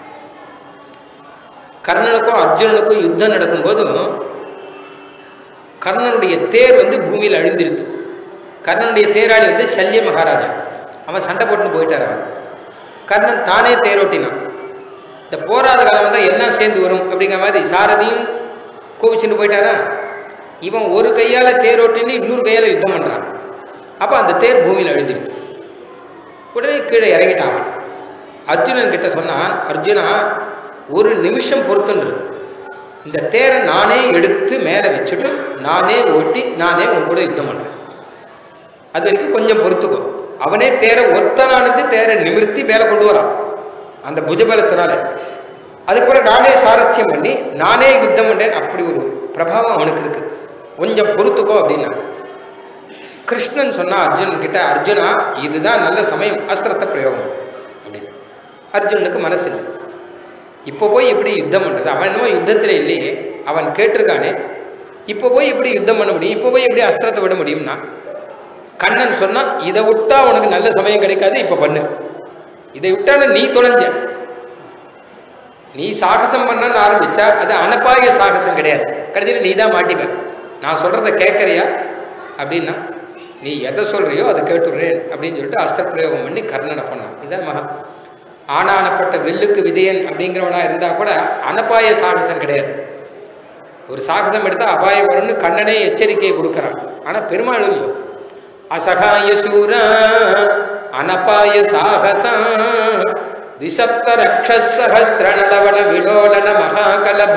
கர்ணனுக்கும் அர்ஜுனனுக்கும் யுத்தம் நடக்கும்போது கர்ணனுடைய தேர் வந்து பூமியில் அழிந்திருத்து கர்ணனுடைய தேராளி வந்து சல்ய மகாராஜா அவன் சண்டை போட்டுன்னு போயிட்டார் அவன் கர்ணன் தானே தேரோட்டினான் இந்த போராத காலம் வந்தால் எல்லாம் சேர்ந்து வரும் அப்படிங்கிற மாதிரி சாரதியும் கோபிச்சுட்டு போயிட்டாரா இவன் ஒரு கையால் தேரோட்டின்னு இன்னொரு கையால் யுத்தம் பண்ணுறான் அப்போ அந்த தேர் பூமியில் அழிஞ்சிருச்சு உடனே கீழே இறங்கிட்டான் அவன் அர்ஜுனன் கிட்ட சொன்னான் அர்ஜுனா ஒரு நிமிஷம் பொறுத்துன்று இந்த தேரை நானே எடுத்து மேலே வச்சுட்டு நானே ஓட்டி நானே உன் கூட யுத்தம் பண்ணுறேன் அது வரைக்கும் கொஞ்சம் பொறுத்துக்கும் அவனே தேரை ஒருத்தனானது தேரை நிமிர்த்தி மேலே கொண்டு வரான் அந்த புஜபலத்தினால அதுக்கப்புறம் நானே சாரத்தியம் பண்ணி நானே யுத்தம் பண்ணேன் அப்படி ஒரு பிரபாவம் அவனுக்கு இருக்கு கொஞ்சம் பொறுத்துக்கோ அப்படின்னா கிருஷ்ணன் சொன்னா அர்ஜுனன் கிட்ட அர்ஜுனா இதுதான் நல்ல சமயம் அஸ்திரத்தை பிரயோகம் பண்ணு." அப்படின்னு அர்ஜுனனுக்கு மனசு இல்லை இப்போ போய் எப்படி யுத்தம் பண்ணுறது அவன் என்னமோ யுத்தத்தில் இல்லையே அவன் கேட்டிருக்கானே இப்போ போய் எப்படி யுத்தம் பண்ண முடியும் இப்போ போய் எப்படி அஸ்திரத்தை விட முடியும்னா கண்ணன் சொன்னா இதை விட்டா உனக்கு நல்ல சமயம் கிடைக்காது இப்போ பண்ணு இதை விட்டான நீ தொலைஞ்ச நீ சாகசம் பண்ணன்னு ஆரம்பிச்சா அது அனப்பாய சாகசம் கிடையாது கடைசியில் நீ தான் மாட்டிப்ப நான் சொல்றத கேட்கறியா அப்படின்னா நீ எதை சொல்றியோ அதை கேட்டுடுறேன் அப்படின்னு சொல்லிட்டு அஸ்திர பிரயோகம் பண்ணி கர்ணனை பண்ணான் இதான் மகா ஆனானப்பட்ட வெல்லுக்கு விஜயன் அப்படிங்கிறவனா இருந்தா கூட அனப்பாய சாகசம் கிடையாது ஒரு சாகசம் எடுத்தா அபாயம் வரும்னு கண்ணனே எச்சரிக்கையை கொடுக்குறான் ஆனா பெருமாள் இல்லையோ அசகாய சூர அனபாய சாகசா திசப்த ரக்ஷசஹசிரணலவன விலோலன மகாகலப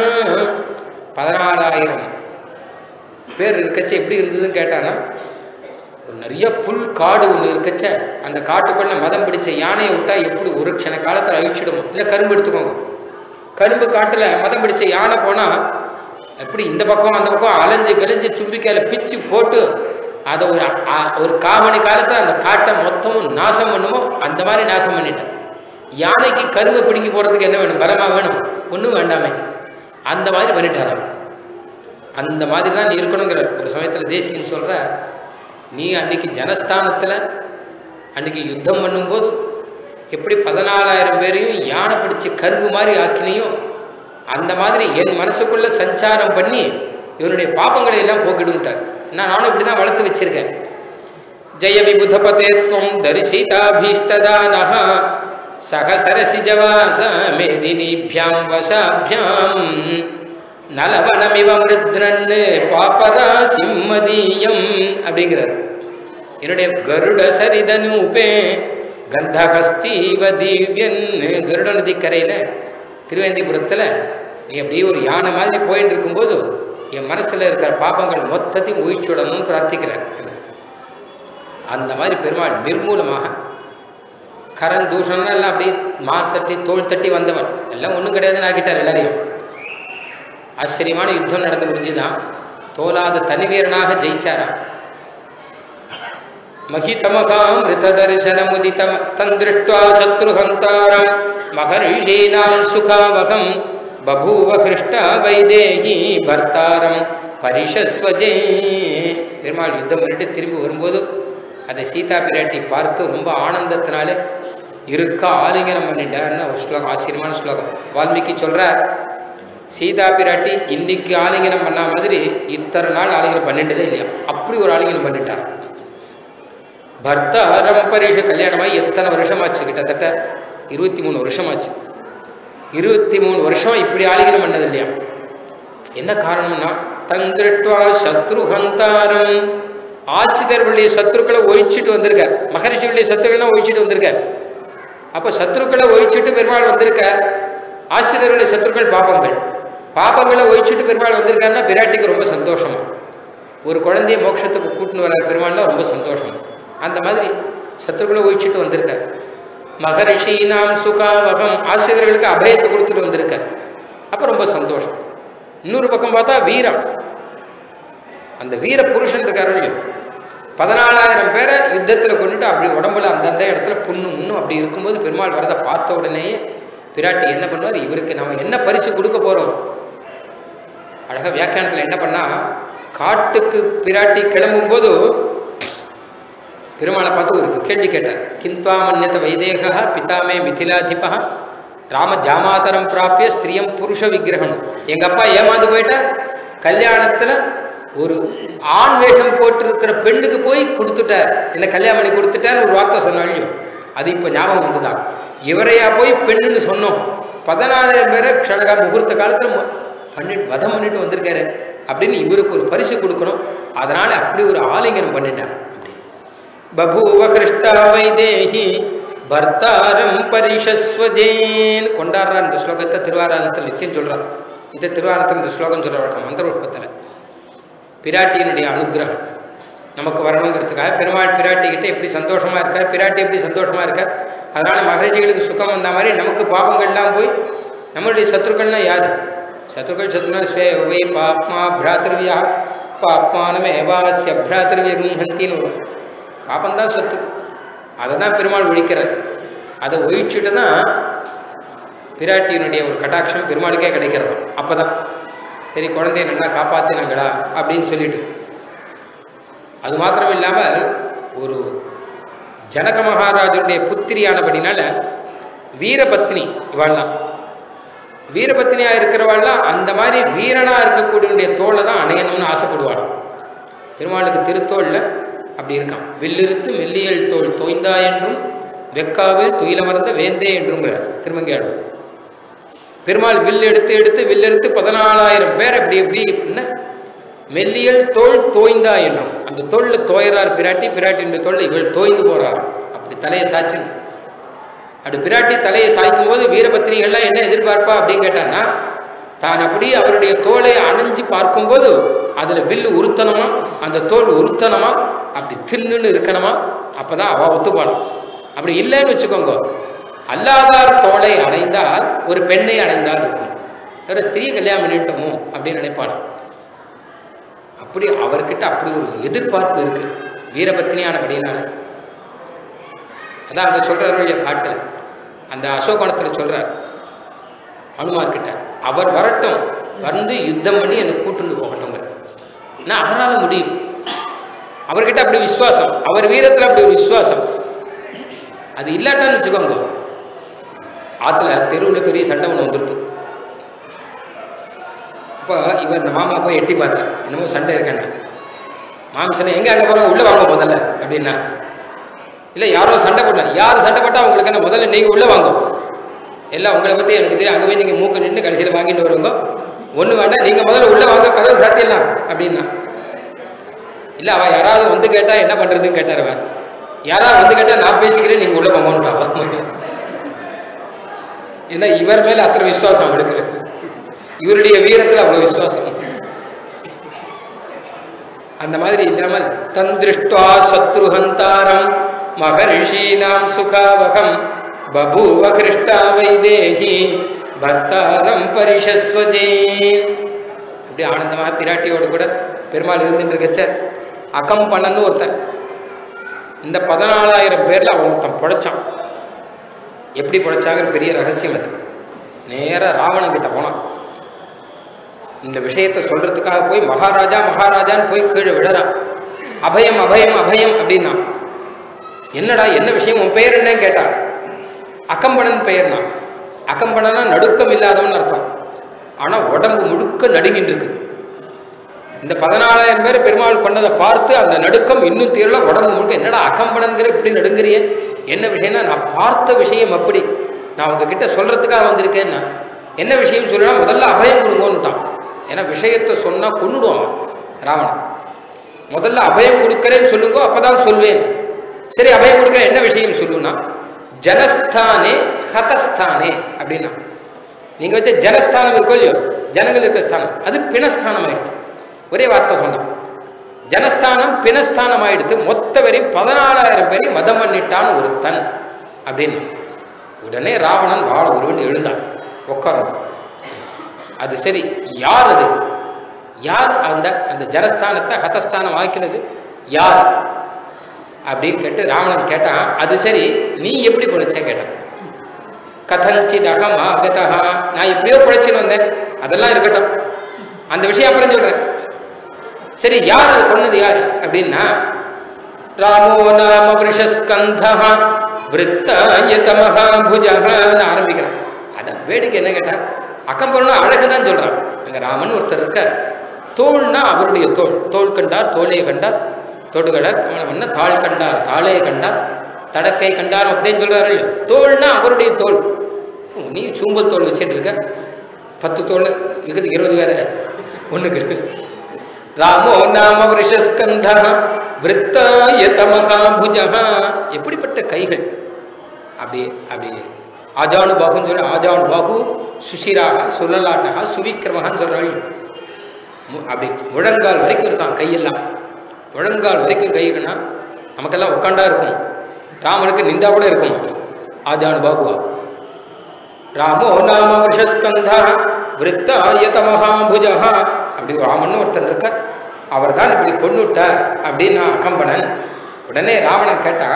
பதினாலாயிரம் பேர் இருக்கச்ச எப்படி இருந்ததுன்னு கேட்டானா ஒரு நிறைய புல் காடு ஒன்று இருக்கச்ச அந்த காட்டுக்குள்ள மதம் பிடிச்ச யானையை விட்டா எப்படி ஒரு க்ஷண காலத்தில் அழிச்சிடுமோ இல்லை கரும்பு எடுத்துக்கோங்க கரும்பு காட்டில் மதம் பிடிச்ச யானை போனால் எப்படி இந்த பக்கம் அந்த பக்கம் அலைஞ்சு கலைஞ்சு தும்பிக்கையில பிச்சு போட்டு அதை ஒரு அ- ஒரு காமணி காலத்தில் அந்த காட்டை மொத்தமும் நாசம் பண்ணுமோ அந்த மாதிரி நாசம் பண்ணிட்டேன் யானைக்கு கரும்பு பிடுங்கி போடுறதுக்கு என்ன வேணும் பலமா வேணும் ஒன்றும் வேண்டாமே அந்த மாதிரி பண்ணிட்டாராம் அந்த மாதிரி தான் நீ இருக்கணுங்கிற ஒரு சமயத்தில் தேசிகன் சொல்ற நீ அன்னைக்கு ஜனஸ்தானத்தில் அன்னைக்கு யுத்தம் பண்ணும்போது எப்படி பதினாலாயிரம் பேரையும் யானை பிடிச்சி கரும்பு மாதிரி ஆக்கினையும் அந்த மாதிரி என் மனசுக்குள்ள சஞ்சாரம் பண்ணி இவனுடைய பாப்பங்களை எல்லாம் போக்கிடுன்ட்டார் நான் நானும் இப்படி தான் வளர்த்து வச்சிருக்கேன் ஜெய விபுதபதே துவம் தரிசிதாபீஷ்டதானஹ சகசரசிஜவாச மேதினிபியாம் வசாபியாம் நலவனமிவ மிருத்ரன்னு பாப்பரா சிம்மதீயம் அப்படிங்கிறார் என்னுடைய கருட சரிதனூபே கந்தகஸ்தீவ தீவ்யன் கருட நதி கரையில் திருவேந்திபுரத்தில் நீ அப்படியே ஒரு யானை மாதிரி போயின்னு இருக்கும்போது என் மனசில் இருக்கிற பாப்பங்கள் மொத்தத்தையும் ஒழிச்சு விடணும்னு பிரார்த்திக்கிறார் அந்த மாதிரி பெருமாள் நிர்மூலமாக கரண் தூஷணம் எல்லாம் அப்படியே மா தட்டி தோள் தட்டி வந்தவன் எல்லாம் ஒன்றும் கிடையாதுன்னு ஆக்கிட்டார் எல்லாரையும் ஆச்சரியமான யுத்தம் நடந்து முடிஞ்சுதான் தோலாத தனிவீரனாக ஜெயிச்சாராம் மகிதமகாம் ரிததர்சனமுதிதம் தந்திருஷ்டுவா சத்ருஹந்தாரம் மகர்ஷீனாம் சுகாவகம் பபூவ ஹிருஷ்டா வைதேகி பர்த்தாரம் பரிஷஸ்வஜே பெருமாள் யுத்தம் பண்ணிட்டு திரும்பி வரும்போது அதை சீதா பிராட்டி பார்த்து ரொம்ப ஆனந்தத்தினாலே இருக்க ஆலிங்கனம் பண்ணிட்டார்னு ஒரு ஸ்லோகம் ஆச்சரியமான ஸ்லோகம் வால்மீகி சொல்றார் சீதா பிராட்டி இன்னைக்கு ஆலிங்கனம் பண்ண மாதிரி இத்தனை நாள் ஆலிங்கனம் பண்ணிட்டதே இல்லையா அப்படி ஒரு ஆலிங்கனம் பண்ணிட்டார் பர்த்தாரம் பரிஷ கல்யாணமாகி எத்தனை வருஷமாச்சு கிட்டத்தட்ட இருபத்தி மூணு வருஷமாச்சு இருபத்தி மூணு வருஷம் இப்படி ஆலிங்கனம் பண்ணது இல்லையா என்ன காரணம்னா தந்திருஷ்டுவா சத்ருஹந்தாரம் ஆசிரியர்களுடைய சத்ருக்களை ஒழிச்சிட்டு வந்திருக்கார் மகரிஷிகளுடைய சத்ருக்கள்லாம் ஒழிச்சிட்டு வந்திருக்கார் அப்போ சத்ருக்களை ஒழிச்சிட்டு பெருமாள் வந்திருக்கார் ஆசிரியர்களுடைய சத்ருக்கள் பாப்பங்கள் பாப்பங்களை ஒழிச்சிட்டு பெருமாள் வந்திருக்காருன்னா பிராட்டிக்கு ரொம்ப சந்தோஷமா ஒரு குழந்தைய மோட்சத்துக்கு கூட்டின்னு வர பெருமாள்னா ரொம்ப சந்தோஷம் அந்த மாதிரி சத்ருக்களை ஒழிச்சிட்டு வந்திருக்கார் மகரிஷி நாம் சுகாவகம் ஆசிரியர்களுக்கு அபயத்தை கொடுத்துட்டு வந்திருக்கார் அப்போ ரொம்ப சந்தோஷம் இன்னொரு பக்கம் பார்த்தா வீரம் அந்த வீர புருஷன் இருக்காரு இல்லையோ பதினாலாயிரம் பேரை யுத்தத்தில் கொண்டுட்டு அப்படி உடம்புல அந்தந்த இடத்துல புண்ணு முன்னும் அப்படி இருக்கும்போது பெருமாள் வரதை பார்த்த உடனேயே பிராட்டி என்ன பண்ணுவார் இவருக்கு நம்ம என்ன பரிசு கொடுக்க போகிறோம் அழகாக வியாக்கியானத்தில் என்ன பண்ணா காட்டுக்கு பிராட்டி கிளம்பும்போது பெருமாளை பார்த்து ஒரு கேள்வி கேட்டார் கிந்த்வாமன்யத வைதேகா பிதாமே மிதிலாதிபா ராம ஜாமாதரம் பிராப்பிய ஸ்திரியம் புருஷ விக்கிரகம் எங்க அப்பா ஏமாந்து போயிட்டார் கல்யாணத்துல ஒரு ஆண் வேஷம் போட்டிருக்கிற பெண்ணுக்கு போய் கொடுத்துட்டார் என்ன கல்யாணம் பண்ணி கொடுத்துட்டார் ஒரு வார்த்தை சொன்னாலையும் அது இப்போ ஞாபகம் வந்துதான் இவரையா போய் பெண்ணுன்னு சொன்னோம் பதினாலாயிரம் பேரை க்ஷடகா முகூர்த்த காலத்தில் பண்ணிட்டு வதம் பண்ணிட்டு வந்திருக்காரு அப்படின்னு இவருக்கு ஒரு பரிசு கொடுக்கணும் அதனால அப்படி ஒரு ஆலிங்கனம் பண்ணிட்டார் பபூவ கிருஷ்டா வைதேகி பர்த்தாரம் பரிஷஸ்வஜேன் கொண்டாடுறார் இந்த ஸ்லோகத்தை திருவாராதத்தில் நித்தியம் சொல்றார் இந்த திருவாரத்தில் இந்த ஸ்லோகம் சொல்ற வழக்கம் மந்திரோஷ்பத்தில் பிராட்டியினுடைய அனுகிரகம் நமக்கு வரணுங்கிறதுக்காக பெருமாள் பிராட்டி கிட்ட எப்படி சந்தோஷமா இருக்கார் பிராட்டி எப்படி சந்தோஷமா இருக்கார் அதனால மகிழ்ச்சிகளுக்கு சுகம் வந்த மாதிரி நமக்கு பாவங்கள்லாம் போய் நம்மளுடைய சத்ருக்கள்லாம் யாரு சத்ருக்கள் சத்ருனா ஸ்வே வை பாப்மா பிராத்திருவியா பாப்மானமே ஏவாசிய பிராத்திருவியகும் ஹந்தின்னு வரும் பாப்பந்தான் சத்ரு அதை தான் பெருமாள் ஒழிக்கிறார் அதை ஒழிச்சுட்டு தான் பிராட்டியினுடைய ஒரு கட்டாட்சம் பெருமாளுக்கே கிடைக்கிறது அப்பதான் சரி குழந்தைய நல்லா காப்பாத்தினாங்களா அப்படின்னு சொல்லிட்டு அது மாத்திரம் இல்லாமல் ஒரு ஜனக மகாராஜருடைய புத்திரியானபடினால வீரபத்னி இவாள்லாம் வீரபத்னியா இருக்கிறவாள்லாம் அந்த மாதிரி வீரனா இருக்கக்கூடிய தோலை தான் அணையணும்னு ஆசைப்படுவாள் பெருமாளுக்கு திருத்தோல்ல அப்படி இருக்கான் வில்லிருத்து மெல்லியல் தோல் தோய்ந்தா என்றும் வெக்காவில் துயிலமர்ந்த வேந்தே என்றுங்கிற திருமங்கையாடு பெருமாள் வில் எடுத்து எடுத்து வில் எடுத்து பதினாலாயிரம் பேர் அப்படி எப்படி என்ன மெல்லியல் தோல் தோய்ந்தா என்னும் அந்த தோல்ல தோயறார் பிராட்டி பிராட்டியுடைய தோல்ல இவள் தோய்ந்து போறார் அப்படி தலையை சாச்சு அப்படி பிராட்டி தலையை சாய்க்கும் போது வீரபத்தினிகள்லாம் என்ன எதிர்பார்ப்பா அப்படின்னு கேட்டான்னா தான் அப்படி அவருடைய தோலை அணைஞ்சு பார்க்கும்போது அதுல வில்லு உருத்தனமா அந்த தோல் உருத்தனமா அப்படி தின்னுன்னு இருக்கணுமா அப்பதான் அவ ஒத்துப்பாடும் அப்படி இல்லைன்னு வச்சுக்கோங்க அல்லாதார் தோலை அடைந்தால் ஒரு பெண்ணை அடைந்தால் இருக்கும் ஒரு ஸ்திரீ கல்யாணம் பண்ணிட்டோமோ அப்படின்னு நினைப்பாளாம் அப்படி அவர்கிட்ட அப்படி ஒரு எதிர்பார்ப்பு இருக்கு வீரபத்னியானபடினால அதான் அங்க சொல்றாரு இல்லையா காட்டுல அந்த அசோகணத்துல சொல்றார் ஹனுமார் கிட்ட அவர் வரட்டும் வந்து யுத்தம் பண்ணி என்னை கூட்டுண்டு போகட்டுங்க ஏன்னா அவரால் முடியும் அவர்கிட்ட அப்படி விசுவாசம் அவர் வீரத்தில் அப்படி ஒரு விசுவாசம் அது இல்லாட்டான்னு வச்சுக்கோங்க ஆற்றுல தெருவில் பெரிய சண்டை ஒன்று வந்துடுது அப்போ இவர் இந்த மாமா போய் எட்டி பார்த்தார் என்னமோ சண்டை இருக்கானே மாமி சொன்ன எங்கே அங்கே போகிறாங்க உள்ளே வாங்க முதல்ல அப்படின்னா இல்லை யாரோ சண்டை போட்டாங்க யார் சண்டை போட்டால் உங்களுக்கு என்ன முதல்ல நீங்கள் உள்ளே வாங்க எல்லாம் உங்களை பற்றி எனக்கு தெரியும் அங்கே போய் நீங்கள் மூக்க நின்று கடைசியில் வாங்கிட்டு வருவாங்க ஒன்று வேண்டாம் நீங்கள் முதல்ல உள்ளே வாங்க கதவு சாத்திடலாம் அப்படின்னா இல்லை அவள் யாராவது வந்து கேட்டால் என்ன பண்ணுறதுன்னு கேட்டார் அவன் யாராவது வந்து கேட்டால் நான் பேசிக்கிறேன் நீங்கள் உள்ளே போங்கன்னுட்டா ஏன்னா இவர் மேலே அத்தனை விசுவாசம் அவளுக்கு இவருடைய வீரத்தில் அவ்வளோ விசுவாசம் அந்த மாதிரி இல்லாமல் தந்திருஷ்டுவா சத்ருஹந்தாரம் மகரிஷீனாம் சுகாவகம் பபூவ கிருஷ்டா வைதேகி பர்த்தாரம் பரிஷஸ்வஜே அப்படி ஆனந்தமாக பிராட்டியோடு கூட பெருமாள் இருந்துட்டு இருக்கச்ச அகம்பனன்னு ஒருத்தன் இந்த பதினாலாயிரம் பேர்ல அவன் ஒருத்தன் பொழைச்சான் எப்படி பொழைச்சாங்கிற பெரிய ரகசியம் அது நேராக ராவணன் கிட்ட போனான் இந்த விஷயத்தை சொல்றதுக்காக போய் மகாராஜா மகாராஜான்னு போய் கீழே விழறான் அபயம் அபயம் அபயம் அப்படின்னா என்னடா என்ன விஷயம் உன் பெயர் என்னன்னு கேட்டான் அக்கம்பனன் பெயர்னா அக்கம்பனனா நடுக்கம் இல்லாதவன் அர்த்தம் ஆனா உடம்பு முழுக்க நடுங்கிட்டு இருக்கு இந்த பதினாலாயிரம் பேர் பெருமாள் பண்ணதை பார்த்து அந்த நடுக்கம் இன்னும் தீரல உடம்பு முழுக்க என்னடா அக்கம்பனங்கிற இப்படி நடுங்கிறியே என்ன விஷயம்னா நான் பார்த்த விஷயம் அப்படி நான் உங்ககிட்ட சொல்றதுக்காக வந்திருக்கேன்னா என்ன விஷயம் சொல்லலாம் முதல்ல அபயம் கொடுங்கன்னுட்டான் ஏன்னா விஷயத்தை சொன்னா கொன்னுடுவான் ராவணன் முதல்ல அபயம் கொடுக்கறேன்னு சொல்லுங்க அப்பதான் சொல்வேன் சரி அபயம் கொடுக்கறேன் என்ன விஷயம் சொல்லுனா ஜனஸ்தானே ஹதஸ்தானே அப்படின்னா நீங்க வச்ச ஜனஸ்தானம் இருக்கோ இல்லையோ ஜனங்கள் இருக்க ஸ்தானம் அது பிணஸ்தானம் ஆயிடுச்சு ஒரே வார்த்தை சொன்னான் ஜனஸ்தானம் பிணஸ்தானம் ஆயிடுத்து மொத்த வரையும் பதினாலாயிரம் பேரையும் மதம் பண்ணிட்டான் ஒருத்தன் அப்படின்னு உடனே ராவணன் வாழ ஒருவன் எழுந்தான் உட்காரணும் அது சரி யார் அது யார் அந்த அந்த ஜனஸ்தானத்தை ஹதஸ்தானம் ஆக்கினது யார் அப்படின்னு கேட்டு ராவணன் கேட்டான் அது சரி நீ எப்படி பிழைச்ச கேட்டான் கதஞ்சித் அகம் ஆகதா நான் எப்படியோ பிழைச்சின்னு வந்தேன் அதெல்லாம் இருக்கட்டும் அந்த விஷயம் அப்புறம் சொல்றேன் சரி யார் அது கொன்னது யார் அப்படின்னா ராமோ நாம விருஷஸ்கந்தா விற்த்தாயத மகாபுஜகான்னு ஆரம்பிக்கிறான் அதான் வேடிக்கை என்ன கேட்டா அக்கம் பொண்ணு அழகு தான் சொல்றான் அங்க ராமன் ஒருத்தர் இருக்கார் தோள்னா அவருடைய தோள் தோள் கண்டார் தோளையை கண்டார் தொடுகடர் கமலமன்ன தாள் கண்டார் தாளையை கண்டார் தடக்கை கண்டார் அப்படின்னு சொல்றாரு இல்லையோ? தோள்னா அவருடைய தோள் நீ சூம்பல் தோல் வச்சுட்டு இருக்க பத்து தோல் இருக்குது இருபது வேற ஒண்ணுக்கு ராமோ நாம விருஷஸ்கந்த விற்த்தாயத மகாபுஜ எப்படிப்பட்ட கைகள் அப்படி அப்படி ஆஜானு பாகுன்னு சொல்ற ஆஜானு பாகு சுஷிராக சுழலாட்டகா சுவிக்கிரமகான்னு சொல்றாள் மு- அப்படி முழங்கால் வரைக்கும் இருக்கான் கையெல்லாம் முழங்கால் வரைக்கும் கைக்குன்னா நமக்கெல்லாம் உட்காண்டா இருக்கும் ராமனுக்கு நிந்தா கூட இருக்கும் ஆஜானு பாகுவா ராமோ நாம வருஷஸ்கந்தா விற்த்தாயத மகாபுஜா அப்படி ராமன் ஒருத்தன் இருக்கார் அவர் தான் இப்படி கொண்டுட்டார் அப்படின்னு அகம்பனன் உடனே ராவணன் கேட்டா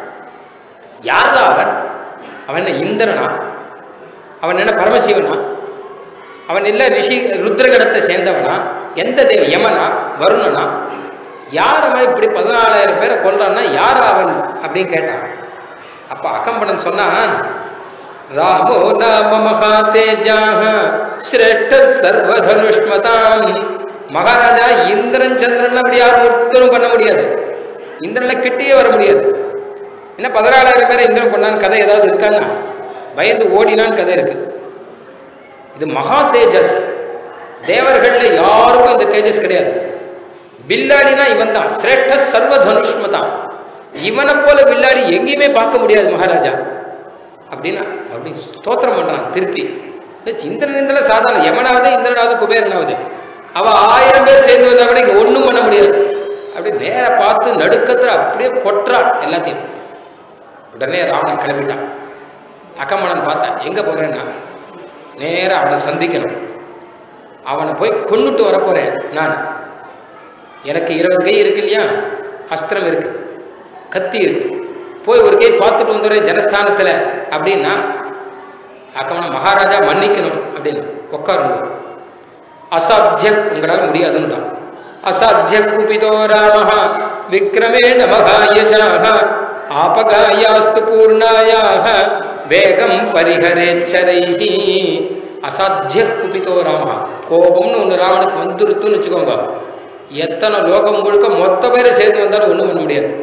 யாரா அவன் அவன் என்ன இந்திரனா அவன் என்ன பரமசிவனா அவன் இல்ல ரிஷி ருத்ரகடத்தை சேர்ந்தவனா எந்த தேவ யமனா வருணனா யார் அவன் இப்படி பதினாலாயிரம் பேரை கொல்றான்னா யார் அவன் அப்படின்னு கேட்டான் அப்ப அகம்பனன் சொன்னான் ராமோ நாம மகா தேஜாக சிரேஷ்ட சர்வதனுஷ்மதாம் மகாராஜா இந்திரன் சந்திரன் அப்படி யாரும் ஒருத்தரும் பண்ண முடியாது இந்திரனை கிட்டேயே வர முடியாது என்ன பதினாலாயிரம் பேரை இந்திரன் கொண்டான் கதை ஏதாவது இருக்கான்னா பயந்து ஓடினான் கதை இருக்கு இது மகா தேஜஸ் தேவர்கள்ல யாருக்கும் இந்த தேஜஸ் கிடையாது பில்லாடினா இவன் தான் சிரேஷ்ட சர்வ தனுஷ்மதான் இவனை போல பில்லாடி எங்கேயுமே பார்க்க முடியாது மகாராஜா அப்படின்னா அப்படி ஸ்தோத்திரம் பண்றான் திருப்பி இந்த இந்திரன் இந்திரன் சாதாரண யமனாவது இந்திரனாவது குபேரனாவது அவ ஆயிரம் பேர் சேர்ந்து வந்தா கூட இங்க ஒண்ணும் பண்ண முடியாது அப்படி நேரா பார்த்து நடுக்கத்துல அப்படியே கொட்டுறான் எல்லாத்தையும் உடனே ராவணன் கிளம்பிட்டான் அக்கம்மணன் பார்த்தேன் எங்க போறேன்னா நேரா அவனை சந்திக்கணும் அவனை போய் கொன்னுட்டு வர போறேன் நான் எனக்கு இருபது கை இருக்கு இல்லையா அஸ்திரம் இருக்கு கத்தி இருக்கு போய் ஒரு கை பார்த்துட்டு வந்துடுறேன் ஜனஸ்தானத்துல அப்படின்னா அக்கமன மகாராஜா மன்னிக்கணும் அப்படின்னு உட்காருங்க அசாத்திய உங்களால் முடியாதுன்றான் அசாத்திய குபிதோ ராம விக்ரமேண மகாயசாக ஆபகாயாஸ்து பூர்ணாயாக வேகம் பரிஹரேச்சரைஹி அசாத்திய குபிதோ ராம கோபம்னு ஒன்று ராவனுக்கு வந்துருத்துன்னு வச்சுக்கோங்க எத்தனை லோகம் முழுக்க மொத்த பேரை சேர்ந்து வந்தாலும் ஒன்றும் பண்ண முடியாது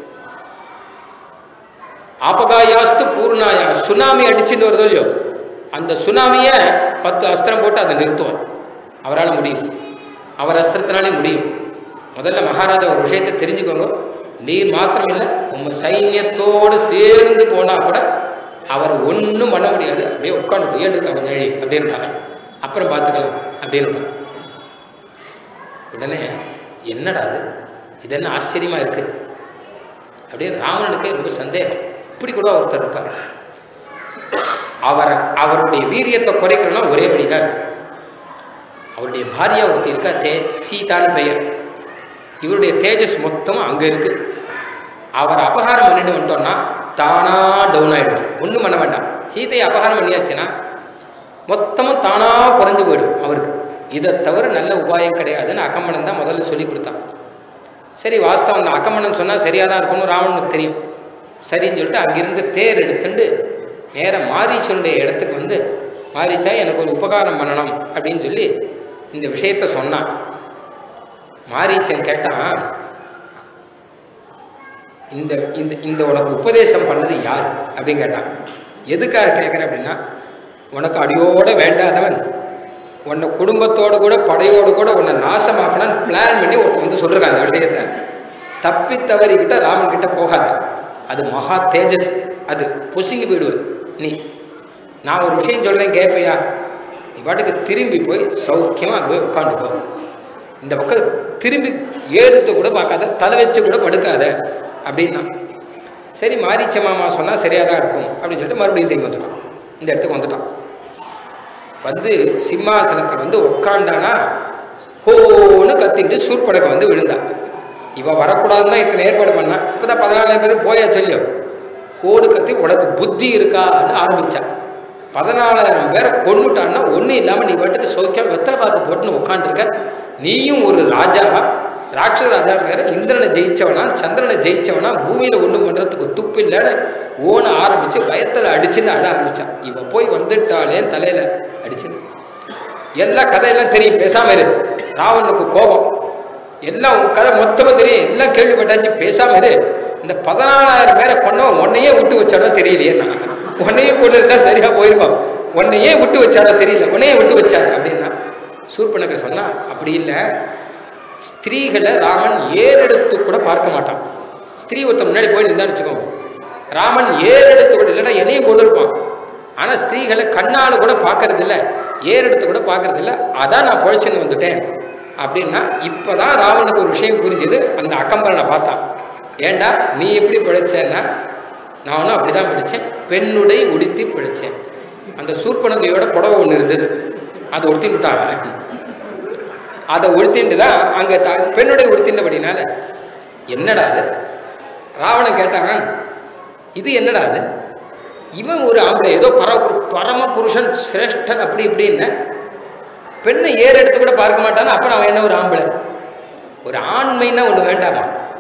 ஆபகாயாஸ்து பூர்ணாயா சுனாமி அடிச்சுட்டு வருதோ இல்லையோ அந்த சுனாமியை பத்து அஸ்திரம் போட்டு அதை நிறுத்துவார் அவரால் முடியும் அவர் அஸ்திரத்தினாலே முடியும் முதல்ல மகாராஜா ஒரு விஷயத்தை தெரிஞ்சுக்கோங்க நீர் மாத்திரம் இல்லை உங்க சைன்யத்தோடு சேர்ந்து போனா கூட அவர் ஒன்றும் பண்ண முடியாது அப்படியே உட்காந்து ஏழுக்கா கொஞ்சம் எழுதி அப்படின்றாங்க அப்புறம் பார்த்துக்கலாம் அப்படின்னு உடனே என்னடா அது இது என்ன ஆச்சரியமா இருக்கு அப்படியே ராவணனுக்கே ரொம்ப சந்தேகம் இப்படி கூட ஒருத்தர் இருப்பார் அவரை அவருடைய வீரியத்தை குறைக்கணும்னா ஒரே வழிதான் இருக்கு. அவருடைய பாரியா ஒருத்தி இருக்கா தே சீதான்னு பெயர் இவருடைய தேஜஸ் மொத்தம் அங்க இருக்கு அவர் அபகாரம் பண்ணிட்டு வந்துட்டோம்னா தானா டவுன் ஆயிடும் ஒன்றும் பண்ண வேண்டாம் சீதையை அபகாரம் பண்ணியாச்சுன்னா மொத்தமும் தானா குறைஞ்சு போயிடும் அவருக்கு இதை தவிர நல்ல உபாயம் கிடையாதுன்னு அக்கம்மணன் தான் முதல்ல சொல்லி கொடுத்தான் சரி வாஸ்தவம் தான் அக்கம்மணன் சொன்னால் சரியாக தான் இருக்கணும் ராவணனுக்கு தெரியும் சரின்னு சொல்லிட்டு அங்கிருந்து தேர் எடுத்துட்டு நேராக மாரீச்சனுடைய இடத்துக்கு வந்து மாரீச்சா எனக்கு ஒரு உபகாரம் பண்ணணும் அப்படின்னு சொல்லி இந்த விஷயத்த சொன்னான் மாரீச்சன் கேட்டான் இந்த இந்த இந்த உனக்கு உபதேசம் பண்ணது யார் அப்படின்னு கேட்டான் எதுக்காக கேட்குறேன் அப்படின்னா உனக்கு அடியோட வேண்டாதவன் உன்னை குடும்பத்தோடு கூட படையோடு கூட உன்னை நாசமாக்கணும்னு பிளான் பண்ணி ஒருத்தன் வந்து சொல்லிருக்காங்க அந்த விஷயத்தை தப்பி தவறிக்கிட்ட ராமன் கிட்ட போகாத அது மகா தேஜஸ் அது பொசுங்கி போயிடுவது நீ நான் ஒரு விஷயம் சொல்கிறேன் கேட்பையா நீ பாட்டுக்கு திரும்பி போய் சௌக்கியமாக அங்கே போய் உட்காந்துக்கோ இந்த பக்கம் திரும்பி ஏறுத்து கூட பார்க்காத தலை வச்சு கூட படுக்காத அப்படின்னா சரி மாரிச்ச மாமா சொன்னால் சரியாக தான் இருக்கும் அப்படின்னு சொல்லிட்டு மறுபடியும் திரும்பி வந்துட்டான் இந்த இடத்துக்கு வந்துட்டான் வந்து சிம்மாசனத்தில் வந்து உட்காண்டானா ஹோன்னு கத்திட்டு சூர்படக்க வந்து விழுந்தான் இவ வரக்கூடாதுன்னு தான் இத்தனை ஏற்பாடு பண்ணா இப்போ தான் பதினாலாயிரம் பேர் போயா சொல்லியும் ஓடு கத்தி உனக்கு புத்தி இருக்கான்னு ஆரம்பிச்சான் பதினாலாயிரம் பேரை கொண்டுட்டான்னா ஒன்றும் இல்லாமல் நீ பாட்டுக்கு சௌக்கியம் வெத்தலை பாக்கு போட்டுன்னு உட்காந்துருக்க நீயும் ஒரு ராஜா ராட்சச ராஜா வேற இந்திரனை ஜெயிச்சவனா சந்திரனை ஜெயிச்சவனா பூமியில ஒண்ணும் பண்றதுக்கு துப்பு இல்லைன்னு ஓன ஆரம்பிச்சு பயத்துல அடிச்சுன்னு அழ ஆரம்பிச்சான் இவ போய் வந்துட்டாளே தலையில அடிச்சுன்னு எல்லா கதையெல்லாம் தெரியும் பேசாம இரு ராவனுக்கு கோபம் எல்லாம் உன் கதை மொத்தமா தெரியும் எல்லாம் கேள்விப்பட்டாச்சு பேசாம இரு இந்த பதினாலாயிரம் பேரை கொண்டவன் உன்னையே விட்டு வச்சானோ தெரியலையே நான் உன்னையே கொண்டு இருந்தா சரியா போயிருப்பான் உன்னையே விட்டு வச்சானோ தெரியல உன்னையே விட்டு வச்சார் அப்படின்னா சூர்பனக்க சொன்னா அப்படி இல்லை ஸ்திரீகளை ராமன் ஏறெடுத்து கூட பார்க்க மாட்டான் ஸ்திரீ ஒருத்தர் முன்னாடி போய் நின்றான்னு வச்சுக்கோங்க ராமன் ஏறெடுத்து கூட இல்லைன்னா என்னையும் கொண்டு இருப்பான் ஆனால் ஸ்திரீகளை கண்ணால் கூட பார்க்கறது இல்லை ஏறெடுத்து கூட பார்க்கறது இல்லை அதான் நான் பொழைச்சுன்னு வந்துட்டேன் அப்படின்னா இப்போதான் ராவனுக்கு ஒரு விஷயம் புரிஞ்சுது அந்த அக்கம்பரனை பார்த்தான் ஏண்டா நீ எப்படி பிழைச்சேன்னா நான் ஒன்றும் அப்படி தான் பிடிச்சேன் பெண்ணுடை உடுத்தி பிழைச்சேன் அந்த சூர்பனகையோட புடவை ஒன்று இருந்தது அதை உடுத்தின்னு விட்டாங்க அதை உடுத்திட்டு தான் அங்கே த பெண்ணுடைய உடுத்தின்றபடினால என்னடா அது ராவணன் கேட்டான் இது என்னடா அது இவன் ஒரு ஆம்பளை ஏதோ பர பரம புருஷன் சிரேஷ்டன் அப்படி இப்படின்னு பெண்ணை ஏறெடுத்து கூட பார்க்க மாட்டான் அப்புறம் அவன் என்ன ஒரு ஆம்பளை ஒரு ஆண்மைன்னா ஒன்று வேண்டாமா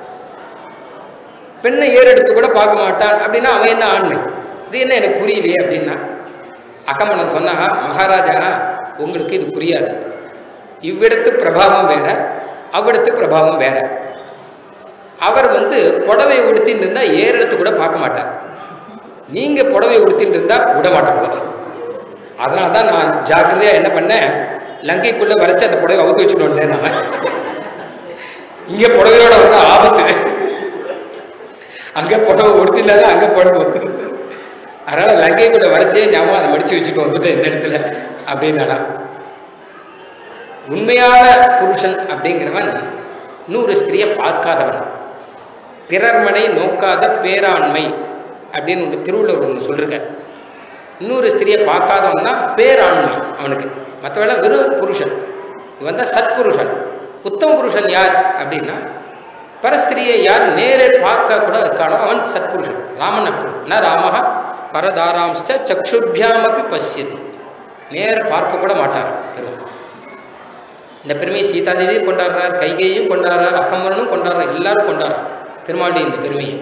பெண்ணை ஏறெடுத்து கூட பார்க்க மாட்டான் அப்படின்னா அவன் என்ன ஆண்மை இது என்ன எனக்கு புரியலையே அப்படின்னா அக்கம்மனன் சொன்னா மகாராஜா உங்களுக்கு இது புரியாது இவ்விடத்து பிரபாவம் வேற அவ்விடத்து பிரபாவம் வேற அவர் வந்து புடவை உடுத்தின்னு இருந்தா ஏறெடுத்து கூட பார்க்க மாட்டார் நீங்க புடவை உடுத்தின்னு இருந்தா விட மாட்டாங்க அதனால தான் நான் ஜாக்கிரதையா என்ன பண்ணேன் லங்கைக்குள்ள வரைச்சு அந்த புடவை அவுத்து வச்சுட்டு வந்தேன் நான் இங்க புடவையோட வந்தா ஆபத்து அங்க புடவை உடுத்தில்லாத அங்க புடவை அதனால லங்கைக்குள்ள வரைச்சே ஞாபகம் அதை மடிச்சு வச்சுட்டு வந்துட்டேன் இந்த இடத்துல அப்படின்னு உண்மையான புருஷன் அப்படிங்கிறவன் நூறு ஸ்திரியை பார்க்காதவன் பிறர்மனை நோக்காத பேராண்மை அப்படின்னு ஒன்று திருவள்ளுவர் ஒன்று சொல்லிருக்க இன்னொரு ஸ்திரியை பார்க்காதவன் தான் பேராண்மை அவனுக்கு மற்றவெல்லாம் வெறும் புருஷன் இவன் தான் சத்புருஷன் உத்தம புருஷன் யார் அப்படின்னா பரஸ்திரியை யார் நேரே பார்க்க கூட இருக்கானோ அவன் சத்புருஷன் ராமன் அப்படி ந ராமஹா பரதாராம்ச்ச சக்ஷுபியாமப்பி பசியதி நேர பார்க்க கூட மாட்டார் பெருமாள் இந்த பெருமையை சீதாதேவியும் கொண்டாடுறார் கைகையும் கொண்டாடுறார் அக்கம்பரனும் கொண்டாடுறார் எல்லாரும் கொண்டாடுறார் பெருமாளுடைய இந்த பெருமையை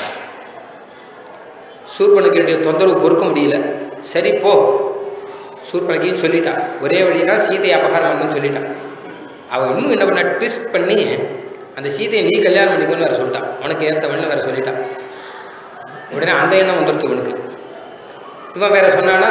சூர்பனுக்கு தொந்தரவு பொறுக்க முடியல சரி போ சூர்பனகின்னு சொல்லிட்டா ஒரே வழினா சீதை அபகாரம் பண்ணணும்னு சொல்லிட்டான் அவன் இன்னும் என்ன பண்ண ட்விஸ்ட் பண்ணி அந்த சீதையை நீ கல்யாணம் பண்ணிக்கணும்னு வேற சொல்லிட்டான் உனக்கு ஏற்றவன்னு வேற சொல்லிட்டான் உடனே அந்த எண்ணம் வந்துடுத்து இவனுக்கு இவன் வேற சொன்னானா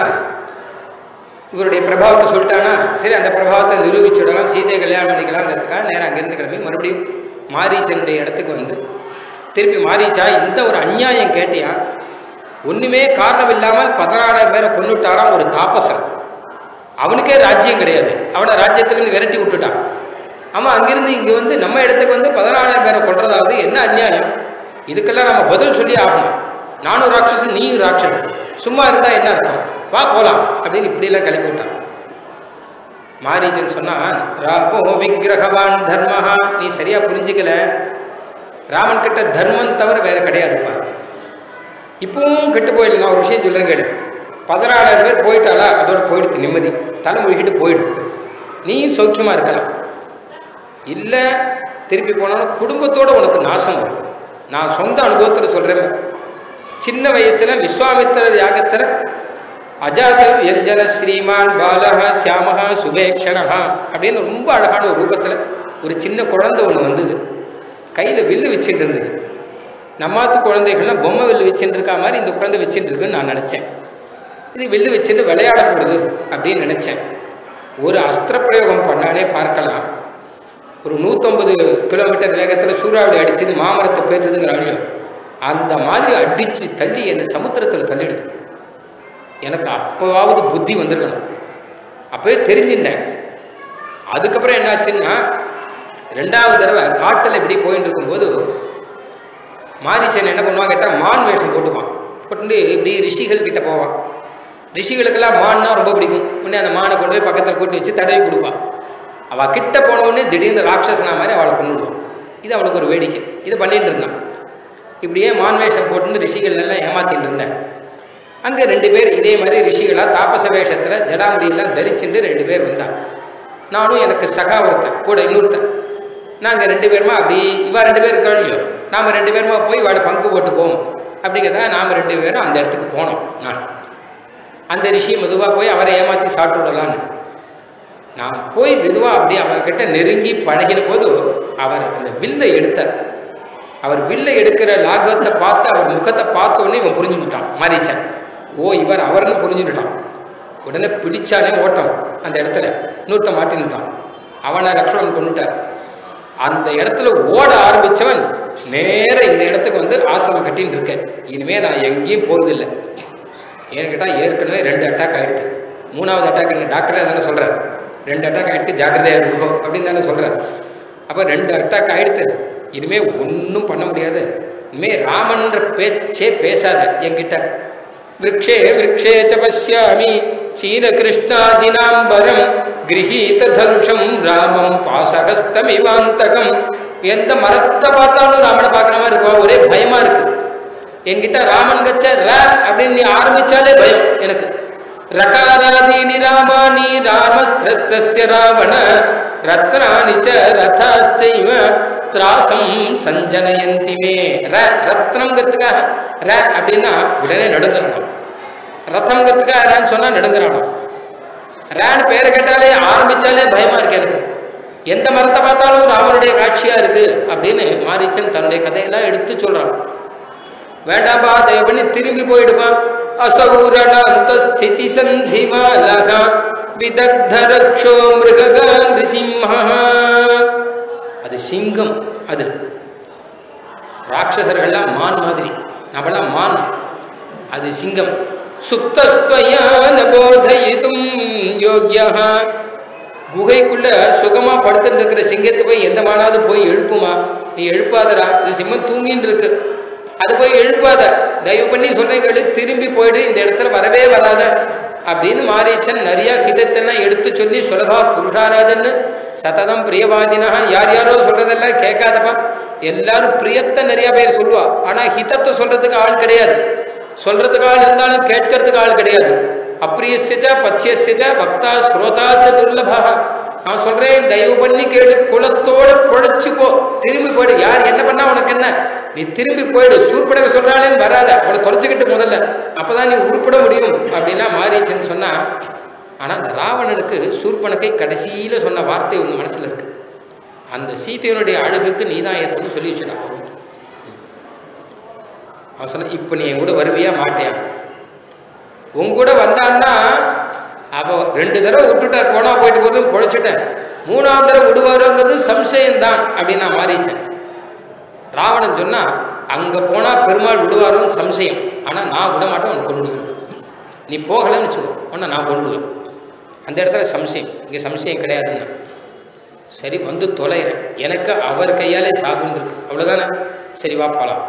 இவருடைய பிரபாவத்தை சொல்லிட்டானா சரி அந்த பிரபாவத்தை நிரூபிச்சு விடலாம் சீதையை கல்யாணம் பண்ணிக்கலாங்கிறதுக்காக நேரம் அங்கேருந்து கிளம்பி மறுபடியும் மாரீச்சனுடைய இடத்துக்கு வந்து திருப்பி மாரீச்சா இந்த ஒரு அநியாயம் கேட்டியா ஒண்ணுமே காரணம் இல்லாமல் பதினாறாயிரம் பேரை கொண்டுட்டாராம் ஒரு தாபசன் அவனுக்கே ராஜ்யம் கிடையாது அவனை ராஜ்யத்திலிருந்து விரட்டி விட்டுட்டான் ஆமா அங்கிருந்து இங்க வந்து நம்ம இடத்துக்கு வந்து பதினாறாயிரம் பேரை கொள்றதாவது என்ன அநியாயம் இதுக்கெல்லாம் நம்ம பதில் சொல்லி ஆகணும் நானும் ராட்சசன் நீயும் ராட்சசன் சும்மா இருந்தா என்ன அர்த்தம் வா போலாம் அப்படின்னு இப்படி எல்லாம் கிளப்பி விட்டான் மாரீச்சன் சொன்னான் ராபோ விக்கிரகவான் தர்மஹா நீ சரியா புரிஞ்சுக்கல ராமன் கிட்ட தர்மம் தவிர வேற கிடையாதுப்பா இப்பவும் கெட்டு போயிடல நான் ஒரு விஷயம் சொல்லுறேன் கேடு பதினாலாயிரம் பேர் போயிட்டாளா அதோட போயிடுது நிம்மதி தலைமொழிகிட்டு போயிடும் நீ சௌக்கியமா இருக்கலாம் இல்லை திருப்பி போனாலும் குடும்பத்தோட உனக்கு நாசம் வரும் நான் சொந்த அனுபவத்தில் சொல்றேன் சின்ன வயசுல விஸ்வாமித்திரர் யாகத்துல அஜாத வியஞ்சன ஸ்ரீமான் பாலக சியாமகா சுபேக்ஷணஹா அப்படின்னு ரொம்ப அழகான ஒரு ரூபத்துல ஒரு சின்ன குழந்தை ஒன்று வந்தது கையில வில்லு வச்சுட்டு இருந்தது நம்மாத்து குழந்தைகள்லாம் பொம்மை வில்லு வச்சுட்டு இருக்கா மாதிரி இந்த குழந்தை வச்சுட்டு இருக்குன்னு நான் நினைச்சேன் இது வில்லு வச்சுட்டு விளையாட போடுது அப்படின்னு நினைச்சேன் ஒரு அஸ்திர பிரயோகம் பண்ணாலே பார்க்கலாம் ஒரு நூற்றம்பது கிலோமீட்டர் வேகத்தில் சூறாவளி அடிச்சது மாமரத்தை பேத்துதுங்கிற அழியும் அந்த மாதிரி அடித்து தள்ளி என்னை சமுத்திரத்தில் தள்ளிடுது எனக்கு அப்போவாவது புத்தி வந்திருக்கணும் அப்போவே தெரிஞ்சுட்டேன் அதுக்கப்புறம் என்னாச்சுன்னா ரெண்டாவது தடவை காட்டில் இப்படி போயிட்டு இருக்கும்போது மாரிச்சன் என்ன பண்ணுவான் கேட்டால் மான் வேஷம் போட்டுப்பான் போட்டு இப்படி ரிஷிகள் கிட்ட போவான் ரிஷிகளுக்கெல்லாம் மான்னா ரொம்ப பிடிக்கும் உடனே அந்த மானை கொண்டு போய் பக்கத்தில் கூட்டி வச்சு தடவி கொடுப்பான் அவள் கிட்ட போன உடனே திடீர்னு ராட்சசனா மாதிரி அவளை கொண்டுடுவான் இது அவனுக்கு ஒரு வேடிக்கை இதை பண்ணிட்டு இருந்தான் இப்படியே மான் வேஷம் போட்டுன்னு ரிஷிகள் எல்லாம் ஏமாத்திட்டு இருந்தேன் அங்கே ரெண்டு பேர் இதே மாதிரி ரிஷிகளாக தாபச வேஷத்தில் ஜடாமுடியெல்லாம் தரிச்சுட்டு ரெண்டு பேர் வந்தான் நானும் எனக்கு சகா ஒருத்தன் கூட இன்னொருத்தன் நாங்கள் ரெண்டு பேருமா அப்படி இவா ரெண்டு பேர் இருக்கோ நாம் ரெண்டு பேருமா போய் வாழை பங்கு போட்டு போவோம் அப்படிங்கிறத நாம் ரெண்டு பேரும் அந்த இடத்துக்கு போனோம் நான் அந்த ரிஷி மெதுவாக போய் அவரை ஏமாற்றி சாப்பிட்டு விடலான்னு நான் போய் மெதுவாக அப்படியே அவர்கிட்ட நெருங்கி பழகின போது அவர் அந்த வில்லை எடுத்தார் அவர் வில்லை எடுக்கிற லாகவத்தை பார்த்து அவர் முகத்தை பார்த்த உடனே இவன் புரிஞ்சுட்டான் மாறிச்சான் ஓ இவர் அவர்னு புரிஞ்சுட்டான் உடனே பிடிச்சானே ஓட்டம் அந்த இடத்துல இன்னொருத்த மாட்டின்ட்டான் அவனை லக்ஷ்மணன் கொண்டுட்டார் அந்த இடத்துல ஓட ஆரம்பிச்சவன் நேர இந்த இடத்துக்கு வந்து ஆசிரமம் கட்டின்னு இருக்கேன் இனிமே நான் எங்கேயும் போறதில்லை ஏன்னு கேட்டால் ஏற்கனவே ரெண்டு அட்டாக் ஆயிடுது மூணாவது அட்டாக் என்ன டாக்டரே தானே சொல்றாரு ரெண்டு அட்டாக் ஆயிடுத்து ஜாக்கிரதையா இருக்கும் அப்படின்னு தானே சொல்றாரு அப்போ ரெண்டு அட்டாக் ஆயிடுத்து இனிமே ஒன்றும் பண்ண முடியாது இனிமே ராமன்ற பேச்சே பேசாத என்கிட்ட விரக்ஷே விரக்ஷே ச பசியாமி சீரகிருஷ்ணாஜினாம்பரம் கிரகீத தனுஷம் ராமம் பாசகஸ்தமிவாந்தகம் எந்த மரத்தை பார்த்தாலும் ராமனை பார்க்குற மாதிரி இருக்கும் ஒரே பயமா இருக்கு என்கிட்ட ராமன் கச்ச ர அப்படின்னு நீ ஆரம்பிச்சாலே பயம் எனக்கு ரகாராதீனி ராமானி ராமஸ்திரத்தஸ்ய ராவண ரத்னானி ச ரதாச்சைவ திராசம் சஞ்சனயந்தி மே ர ரத்னம்ங்கிறதுக்காக ர அப்படின்னா உடனே நடுங்கணும் ரத்தம்ங்கிறதுக்காக ரேன்னு சொன்னா நடுங்கிறானோ ரேன்னு பேரை கேட்டாலே ஆரம்பிச்சாலே பயமா இருக்கு எனக்கு எந்த மரத்தை பார்த்தாலும் ராமனுடைய காட்சியா இருக்கு அப்படின்னு மாரீச்சன் தன்னுடைய கதையெல்லாம் எடுத்து சொல்றான் வேண்டாம்பா தயவு பண்ணி திரும்பி போயிடுவான் அசௌரணாந்த ஸ்திதி சந்திமாலகா விதக்த ரக்ஷோ மிருககாந்தி சிம்ஹா அது சிங்கம் அது ராட்சசர்கள்லாம் மான் மாதிரி நம்மளாம் மான் அது சிங்கம் சுப்தஸ்துவயான போதயிதும் யோக்கியா குகைக்குள்ள சுகமா படுத்துட்டு இருக்கிற சிங்கத்தை போய் எந்த மானாவது போய் எழுப்புமா நீ எழுப்பாதடா இது சிம்மம் தூங்கின்னு இருக்கு அது போய் எழுப்பாத தயவு பண்ணி சொல்றேன் கேளு திரும்பி போயிடு இந்த இடத்துல வரவே வராத அப்படின்னு மாரீச்சன் நிறைய ஹிதத்தெல்லாம் எடுத்து சொல்லி சுலபா புருஷாராஜன்னு சததம் பிரியவாதினா யார் யாரோ சொல்றதெல்லாம் கேட்காதப்பா எல்லாரும் பிரியத்தை நிறைய பேர் சொல்லுவா ஆனா ஹிதத்தை சொல்றதுக்கு ஆள் கிடையாது சொல்றதுக்கு ஆள் இருந்தாலும் கேட்கறதுக்கு ஆள் கிடையாது அப்பிரியசிச்ச பச்சியசிச்ச பக்தா ஸ்ரோதாச்ச துர்லபா நான் சொல்றேன் தயவு பண்ணி கேடு குலத்தோட பொழைச்சு போ திரும்பி போயிடு யார் என்ன பண்ணா உனக்கு என்ன நீ திரும்பி போயிடு சூர்படக சொல்றாளேன்னு வராத அவளை தொலைச்சுக்கிட்டு முதல்ல அப்பதான் நீ உருப்பிட முடியும் அப்படின்னா மாறிச்சுன்னு சொன்னா ஆனா அந்த ராவணனுக்கு சூர்பனக்கை கடைசியில சொன்ன வார்த்தை ஒன்று மனசுல இருக்கு அந்த சீதையனுடைய அழகுக்கு நீ தான் ஏற்றணும்னு சொல்லி வச்சுட்டான் அவன் சொன்ன இப்போ நீ என் கூட வருவியா மாட்டியா உன் கூட வந்தான்னா அப்போ ரெண்டு தடவை விட்டுட்டார் போனா போயிட்டு போதும் பொழைச்சிட்டேன் மூணாவது தடவை விடுவாருங்கிறது சம்சயம்தான் அப்படின்னு நான் மாறிச்சேன் ராவணன் சொன்னா அங்க போனா பெருமாள் விடுவாரோன்னு சம்சயம் ஆனா நான் விட மாட்டேன் உனக்கு கொண்டுடுவேன் நீ போகலன்னு வச்சுக்கோ உன்னை நான் கொண்டுடுவேன் அந்த இடத்துல சம்சயம் இங்கே சம்சயம் கிடையாதுன்னா சரி வந்து தொலைகிறேன் எனக்கு அவர் கையாலே சாகுன்னு இருக்கு அவ்வளோதானே சரி வா போகலாம்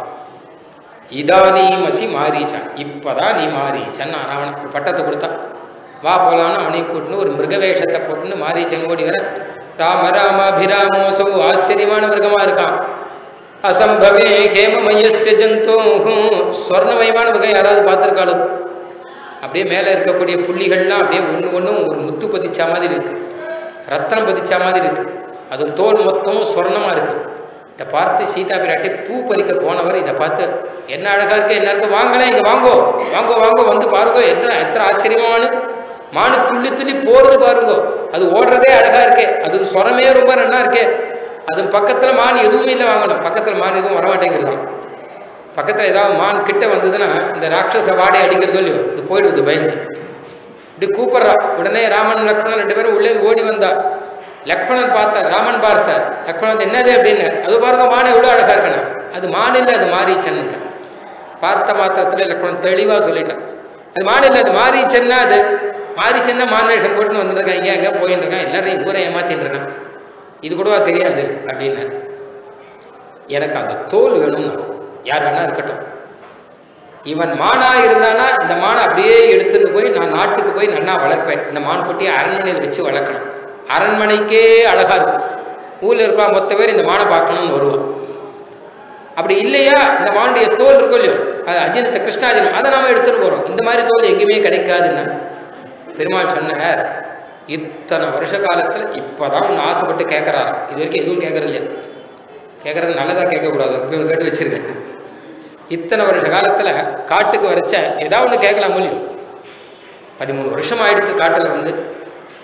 இதானீமசி மாரீச்சான் இப்போதான் நீ மாரீச்சன் நான் அவனுக்கு பட்டத்தை கொடுத்தான் வா போலான்னு அவனை கூட்டுன்னு ஒரு மிருகவேஷத்தை போட்டுன்னு மாரீச்சன் ஓடி வர ராம ராமாபிராமோசௌ ஆச்சரியமான மிருகமா இருக்கான் அசம்பவே ஹேமமயஸ்ய ஜந்தோ ஸ்வர்ணமயமான மிருகம் யாராவது பார்த்துருக்காலும் அப்படியே மேலே இருக்கக்கூடிய புள்ளிகள்லாம் அப்படியே ஒன்று ஒன்றும் ஒரு முத்து பதிச்சா மாதிரி இருக்கு ரத்தனம் பதிச்சா மாதிரி இருக்கு அது தோல் மொத்தமும் சொர்ணமாக இருக்கு இதை பார்த்து சீதா பிராட்டி பூ பறிக்க போனவர் இதை பார்த்து என்ன அழகா இருக்கு என்ன இருக்கு வாங்கலாம் இங்க வாங்கோ வாங்கோ வாங்கோ வந்து பாருங்கோ என்ன எத்தனை ஆச்சரியமான மானு துள்ளி துள்ளி போறது பாருங்கோ அது ஓடுறதே அழகா இருக்கே அது சொரமே ரொம்ப நல்லா இருக்கே அது பக்கத்துல மான் எதுவுமே இல்லை வாங்கணும் பக்கத்துல மான் எதுவும் வரமாட்டேங்கிறதாம் பக்கத்துல ஏதாவது மான் கிட்ட வந்ததுன்னா இந்த ராட்சச வாடை அடிக்கிறதோ இல்லையோ இது போயிடுது பயந்து இப்படி கூப்பிடுறா உடனே ராமன் லக்ஷ்மணன் ரெண்டு பேரும் உள்ளே ஓடி வந்தா லக்ஷ்மணன் பார்த்தார் ராமன் பார்த்தார் லக்ஷ்மணன் என்னது அப்படின்னு அது பாருங்க மானை எவ்வளோ அழகா இருக்கணும் அது மான் இல்லை அது மாரீச்சன் பார்த்த மாத்திரத்துல லக்ஷ்மணன் தெளிவா சொல்லிட்டான் அது மான் இல்லை அது மாரீச்சன்னா அது மாரீச்சன்னா மான் வேஷம் போட்டுன்னு வந்திருக்கான் இங்கே எங்கே போயின்னு இருக்கான் எல்லாரையும் ஊரை ஏமாத்தின்னு இருக்கான் இது கூடவா தெரியாது அப்படின்னு எனக்கு அந்த தோல் வேணும்னா யார் வேணா இருக்கட்டும் இவன் மானா இருந்தானா இந்த மானை அப்படியே எடுத்துட்டு போய் நான் நாட்டுக்கு போய் நன்னா வளர்ப்பேன் இந்த மான் குட்டியை அரண்மனையில் வச்சு வளர்க்கணும் அரண்மனைக்கே அழகா இருக்கும் ஊரில் இருப்பான் மொத்த பேர் இந்த மானை பார்க்கணும்னு வருவான் அப்படி இல்லையா இந்த மானுடைய தோல் இருக்கும் இல்லையோ அது அஜினத்தை கிருஷ்ணாஜினம் அதை நாம எடுத்துட்டு போறோம் இந்த மாதிரி தோல் எங்கேயுமே கிடைக்காதுன்னா பெருமாள் சொன்னார் இத்தனை வருஷ காலத்தில் இப்போதான் ஒன்று ஆசைப்பட்டு கேட்குறாராம் இது வரைக்கும் எதுவும் கேட்கறது இல்லையா கேட்கறது நல்லதாக கேட்கக்கூடாது இப்படி கேட்டு வச்சிருக்கேன் இத்தனை வருஷ காலத்தில் காட்டுக்கு வரைச்ச ஏதாவது ஒன்று கேட்கலாம் முடியும் பதிமூணு வருஷம் ஆயிடுத்து காட்டில் வந்து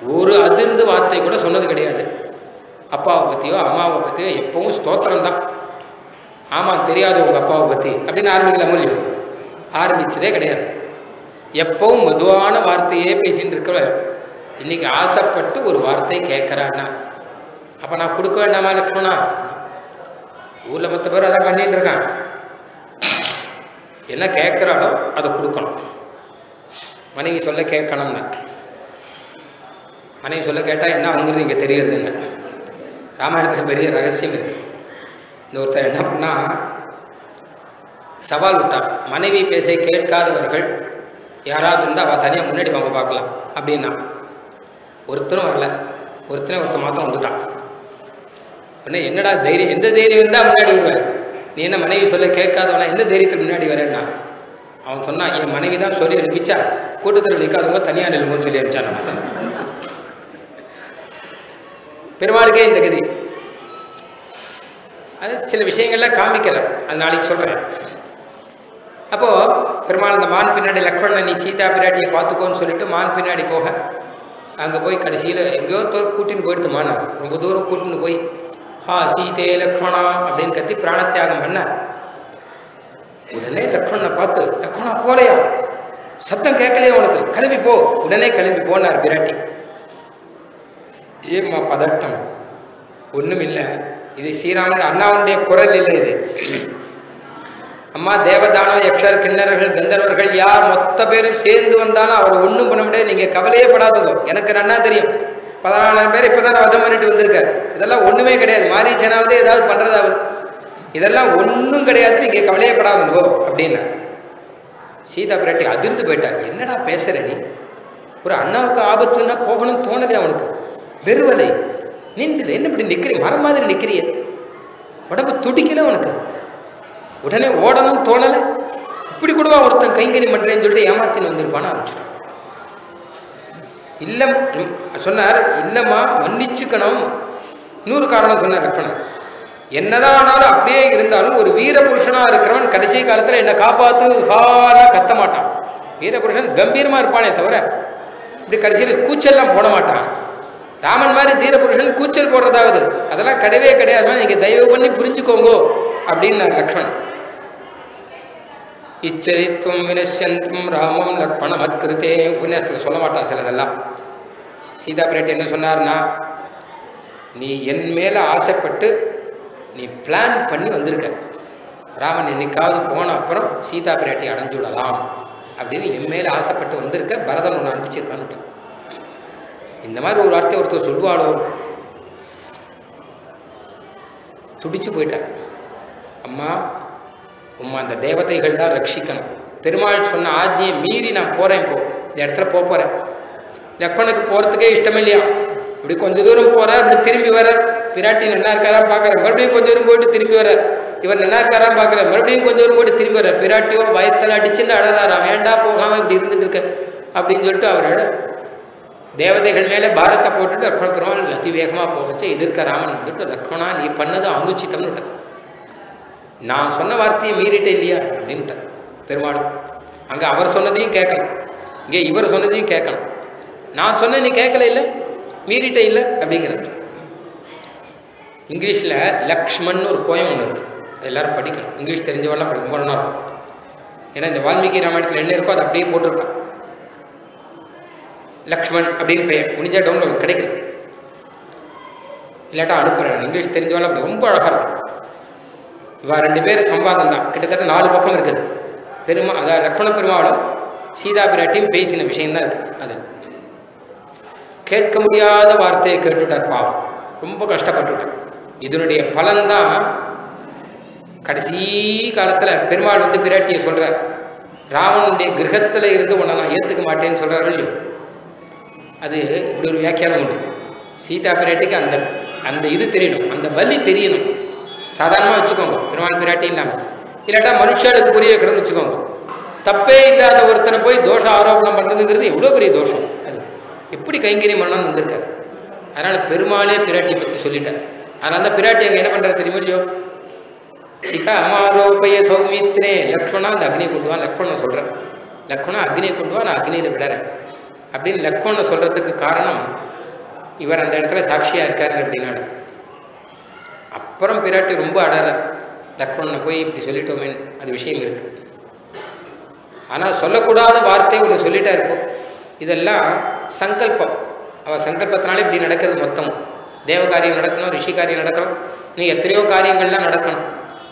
ஒரு அதிர்ந்து வார்த்தை கூட சொன்னது கிடையாது அப்பாவை பற்றியோ அம்மாவை பற்றியோ எப்பவும் ஸ்தோத்திரம் தான் ஆமாம் தெரியாது உங்கள் அப்பாவை பற்றி அப்படின்னு ஆரம்பிக்கலாமோ இல்லையோ ஆரம்பிச்சதே கிடையாது எப்பவும் மெதுவான வார்த்தையே பேசின்னு இருக்கிற இன்னைக்கு ஆசைப்பட்டு ஒரு வார்த்தை கேட்குறான்னா அப்போ நான் கொடுக்க வேண்டாமா லக்ஷ்மணா ஊரில் மற்ற பேர் அதான் பண்ணிட்டு இருக்கான் என்ன கேட்குறாளோ அதை கொடுக்கணும் மனைவி சொல்ல கேட்கணும்னா மனைவி சொல்ல கேட்டால் என்ன அவங்கிறது இங்கே தெரியறதுங்க ராமாயணத்தில் பெரிய ரகசியம் இருக்கு இந்த ஒருத்தர் என்ன பண்ணா சவால் விட்டார் மனைவி பேச கேட்காதவர்கள் யாராவது இருந்தால் அவள் தனியாக முன்னாடி வாங்க பார்க்கலாம் அப்படின்னா ஒருத்தரும் வரல ஒருத்தனே ஒருத்தன் மாத்திரம் வந்துட்டான் உடனே என்னடா தைரியம் எந்த தைரியம் இருந்தால் முன்னாடி வருவேன் நீ என்ன மனைவி சொல்ல கேட்காதவனா எந்த தைரியத்தில் முன்னாடி வரேன்னா அவன் சொன்னான் என் மனைவி தான் சொல்லி அனுப்பிச்சா கூட்டத்தில் நிற்காதவங்க தனியாக நில்லுங்கன்னு சொல்லி அனுப்பிச்சான் நம்ம பெருமாளுக்கே இந்த கதி அது சில விஷயங்கள்லாம் காமிக்கல அது நாளைக்கு சொல்கிறேன் அப்போது பெருமாள் இந்த மான் பின்னாடி லக்ஷ்மணன் நீ சீதா பிராட்டியை பார்த்துக்கோன்னு சொல்லிட்டு மான் பின்னாடி போக அங்கே போய் கடைசியில் எங்கேயோ தூரம் கூட்டின்னு போயிடுத்து மானா ரொம்ப தூரம் கூட்டின்னு போய் ஹா சீதே லக்ஷ்மணா அப்படின்னு கத்தி பிராணத்தியாகம் பண்ண உடனே லக்ஷ்மணனை பார்த்து லக்ஷ்மணா போலையா சத்தம் கேட்கலையே உனக்கு கிளம்பி போ உடனே கிளம்பி போனார் பிராட்டி ஏம்மா பதட்டம் ஒன்றும் இல்லை இது ஸ்ரீராமன் அண்ணாவுடைய குரல் இல்லை இது அம்மா தேவதானம் யக்ஷர் கிண்ணறர்கள் கந்தர்வர்கள் யார் மொத்த பேரும் சேர்ந்து வந்தாலும் அவர் ஒன்றும் பண்ண முடியாது நீங்கள் கவலையே படாததோ எனக்கு நன்னா தெரியும் பதினாலாயிரம் பேர் இப்போ தான் வதம் பண்ணிட்டு வந்திருக்கார் இதெல்லாம் ஒன்றுமே கிடையாது மாரீச்சனாவது ஏதாவது பண்ணுறதாவது இதெல்லாம் ஒன்றும் கிடையாது நீங்கள் கவலையே படாதுங்கோ அப்படின்னா சீதா பிராட்டி அதிர்ந்து போயிட்டாங்க என்னடா பேசுற நீ ஒரு அண்ணாவுக்கு ஆபத்துன்னா போகணும்னு தோணலையே அவனுக்கு வெறுவலை நின்று என்ன இப்படி நிற்கிறீ மரம் மாதிரி நிற்கிறிய உடம்பு துடிக்கல உனக்கு உடனே ஓடணும் தோணலை இப்படி கூடவா ஒருத்தன் கைங்கறி பண்ணுறேன்னு சொல்லிட்டு ஏமாத்தின்னு வந்திருப்பான்னு ஆரம்பிச்சிடும் இல்லை சொன்னார் இல்லைம்மா மன்னிச்சுக்கணும் இன்னொரு காரணம் சொன்னார் கற்பனை என்னதான் ஆனாலும் அப்படியே இருந்தாலும் ஒரு வீர புருஷனா இருக்கிறவன் கடைசி காலத்துல என்ன காப்பாத்து ஹானா கத்த மாட்டான் வீரபுருஷன் கம்பீரமா இருப்பானே தவிர இப்படி கடைசியில் கூச்சல்லாம் போட மாட்டான் ராமன் மாதிரி தீரபுருஷன் கூச்சல் போடுறதாவது அதெல்லாம் கிடையவே கிடையாது நீங்க தயவு பண்ணி புரிஞ்சுக்கோங்கோ அப்படின்னார் லக்ஷ்மண் இச்சரித்துவம் வினசந்தும் ராமம் லக்ஷ்மணம் அத்கிருத்தே உபன்யாசத்தில் சொல்ல மாட்டான் சிலதெல்லாம் சீதா பிராட்டி என்ன சொன்னார்னா நீ என் மேலே ஆசைப்பட்டு நீ பிளான் பண்ணி வந்திருக்க ராமன் என்னைக்காவது போன அப்புறம் சீதா பிராட்டி அடைஞ்சு விடலாம் அப்படின்னு என் மேலே ஆசைப்பட்டு வந்திருக்க பரதன் ஒன்று அனுப்பிச்சிருக்கான்னு இந்த மாதிரி ஒரு வார்த்தை ஒருத்தர் சொல்லுவாளோ துடிச்சு போயிட்டார் அம்மா உம்மா அந்த தேவதைகள் தான் ரட்சிக்கணும் பெருமாள் சொன்ன ஆஜ்ஞையை மீறி நான் போகிறேன் இப்போ இந்த இடத்துல போக போகிறேன் லக்ஷ்மணுக்கு போகிறதுக்கே இஷ்டம் இல்லையா இப்படி கொஞ்ச தூரம் போகிறார் இந்த திரும்பி வரார் பிராட்டி நல்லா இருக்காரா பார்க்குறார் மறுபடியும் கொஞ்ச தூரம் போயிட்டு திரும்பி வர்றார் இவர் நல்லா இருக்காரா பார்க்குறார் மறுபடியும் கொஞ்ச தூரம் போயிட்டு திரும்பி வர்றார் பிராட்டியோ பயத்தில் அடிச்சுன்னு அழறாரா வேண்டா போகாமல் இப்படி இருந்துட்டு இருக்க அப்படின்னு சொல்லிட்டு அவர் அழ தேவதைகள் மேலே பாரத்தை போட்டுட்டு லக்ஷ்மண பெருமாள் அதி வேகமாக போகச்சு எதிர்க்க ராமன் வந்துட்டு லக்ஷ்மணா நீ பண்ணது அனுச்சித்தம்னு நான் சொன்ன வார்த்தையை மீறிட்டே இல்லையா அப்படின்ட்டு பெருமாள் அங்கே அவர் சொன்னதையும் கேட்கணும் இங்கே இவர் சொன்னதையும் கேட்கணும் நான் சொன்ன நீ கேட்கல இல்லை மீறிட்டே இல்லை அப்படிங்கிறது இங்கிலீஷில் லக்ஷ்மண் ஒரு போயம் ஒன்று இருக்குது எல்லாரும் படிக்கணும் இங்கிலீஷ் தெரிஞ்சவெல்லாம் படிக்கும் ரொம்ப நாள் ஏன்னா இந்த வால்மீகி ராமாயணத்தில் என்ன இருக்கோ அதை அப்படியே போட்டிருக்கான் லக்ஷ்மண் அப்படின்னு பெயர் முடிஞ்சால் டவுன்லோட் கிடைக்கல இல்லாட்டா அனுப்புகிறேன் இங்கிலீஷ் தெரிஞ்சவெல்லாம் அப்படி ரொம்ப அழகாக இருக்கும் இவா ரெண்டு பேரும் சம்பாதம் தான் கிட்டத்தட்ட நாலு பக்கம் இருக்குது பெருமா அதாவது லக்ஷ்மண பெருமாளும் சீதா பிராட்டியும் பேசின விஷயம்தான் இருக்குது அது கேட்க முடியாத வார்த்தையை கேட்டுட்டார் பாவம் ரொம்ப கஷ்டப்பட்டுட்டார் இதனுடைய பலன்தான் கடைசி காலத்தில் பெருமாள் வந்து பிராட்டியை சொல்கிறார் ராவனுடைய கிரகத்தில் இருந்து உன்னை நான் ஏற்றுக்க மாட்டேன்னு சொல்கிறாரு இல்லையோ அது இப்படி ஒரு வியாக்கியானம் உண்டு சீதா பிராட்டிக்கு அந்த அந்த இது தெரியணும் அந்த வலி தெரியணும் சாதாரணமாக வச்சுக்கோங்க பெருமாள் பிராட்டி இல்லாமல் இல்லாட்டா மனுஷாளுக்கு புரிய கிடந்து வச்சுக்கோங்க தப்பே இல்லாத ஒருத்தனை போய் தோஷ ஆரோபணம் பண்ணுறதுங்கிறது எவ்வளோ பெரிய தோஷம் அது எப்படி கைங்கரியம் பண்ணான்னு வந்திருக்காரு அதனால் பெருமாளே பிராட்டியை பற்றி சொல்லிட்டார் அதனால தான் பிராட்டி அங்கே என்ன பண்ணுறது தெரியுமோ இல்லையோ சீதா அமாரோபய சௌமித்ரே லக்ஷ்மணா அந்த அக்னியை கொண்டு வா லக்ஷ்மணன் சொல்கிறேன் லக்ஷ்மணா அக்னியை கொண்டு வா நான் அக்னியில் விடுறேன் அப்படின்னு லக்ஷ்மணன் சொல்கிறதுக்கு காரணம் இவர் அந்த இடத்துல சாட்சியாக இருக்காரு அப்படின்னால அப்புறம் பிராட்டி ரொம்ப அடற லக்ஷ்மணனை போய் இப்படி சொல்லிட்டோமேன்னு அது விஷயம் இருக்கு ஆனால் சொல்லக்கூடாத வார்த்தை ஒன்று சொல்லிட்டா இருப்போம் இதெல்லாம் சங்கல்பம் அவள் சங்கல்பத்தினாலே இப்படி நடக்கிறது மொத்தம் தேவ காரியம் நடக்கணும் ரிஷி காரியம் நடக்கணும் நீ எத்தனையோ காரியங்கள்லாம் நடக்கணும்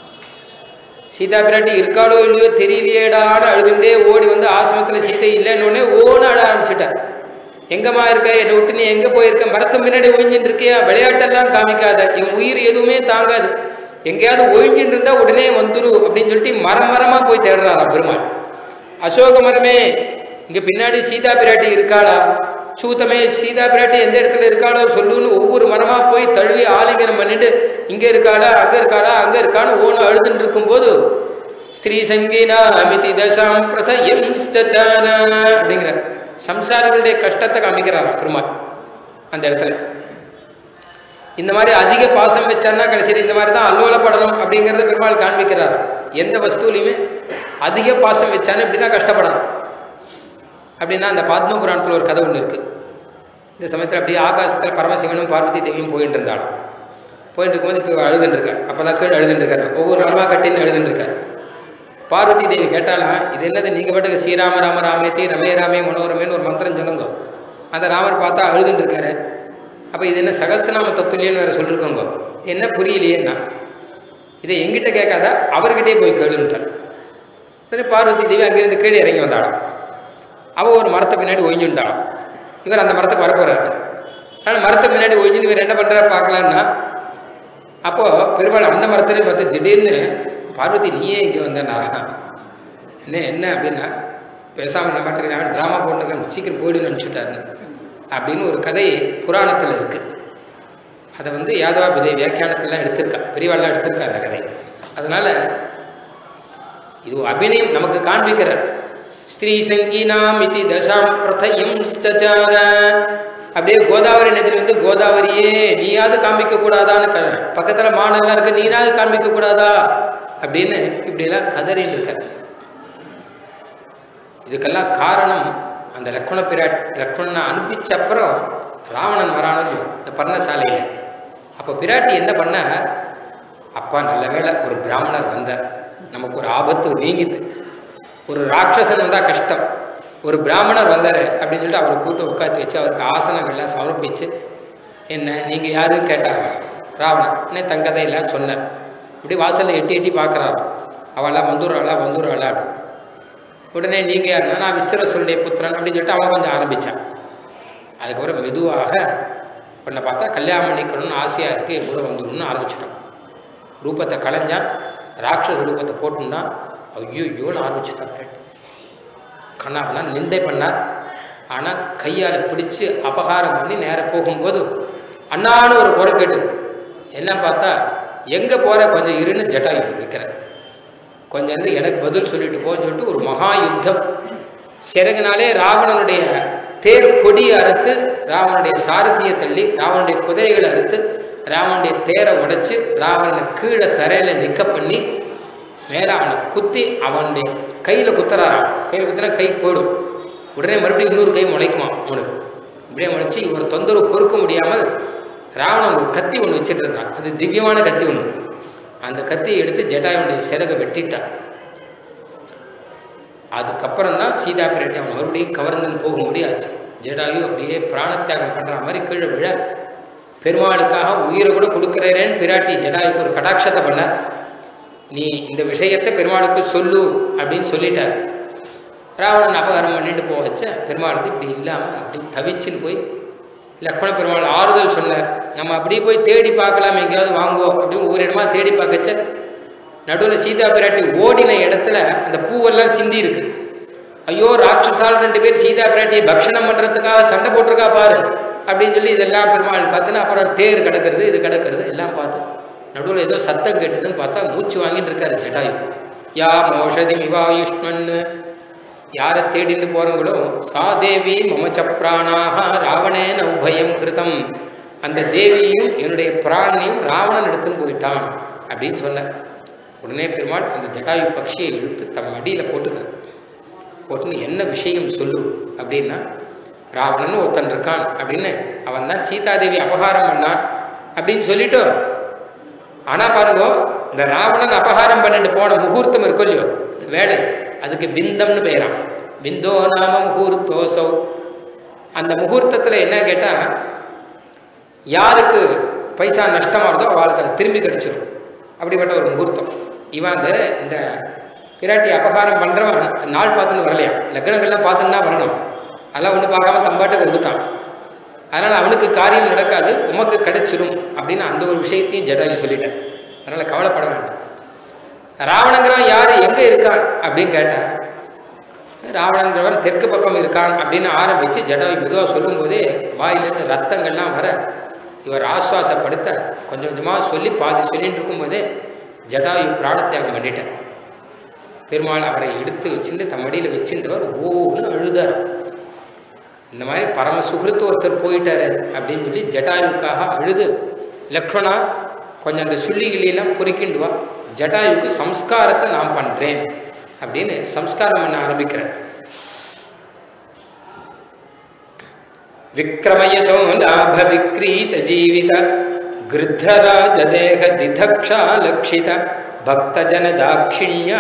சீதா பிராட்டி இருக்காளோ இல்லையோ தெரியலையேடான்னு அழுதுண்டே ஓடி வந்து ஆசிரமத்தில் சீதை இல்லைன்னு ஓன்னு அழ ஆரம்பிச்சுட்டார் எங்கம்மா இருக்க என்னை விட்டு நீ எங்கே போயிருக்க மரத்து முன்னாடி ஒழிஞ்சிட்டு இருக்கியா விளையாட்டெல்லாம் காமிக்காத என் உயிர் எதுவுமே தாங்காது எங்கேயாவது ஒழிஞ்சிட்டு இருந்தா உடனே வந்துரு அப்படின்னு சொல்லிட்டு மரம் மரமா போய் தேடுறாராம் பெருமாள் அசோக மரமே இங்க பின்னாடி சீதா பிராட்டி இருக்காளா சூத்தமே சீதா பிராட்டி எந்த இடத்துல இருக்காளோ சொல்லுன்னு ஒவ்வொரு மரமா போய் தழுவி ஆலிங்கனம் பண்ணிட்டு இங்க இருக்காளா அங்க இருக்காளா அங்க இருக்கான்னு ஓன அழுதுன்னு இருக்கும்போது ஸ்திரீ சங்கீனா அமிதி தசாம் பிரதயம் அப்படிங்கிற சம்சாரிகளுடைய கஷ்டத்தை காமிக்கிறாராம் பெருமாள் அந்த இடத்துல இந்த மாதிரி அதிக பாசம் வச்சான்னா கடைசியில் இந்த மாதிரி தான் அல்லோலப்படணும் அப்படிங்கிறத பெருமாள் காண்பிக்கிறார் எந்த வஸ்துலையுமே அதிக பாசம் வச்சாலும் இப்படி தான் கஷ்டப்படணும் அப்படின்னா அந்த பத்ம புராணத்தில் ஒரு கதை ஒன்று இருக்குது இந்த சமயத்தில் அப்படியே ஆகாசத்தில் பரமசிவனும் பார்வதி தேவியும் போயிட்டு இருந்தாலும் போயிட்டு இருக்கும்போது இப்போ அழுதுன்னு இருக்கார் அப்போ தான் கீழே அழுதுன்னு இருக்காரு ஒவ்வொரு நாளமாக கட்டின்னு அழுதுன்னு இருக்காரு பார்வதி தேவி கேட்டாலாம் இது என்னது நீங்கள் பாட்டுக்கு ஸ்ரீராம ராம ராமேத்தி ரமே ராமே மனோரமேன்னு ஒரு மந்திரம் சொல்லுங்க அந்த ராமர் பார்த்தா அழுதுன்னு இருக்காரு அப்போ இது என்ன சகசிரநாம தத்துலியன்னு வேறு சொல்லிருக்கோங்க என்ன புரியலையேன்னா இதை எங்கிட்ட கேட்காத அவர்கிட்டே போய் கேளுன்ட்டார் உடனே பார்வதி தேவி அங்கேருந்து கீழே இறங்கி வந்தாளாம் அவள் ஒரு மரத்தை பின்னாடி ஒழிஞ்சுட்டாளாம் இவர் அந்த மரத்துக்கு வரப்போறாரு ஆனால் மரத்தை பின்னாடி ஒழிஞ்சு இவர் என்ன பண்ணுறாரு பார்க்கலான்னா அப்போது பெருமாள் அந்த மரத்துலேயும் பார்த்து திடீர்னு பார்வதி நீயே இங்கே வந்தனா என்ன என்ன அப்படின்னா பேசாமல் நம்ம பாட்டுக்கு நான் ட்ராமா போட்டுருக்கேன் சீக்கிரம் போயிடுன்னு அனுப்பிச்சுட்டாருன்னு அப்படின்னு ஒரு கதை புராணத்தில் இருக்குது அதை வந்து யாதவாபிதை வியாக்கியானத்திலாம் எடுத்திருக்கா பெரியவாள்லாம் எடுத்திருக்கா அந்த கதை அதனால் இது அபிநயம் நமக்கு காண்பிக்கிறார் ஸ்திரீ சங்கீனாம் இது தசாம் பிரதயம் ஸ்டச்சார அப்படியே கோதாவரி நதியில் வந்து கோதாவரியே நீயாவது காமிக்க கூடாதான்னு க பக்கத்தில் மானெல்லாம் இருக்கு நீனாவது காமிக்க கூடாதா அப்படின்னு இப்படியெல்லாம் கதறின்னு இருக்கார் இதுக்கெல்லாம் காரணம் அந்த லக்ஷ்மண பிராட் லக்ஷ்மணனை அனுப்பிச்ச அப்புறம் ராவணன் வரானோ இல்லையோ இந்த பர்ணசாலையில் அப்போ பிராட்டி என்ன பண்ண அப்பா நல்ல வேளை ஒரு பிராமணர் வந்தார் நமக்கு ஒரு ஆபத்து நீங்கித்து ஒரு ராட்சசன் வந்தால் கஷ்டம் ஒரு பிராமணர் வந்தார் அப்படின்னு சொல்லிட்டு அவரை கூட்டு உட்காந்து வச்சு அவருக்கு ஆசனங்கள்லாம் சமர்ப்பிச்சு என்ன நீங்கள் யாருன்னு கேட்டாங்க ராவணன் என்ன தங்கதையெல்லாம் சொன்னார் இப்படி வாசலில் எட்டி எட்டி பார்க்குறாரு அவளாம் வந்துடுறாளா வந்துடுறாளா உடனே நீங்கள் யாருன்னா நான் விஸ்வரசுடைய புத்திரன் அப்படின்னு சொல்லிட்டு அவன் கொஞ்சம் ஆரம்பித்தான் அதுக்கப்புறம் மெதுவாக உன்னை பார்த்தா கல்யாணம் பண்ணிக்கணும்னு ஆசையாக இருக்குது என் கூட வந்துடணும்னு ஆரம்பிச்சிட்டான் ரூபத்தை களைஞ்சான் ராட்சச ரூபத்தை போட்டுன்னா ஐயோ ஐயோன்னு ஆரம்பிச்சுட்டான் கண்ணாப்பண்ணா நிந்தை பண்ணார் ஆனால் கையால் பிடிச்சு அபகாரம் பண்ணி நேராக போகும்போது அண்ணான்னு ஒரு குரல் கேட்டுது என்ன பார்த்தா எங்கே போகிற கொஞ்சம் இருன்னு ஜட்டாயு நிற்கிறேன் கொஞ்சம் வந்து எனக்கு பதில் சொல்லிட்டு போன்னு சொல்லிட்டு ஒரு மகா யுத்தம் சிறகுனாலே ராவணனுடைய தேர் கொடியை அறுத்து ராவனுடைய சாரதியை தள்ளி ராவனுடைய குதிரைகளை அறுத்து ராவனுடைய தேரை உடைச்சு ராவணனை கீழே தரையில் நிற்க பண்ணி மேலே அவனை குத்தி அவனுடைய கையில் குத்துறாராம் கையில் குத்துனா கை போயிடும் உடனே மறுபடியும் இன்னொரு கை முளைக்குமா அவனுக்கு இப்படியே முளைச்சி இவர் தொந்தரவு பொறுக்க முடியாமல் ராவணன் ஒரு கத்தி ஒன்று வச்சுட்டு இருந்தான் அது திவ்யமான கத்தி ஒன்று அந்த கத்தியை எடுத்து ஜட்டாயுடைய சிறகை வெட்டிட்டான் அதுக்கப்புறம் தான் சீதா பிராட்டி அவன் மறுபடியும் கவர்ந்தன் போக முடியாச்சு ஜடாயு அப்படியே பிராணத்தியாகம் பண்ணுற மாதிரி கீழே விழ பெருமாளுக்காக உயிரை கூட கொடுக்குறேன்னு பிராட்டி ஜடாயுக்கு ஒரு கடாட்சத்தை பண்ணார் நீ இந்த விஷயத்தை பெருமாளுக்கு சொல்லு அப்படின்னு சொல்லிட்டார் ராவணன் அபகாரம் பண்ணிட்டு போக வச்ச பெருமாளுக்கு இப்படி இல்லாமல் அப்படி தவிச்சுன்னு போய் லக்ஷ்மண பெருமாள் ஆறுதல் சொன்னார் நம்ம அப்படியே போய் தேடி பார்க்கலாம் எங்கேயாவது வாங்குவோம் அப்படின்னு ஒவ்வொரு இடமா தேடி பார்க்கச்ச நடுவில் சீதா பிராட்டி ஓடின இடத்துல அந்த பூவெல்லாம் சிந்தி இருக்கு ஐயோ ராட்சசால் ரெண்டு பேர் சீதா பிராட்டியை பக்ஷணம் பண்ணுறதுக்காக சண்டை போட்டிருக்கா பாரு அப்படின்னு சொல்லி இதெல்லாம் பெருமாள் பார்த்துன்னு அப்புறம் தேர் கிடக்கிறது இது கிடக்கிறது எல்லாம் பார்த்து நடுவில் ஏதோ சத்தம் கேட்டுதுன்னு பார்த்தா மூச்சு வாங்கிட்டு இருக்காரு ஜடாயு யா மோஷதி மிவாயுஷ்மன்னு யாரை தேடிட்டு போகிறவங்களோ சா தேவி மம சப்ராணாக ராவணேன உபயம் கிருதம் அந்த தேவியும் என்னுடைய பிராணியும் ராவணன் எடுத்துன்னு போயிட்டான் அப்படின்னு சொன்னார் உடனே பெருமாள் அந்த ஜட்டாயு பக்ஷியை இழுத்து தம் அடியில் போட்டுக்க போட்டுன்னு என்ன விஷயம் சொல்லு அப்படின்னா ராவணன் ஒருத்தன் இருக்கான் அப்படின்னு அவன் தான் சீதாதேவி அபகாரம் பண்ணான் அப்படின்னு சொல்லிட்டு ஆனா பாருங்க இந்த ராவணன் அபகாரம் பண்ணிட்டு போன முகூர்த்தம் இருக்கும் இல்லையோ இந்த வேலை அதுக்கு பிந்தம்னு பெயராம் பிந்தோ நாம முகூர்த்தோசோ அந்த முகூர்த்தத்தில் என்ன கேட்டால் யாருக்கு பைசா நஷ்டமாகுதோ அவளுக்கு அது திரும்பி கிடைச்சிடும் அப்படிப்பட்ட ஒரு முகூர்த்தம் இவன் அந்த இந்த பிராட்டி அபகாரம் பண்ணுறவன் நாள் பார்த்துன்னு வரலையா லக்னங்கள்லாம் பார்த்துன்னா வரணும் அதெல்லாம் ஒன்றும் பார்க்காம தம்பாட்டுக்கு வந்துட்டான் அதனால் அவனுக்கு காரியம் நடக்காது உமக்கு கிடைச்சிடும் அப்படின்னு அந்த ஒரு விஷயத்தையும் ஜடாயு சொல்லிட்டேன் அதனால் கவலைப்பட வேண்டாம் ராவணங்கிறவன் யார் எங்கே இருக்கான் அப்படின்னு கேட்டான் ராவணங்கிறவன் தெற்கு பக்கம் இருக்கான் அப்படின்னு ஆரம்பித்து ஜடாயு மெதுவாக சொல்லும்போதே வாயிலிருந்து ரத்தங்கள்லாம் வர இவர் ஆஸ்வாசப்படுத்த கொஞ்சம் கொஞ்சமாக சொல்லி பாதி சொல்லிட்டு இருக்கும்போதே ஜடாயு பிராணத்தியாகம் பண்ணிட்டார் பெருமாள் அவரை எடுத்து வச்சுட்டு தம் மடியில் வச்சுட்டவர் ஓன்னு அழுதார் இந்த மாதிரி பரம சுகிருத்து ஒருத்தர் போயிட்டாரு அப்படின்னு சொல்லி ஜட்டாயுக்காக அழுது லக்ஷ்மணா கொஞ்சம் அந்த சுள்ளிகிளியெல்லாம் பொறுக்கிண்டு வா ஜட்டாயுக்கு சம்ஸ்காரத்தை நான் பண்ணுறேன் அப்படின்னு சம்ஸ்காரம் பண்ண ஆரம்பிக்கிறேன் விக்ரமயசோ லாப விக்ரீத ஜீவித கிருத்தராஜ தேக திதக்ஷா லக்ஷித பக்தஜன தாட்சிண்யா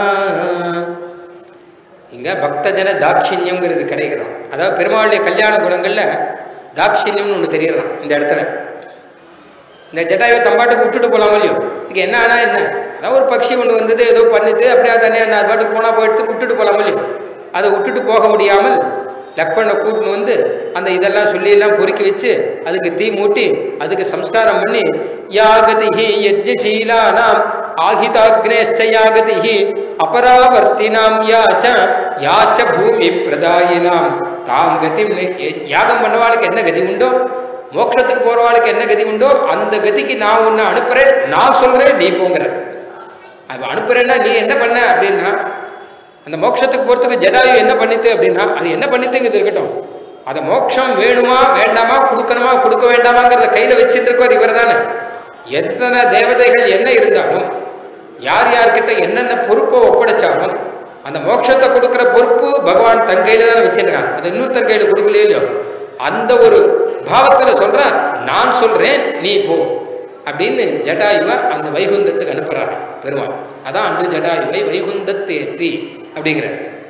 இங்க பக்தஜன தாட்சிணியம்ங்கிறது கிடைக்கிறோம் அதாவது பெருமாளுடைய கல்யாண குணங்கள்ல தாட்சிணியம்னு ஒன்று தெரியலாம் இந்த இடத்துல இந்த ஜட்டாயை தம்பாட்டுக்கு விட்டுட்டு போகலாம் இல்லையோ இதுக்கு என்ன ஆனா என்ன அதான் ஒரு பட்சி ஒன்று வந்தது ஏதோ பண்ணுது அப்படியே தனியாக நான் அது பாட்டுக்கு போனால் போயிட்டு விட்டுட்டு போகலாம் இல்லையோ அதை விட்டுட்டு போக முடியாமல் லக்ஷ்மணனை கூட்டின்னு வந்து அந்த இதெல்லாம் சொல்லி எல்லாம் பொறுக்கி வச்சு அதுக்கு தீ மூட்டி அதுக்கு சம்ஸ்காரம் பண்ணி யாகதிஹி யஜ்யசீலானாம் ஆஹிதாக்னேஷ்ட யாகதிஹி அபராவர்த்தினாம் யாச்ச யாச்ச பூமி பிரதாயினாம் தாம் கதி யாகம் பண்ணவாளுக்கு என்ன கதி உண்டோ மோட்சத்துக்கு போறவாளுக்கு என்ன கதி உண்டோ அந்த கதிக்கு நான் உன்னை அனுப்புறேன் நான் சொல்றேன் நீ போங்கிற அது அனுப்புறேன்னா நீ என்ன பண்ண அப்படின்னா அந்த மோட்சத்துக்கு போறதுக்கு ஜடாயு என்ன பண்ணித்து அப்படின்னா அது என்ன பண்ணித்துங்கிறது இருக்கட்டும் அதை மோட்சம் வேணுமா வேண்டாமா கொடுக்கணுமா கொடுக்க வேண்டாமாங்கிறத கையில வச்சுட்டு இருக்கவர் இவர் தானே எத்தனை தேவதைகள் என்ன இருந்தாலும் யார் யார்கிட்ட என்னென்ன பொறுப்பை ஒப்படைச்சாலும் அந்த மோட்சத்தை கொடுக்குற பொறுப்பு பகவான் தன் கையில தானே வச்சிருக்கான் அது இன்னொருத்தன் கையில கொடுக்கலையோ இல்லையோ அந்த ஒரு பாவத்துல சொல்றான் நான் சொல்றேன் நீ போ அப்படின்னு ஜடாயுவை அந்த வைகுந்தத்துக்கு அனுப்புறாரு பெருமாள் அதான் அன்று ஜடாயுவை வைகுந்தத்து ஏற்றி அப்படிங்கிற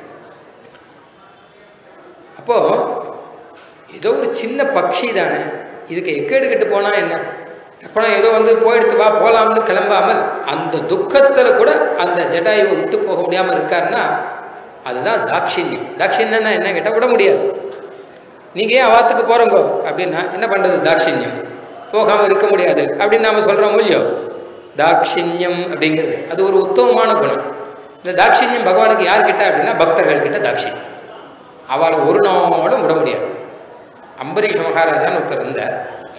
அப்போ ஏதோ ஒரு சின்ன பக்ஷி தானே இதுக்கு எக்கேடு கெட்டு போனா என்ன அப்புறம் ஏதோ வந்து போயிடுத்து வா போலாம்னு கிளம்பாமல் அந்த துக்கத்தில் கூட அந்த ஜடாயுவை விட்டு போக முடியாமல் இருக்காருன்னா அதுதான் தாட்சிணியம் தாட்சிணியம்னா என்ன கேட்டால் விட முடியாது நீங்கள் ஏன் அவாத்துக்கு போகிறோங்கோ அப்படின்னா என்ன பண்ணுறது தாட்சிணியம் போகாமல் இருக்க முடியாது அப்படின்னு நாம் சொல்கிறோம் இல்லையோ தாட்சிணியம் அப்படிங்கிறது அது ஒரு உத்தமமான குணம் இந்த தாட்சிணியம் பகவானுக்கு யார்கிட்ட அப்படின்னா பக்தர்கள் கிட்ட தாட்சிணியம் அவளை ஒரு நாளும் விட முடியாது அம்பரீஷ மகாராஜான்னு ஒருத்தர் இருந்தார்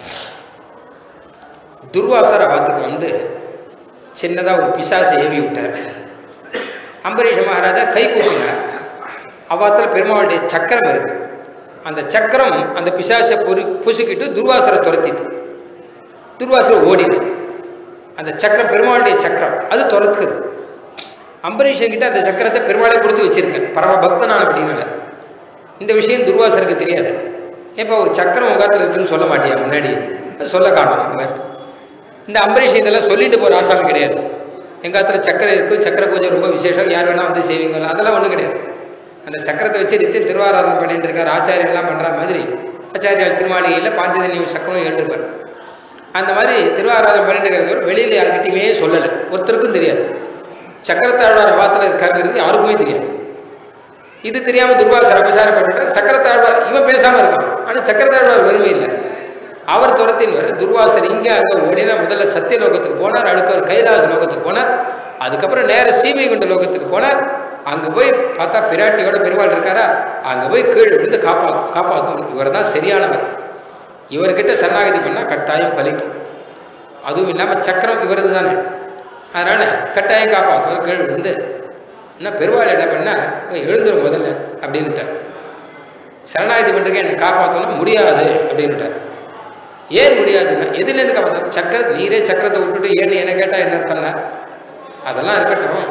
துர்வாசர் அவாத்துக்கு வந்து சின்னதாக ஒரு பிசாசை ஏவி விட்டார் அம்பரீஷ மகாராஜா கை கூப்பினார் அவாத்தில் பெருமாளுடைய சக்கரம் இருக்கு அந்த சக்கரம் அந்த பிசாசை பொறி புசுக்கிட்டு துர்வாசரை துரத்திட்டு துர்வாசர் ஓடிது அந்த சக்கரம் பெருமாளுடைய சக்கரம் அது துரத்துக்குது அம்பரீஷன் கிட்ட அந்த சக்கரத்தை பெருமாளை கொடுத்து வச்சிருக்கேன் பரம பக்தனான அப்படின்னால இந்த விஷயம் துர்வாசருக்கு தெரியாது ஏப்பா ஒரு சக்கரம் உங்காத்தில் இருக்குன்னு சொல்ல மாட்டியா முன்னாடி அது சொல்ல காணும் அந்த மாதிரி இந்த அம்பரீஷ் இதெல்லாம் சொல்லிட்டு போகிற ஆசாமி கிடையாது எங்காத்துல சக்கரை இருக்குது சக்கரை பூஜை ரொம்ப விசேஷம் யார் வேணால் வந்து செய்வீங்களா அதெல்லாம் ஒன்றும் கிடையாது அந்த சக்கரத்தை வச்சு நித்தியம் திருவாராதனம் பண்ணிட்டு இருக்கார் ஆச்சாரியெல்லாம் பண்ணுற மாதிரி ஆச்சாரியால் திருமாளிகையில் பாஞ்சஜன்யம் சக்கரம் எழுந்திருப்பார் அந்த மாதிரி திருவாராதனம் பண்ணிட்டு இருக்கிறவர் வெளியில் யார்கிட்டையுமே சொல்லலை ஒருத்தருக்கும் தெரியாது சக்கரத்தாழ்வார் அவாத்தில் இருக்காருங்கிறது யாருக்குமே தெரியாது இது தெரியாமல் துர்வாசர் அபசாரப்பட்டுட்டார் சக்கரத்தாழ்வார் இவன் பேசாமல் இருக்கான் ஆனால் சக்கரத்தாழ்வார் வறுமை இல்லை அவர் துரத்தின் துர்வாசர் இங்கே அங்கே ஓடினா முதல்ல சத்தியலோகத்துக்கு போனார் அடுத்து அவர் கைலாச லோகத்துக்கு போனார் அதுக்கப்புறம் நேர சீமைகுண்ட லோகத்துக்கு போனார் அங்கே போய் பார்த்தா பிராட்டியோட பெருமாள் இருக்காரா அங்கே போய் கீழே விழுந்து காப்பாற்றும் காப்பாற்றும் இவர் தான் சரியானவர் இவர்கிட்ட சரணாகதி பண்ணால் கட்டாயம் பலிக்கும் அதுவும் இல்லாமல் சக்கரம் இவரது தானே அதனால் கட்டாயம் காப்பாற்றுவார் கீழே விழுந்து என்ன பெருமாள் என்ன பண்ணால் எழுந்துரும் முதல்ல அப்படின்ட்டார் சரணாகதி பண்ணுறதுக்கு என்னை காப்பாற்றணும் முடியாது அப்படின்ட்டார் ஏன் முடியாதுன்னா எதுலேருந்து காப்பாற்ற சக்கர நீரே சக்கரத்தை விட்டுட்டு ஏன்னு என்ன கேட்டால் என்ன அர்த்தம்னா அதெல்லாம் இருக்கட்டும்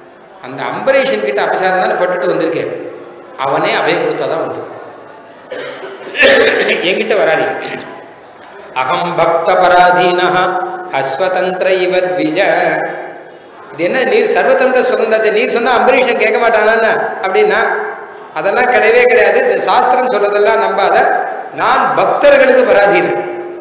அந்த அம்பரீஷன் கிட்ட அபசாரம் தானே பட்டுட்டு வந்திருக்கேன் அவனே அபயம் கொடுத்தா தான் உண்டு என்கிட்ட வராதீங்க அகம் பக்த பராதீனா அஸ்வதந்திர இவ த்விஜ இது என்ன நீர் சர்வதந்திர சுதந்திரத்தை நீர் சொன்னா அம்பரீஷன் கேட்க மாட்டானா அப்படின்னா அதெல்லாம் கிடையவே கிடையாது இந்த சாஸ்திரம் சொல்றதெல்லாம் நம்பாத நான் பக்தர்களுக்கு பராதீனன்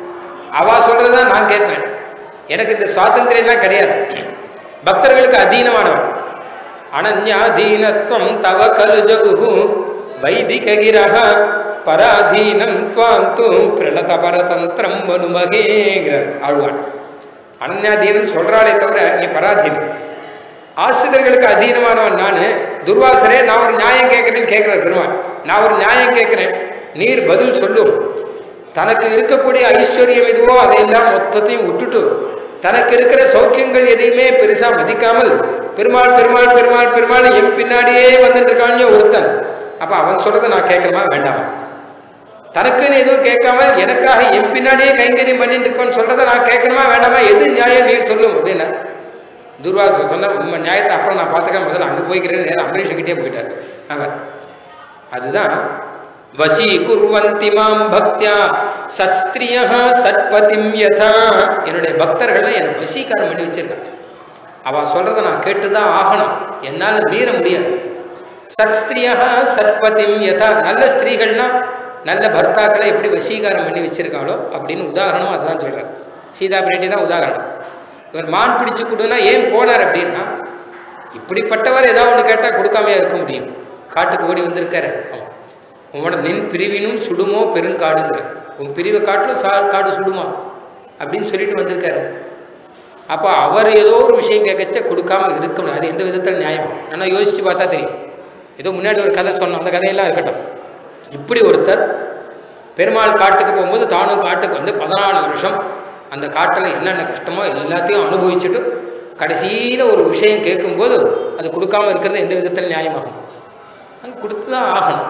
அவ சொல்றதுதான் நான் கேட்பேன் எனக்கு இந்த சுவாதந்திரம்லாம் கிடையாது பக்தர்களுக்கு அதீனமானவன் அனன்யாதீனத்துவம் தவ கலு ஜகு வைதிக கிரக பராதீனம் துவாம் தூ பிரணத பரதந்திரம் மனுமகேங்கிறார் ஆழ்வான் அனன்யாதீனம் சொல்றாளே தவிர நீ பராதீனம் ஆசிரியர்களுக்கு அதீனமானவன் நான் துர்வாசரே நான் ஒரு நியாயம் கேட்கிறேன்னு கேட்கிறார் பெருமாள் நான் ஒரு நியாயம் கேட்கிறேன் நீர் பதில் சொல்லும் தனக்கு இருக்கக்கூடிய ஐஸ்வர்யம் எதுவோ அதையெல்லாம் மொத்தத்தையும் விட்டுட்டு தனக்கு இருக்கிற சௌக்கியங்கள் எதையுமே பெருசா மதிக்காமல் பெருமாள் பெருமாள் பெருமாள் பெருமாள் என் பின்னாடியே வந்துட்டு இருக்கான்னு ஒருத்தன் அப்ப அவன் சொல்றதை நான் கேட்கணுமா வேண்டாமா தனக்குன்னு எதுவும் கேட்காம எனக்காக என் பின்னாடியே கைங்கரியம் பண்ணிட்டு இருக்கோன்னு சொல்றதை நான் கேட்கணுமா வேண்டாமா எது நியாயம் நீர் சொல்லும் அப்படின்னா துர்வாசம் சொன்ன உண்மை நியாயத்தை அப்புறம் நான் பார்த்துக்கிறேன் முதல்ல அங்கே போய்க்கிறேன்னு நேரம் அம்பரீஷன்கிட்டே போயிட்டார் அவர் அதுதான் வசீ குர்வந்தி மாம் பக்தியா சத்ஸ்திரிய சத்பதிம் யதா என்னுடைய பக்தர்கள்லாம் என்னை வசீகாரம் பண்ணி வச்சிருக்காங்க அவன் சொல்றதை நான் கேட்டுதான் ஆகணும் என்னால் மீற முடியாது சத்ஸ்திரியா சத்பதிம் யதா நல்ல ஸ்திரீகள்னா நல்ல பர்த்தாக்களை எப்படி வசீகாரம் பண்ணி வச்சிருக்காளோ அப்படின்னு உதாரணம் அதுதான் சொல்றார் சீதா பிராட்டி தான் உதாரணம் இவர் மான் பிடிச்சு கொடுனா ஏன் போனார் அப்படின்னா இப்படிப்பட்டவர் ஏதாவது ஒன்று கேட்டால் கொடுக்காமையா இருக்க முடியும் காட்டுக்கு ஓடி வந்திருக்காரு அவன் உன்னோட நின் பிரிவினும் சுடுமோ பெருங்காடுங்கிற உன் பிரிவை காட்டிலும் சா காடு சுடுமா அப்படின்னு சொல்லிட்டு வந்திருக்காரு அப்போ அவர் ஏதோ ஒரு விஷயம் கேட்கச்ச கொடுக்காம இருக்க முடியாது அது எந்த விதத்தில் நியாயம் ஆனால் யோசிச்சு பார்த்தா தெரியும் ஏதோ முன்னாடி ஒரு கதை சொன்னோம் அந்த கதையெல்லாம் இருக்கட்டும் இப்படி ஒருத்தர் பெருமாள் காட்டுக்கு போகும்போது தானும் காட்டுக்கு வந்து பதினாலு வருஷம் அந்த காட்டில் என்னென்ன கஷ்டமோ எல்லாத்தையும் அனுபவிச்சுட்டு கடைசியில் ஒரு விஷயம் கேட்கும்போது அது கொடுக்காம இருக்கிறது எந்த விதத்தில் நியாயமாகும் அது கொடுத்து தான் ஆகணும்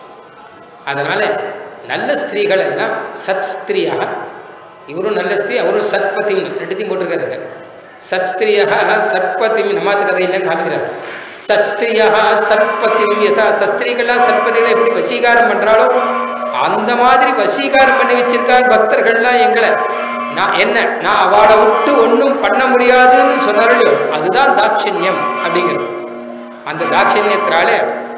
அதனால் நல்ல ஸ்திரீகள் எல்லாம் சத் ஸ்திரீயாக இவரும் நல்ல ஸ்திரீ அவரும் சத்பதிம் ரெண்டுத்தையும் போட்டிருக்காருங்க சத் ஸ்திரீயாக சத்பதிம் நம்மாத்து கதையில காமிக்கிறார் சத் ஸ்திரீயாக சத்பதிம் யதா சஸ்திரீகள்லாம் சத்பதிகளை எப்படி வசீகாரம் பண்ணுறாளோ அந்த மாதிரி வசீகாரம் பண்ணி வச்சிருக்கார் பக்தர்கள்லாம் எங்களை நான் என்ன நான் அவளை விட்டு ஒன்றும் பண்ண முடியாதுன்னு சொன்னார்களோ அதுதான் தாட்சண்யம் அப்படிங்கிறது அந்த தாட்சண்யத்தினால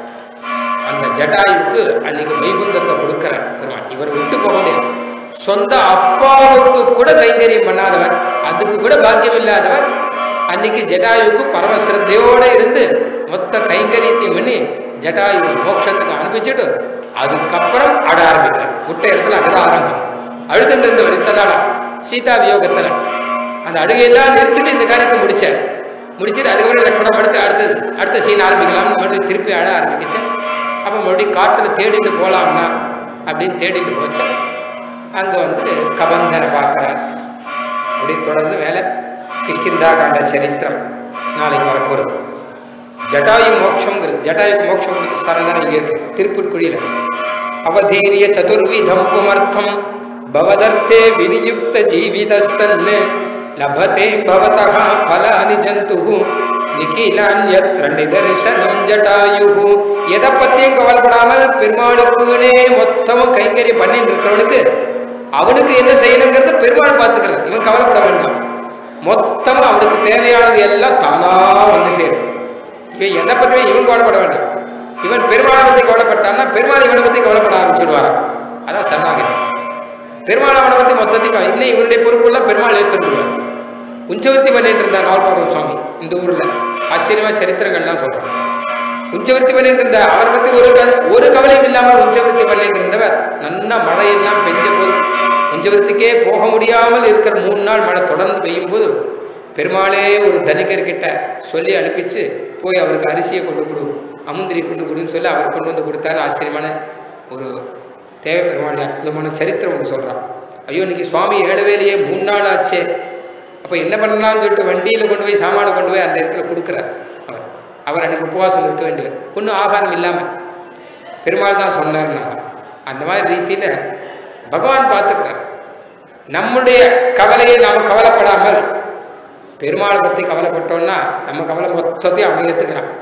அந்த ஜடாயுக்கு அன்னைக்கு வைகுந்தத்தை கொடுக்கிறார் பெருமாள் இவர் விட்டு போக முடியாது சொந்த அப்பாவுக்கு கூட கைங்கரியம் பண்ணாதவர் அதுக்கு கூட பாக்கியம் இல்லாதவர் அன்னைக்கு ஜடாயுக்கு பரம சிரத்தையோட இருந்து மொத்த கைங்கரியத்தையும் பண்ணி ஜடாயு மோட்சத்துக்கு அனுப்பிச்சுட்டு அதுக்கப்புறம் ஆட ஆரம்பிக்கிறார் விட்ட இடத்துல அதுதான் ஆரம்பம் அழுதுன்னு இருந்தவர் இத்தனால சீதா வியோகத்தில் அந்த அழுகையெல்லாம் நிறுத்திட்டு இந்த காரியத்தை முடிச்சார் முடிச்சுட்டு அதுக்கப்புறம் லட்சணம் படுத்து அடுத்தது அடுத்த சீன் ஆரம்பிக்கலாம்னு மறுபடியும் திருப்பி அழ ஆரம்பிக்கிச்சேன் அப்போ மறுபடியும் காட்டில் தேடிட்டு போகலாம்னா அப்படின்னு தேடிட்டு போச்சேன் அங்கே வந்து கபந்தனை பார்க்குறார் அப்படி தொடர்ந்து மேலே கிஷ்கிந்தா காண்ட சரித்திரம் நாளைக்கு வரப்போகிறது ஜட்டாயு மோட்சங்கிறது ஜட்டாயுக்கு மோட்சம் கொடுத்த ஸ்தலம் தானே இங்கே இருக்கு திருப்புட்குழியில் அவதீரிய சதுர்விதம் புமர்த்தம் பவதர்த்தே வினியுக்த ஜீவித சன்னு லபதே பவதः ஃபலானி ஜந்துஹு நிகிலான்யத்ர நிதர்சனம் ஜட்டாயுஹு எதை பத்தியும் கவலைப்படாமல் பெருமாளுக்குனே மொத்தமும் கைங்கறி பண்ணிட்டு இருக்கிறவனுக்கு அவனுக்கு என்ன செய்யணுங்கிறது பெருமாள் பார்த்துக்கிறது இவன் கவலைப்பட வேண்டாம் மொத்தமும் அவனுக்கு தேவையானது எல்லாம் தானா வந்து சேரும் இவன் எதை பத்தியும் இவன் கவலைப்பட வேண்டாம் இவன் பெருமாளை பத்தி கவலைப்பட்டான்னா பெருமாள் இவனை பத்தி கவலைப்பட ஆரம்பிச்சிடுவாராம் அதான் சரணாகதி பெருமாள் அவனை பத்தி மொத்தத்தையும் இன்னும் இவனுடைய பொறுப்புள்ள பெருமாள் ஏற்றுடுவார் உஞ்சவர்த்தி பண்ணிட்டு இருந்தார் நால்பாகம் சுவாமி இந்த ஊர்ல ஆச்சரியமா சரித்திரங்கள்லாம் சொல்றான் உஞ்சவர்த்தி பண்ணிட்டு இருந்த அவரை பத்தி ஒரு க ஒரு கவலையும் இல்லாமல் உஞ்சவர்த்தி பண்ணிட்டு இருந்தவர் நல்லா மழையெல்லாம் பெஞ்ச போது உஞ்சவர்த்திக்கே போக முடியாமல் இருக்கிற மூணு நாள் மழை தொடர்ந்து பெய்யும் போது பெருமாளே ஒரு தனிகர்கிட்ட சொல்லி அனுப்பிச்சு போய் அவருக்கு அரிசியை கொண்டு கொடு அமுந்திரி கொண்டு கொடுன்னு சொல்லி அவர் கொண்டு வந்து கொடுத்தாரு ஆச்சரியமான ஒரு தேவை பெருமாளுடைய அற்புதமான சரித்திரம் ஒன்று சொல்கிறான் ஐயோ இன்னைக்கு சுவாமி ஏழவேலையே மூணு நாள் ஆச்சே அப்போ என்ன பண்ணலாம்னு சொல்லிட்டு வண்டியில் கொண்டு போய் சாமானை கொண்டு போய் அந்த இடத்துல கொடுக்குறார் அவர் அவர் அன்னைக்கு உபவாசம் இருக்க வேண்டியது ஒன்றும் ஆகாரம் இல்லாமல் பெருமாள் தான் சொன்னார்னா அந்த மாதிரி ரீதியில் பகவான் பார்த்துக்கிறார் நம்முடைய கவலையை நாம் கவலைப்படாமல் பெருமாளை பற்றி கவலைப்பட்டோம்னா நம்ம கவலை மொத்தத்தையும் அவன் ஏற்றுக்கிறான்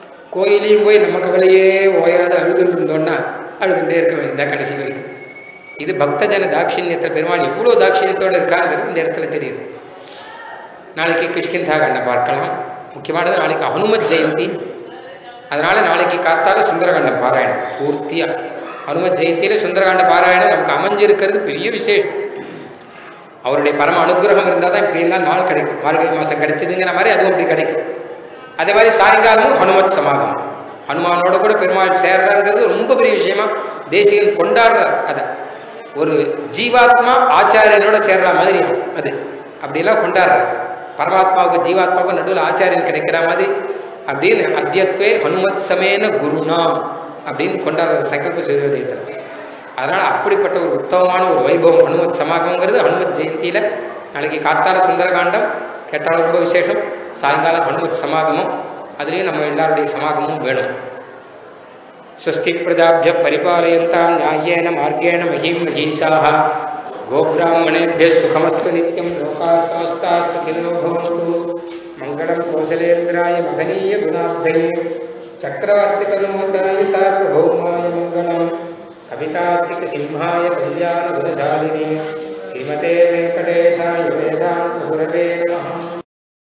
கோயிலையும் போய் நம்ம கவலையே ஓயாத அழுதுட்டு இருந்தோம்னா அழுதுகிட்டே இருக்க வேண்டியதான் கடைசி வரைக்கும் இது பக்தஜன தாட்சிணியத்தில் பெருமாள் எவ்வளோ தாட்சிணியத்தோடு இருக்காங்கிறது இந்த இடத்துல தெரியுது நாளைக்கு கிஷ்கிந்தா கண்ணை பார்க்கலாம் முக்கியமானது நாளைக்கு ஹனுமத் ஜெயந்தி அதனால நாளைக்கு காத்தால சுந்தரகாண்ட பாராயணம் பூர்த்தியா ஹனுமத் ஜெயந்தியில சுந்தரகாண்ட பாராயணம் நமக்கு அமைஞ்சிருக்கிறது பெரிய விசேஷம் அவருடைய பரம அனுகிரகம் இருந்தால் தான் இப்படியெல்லாம் நாள் கிடைக்கும் மார்கழி மாதம் கிடைச்சதுங்கிற மாதிரி அதுவும் அப்படி கிடைக்கும் அதே மாதிரி சாயங்காலமும் ஹனுமத் சமாகமம் ஹனுமானோட கூட பெருமாள் சேர்றாங்கிறது ரொம்ப பெரிய விஷயமா தேசிகன் கொண்டாடுறார் அதை ஒரு ஜீவாத்மா ஆச்சாரியனோட சேர்ற மாதிரி அது அப்படியெல்லாம் கொண்டாடுறார் பரமாத்மாவுக்கு ஜீவாத்மாவுக்கு நடுவில் ஆச்சாரியன் கிடைக்கிற மாதிரி அப்படின்னு அத்தியத்வே ஹனுமத் சமேன குருனா அப்படின்னு கொண்டாடுற சங்கல்ப சூரியோதயத்தில் அதனால் அப்படிப்பட்ட ஒரு உத்தமமான ஒரு வைபவம் ஹனுமத் சமாகம்ங்கிறது ஹனுமத் ஜெயந்தியில் நாளைக்கு காத்தால சுந்தரகாண்டம் கேட்டாலும் ரொம்ப விசேஷம் சாயங்காலம் ஹனுமத் சமாகமம் அதுலேயும் நம்ம எல்லாருடைய சமாகமும் வேணும் स्वस्ति प्रजाभ्य परिपालयन्तां न्याय्येन मार्गेण महीं महीषाः गोब्राह्मणेभ्यः सुखमस्तु नित्यं लोकाः समस्ताः सुखिनो भवन्तु मङ्गलं कौशलेन्द्राय महनीयगुणाब्धये चक्रवर्तितनोदराय सार्वभौमाय मङ्गलं कवितार्थिकसिंहाय कल्याणगुणशालिने श्रीमते वेङ्कटेशाय वेदान्तगुरवे नमः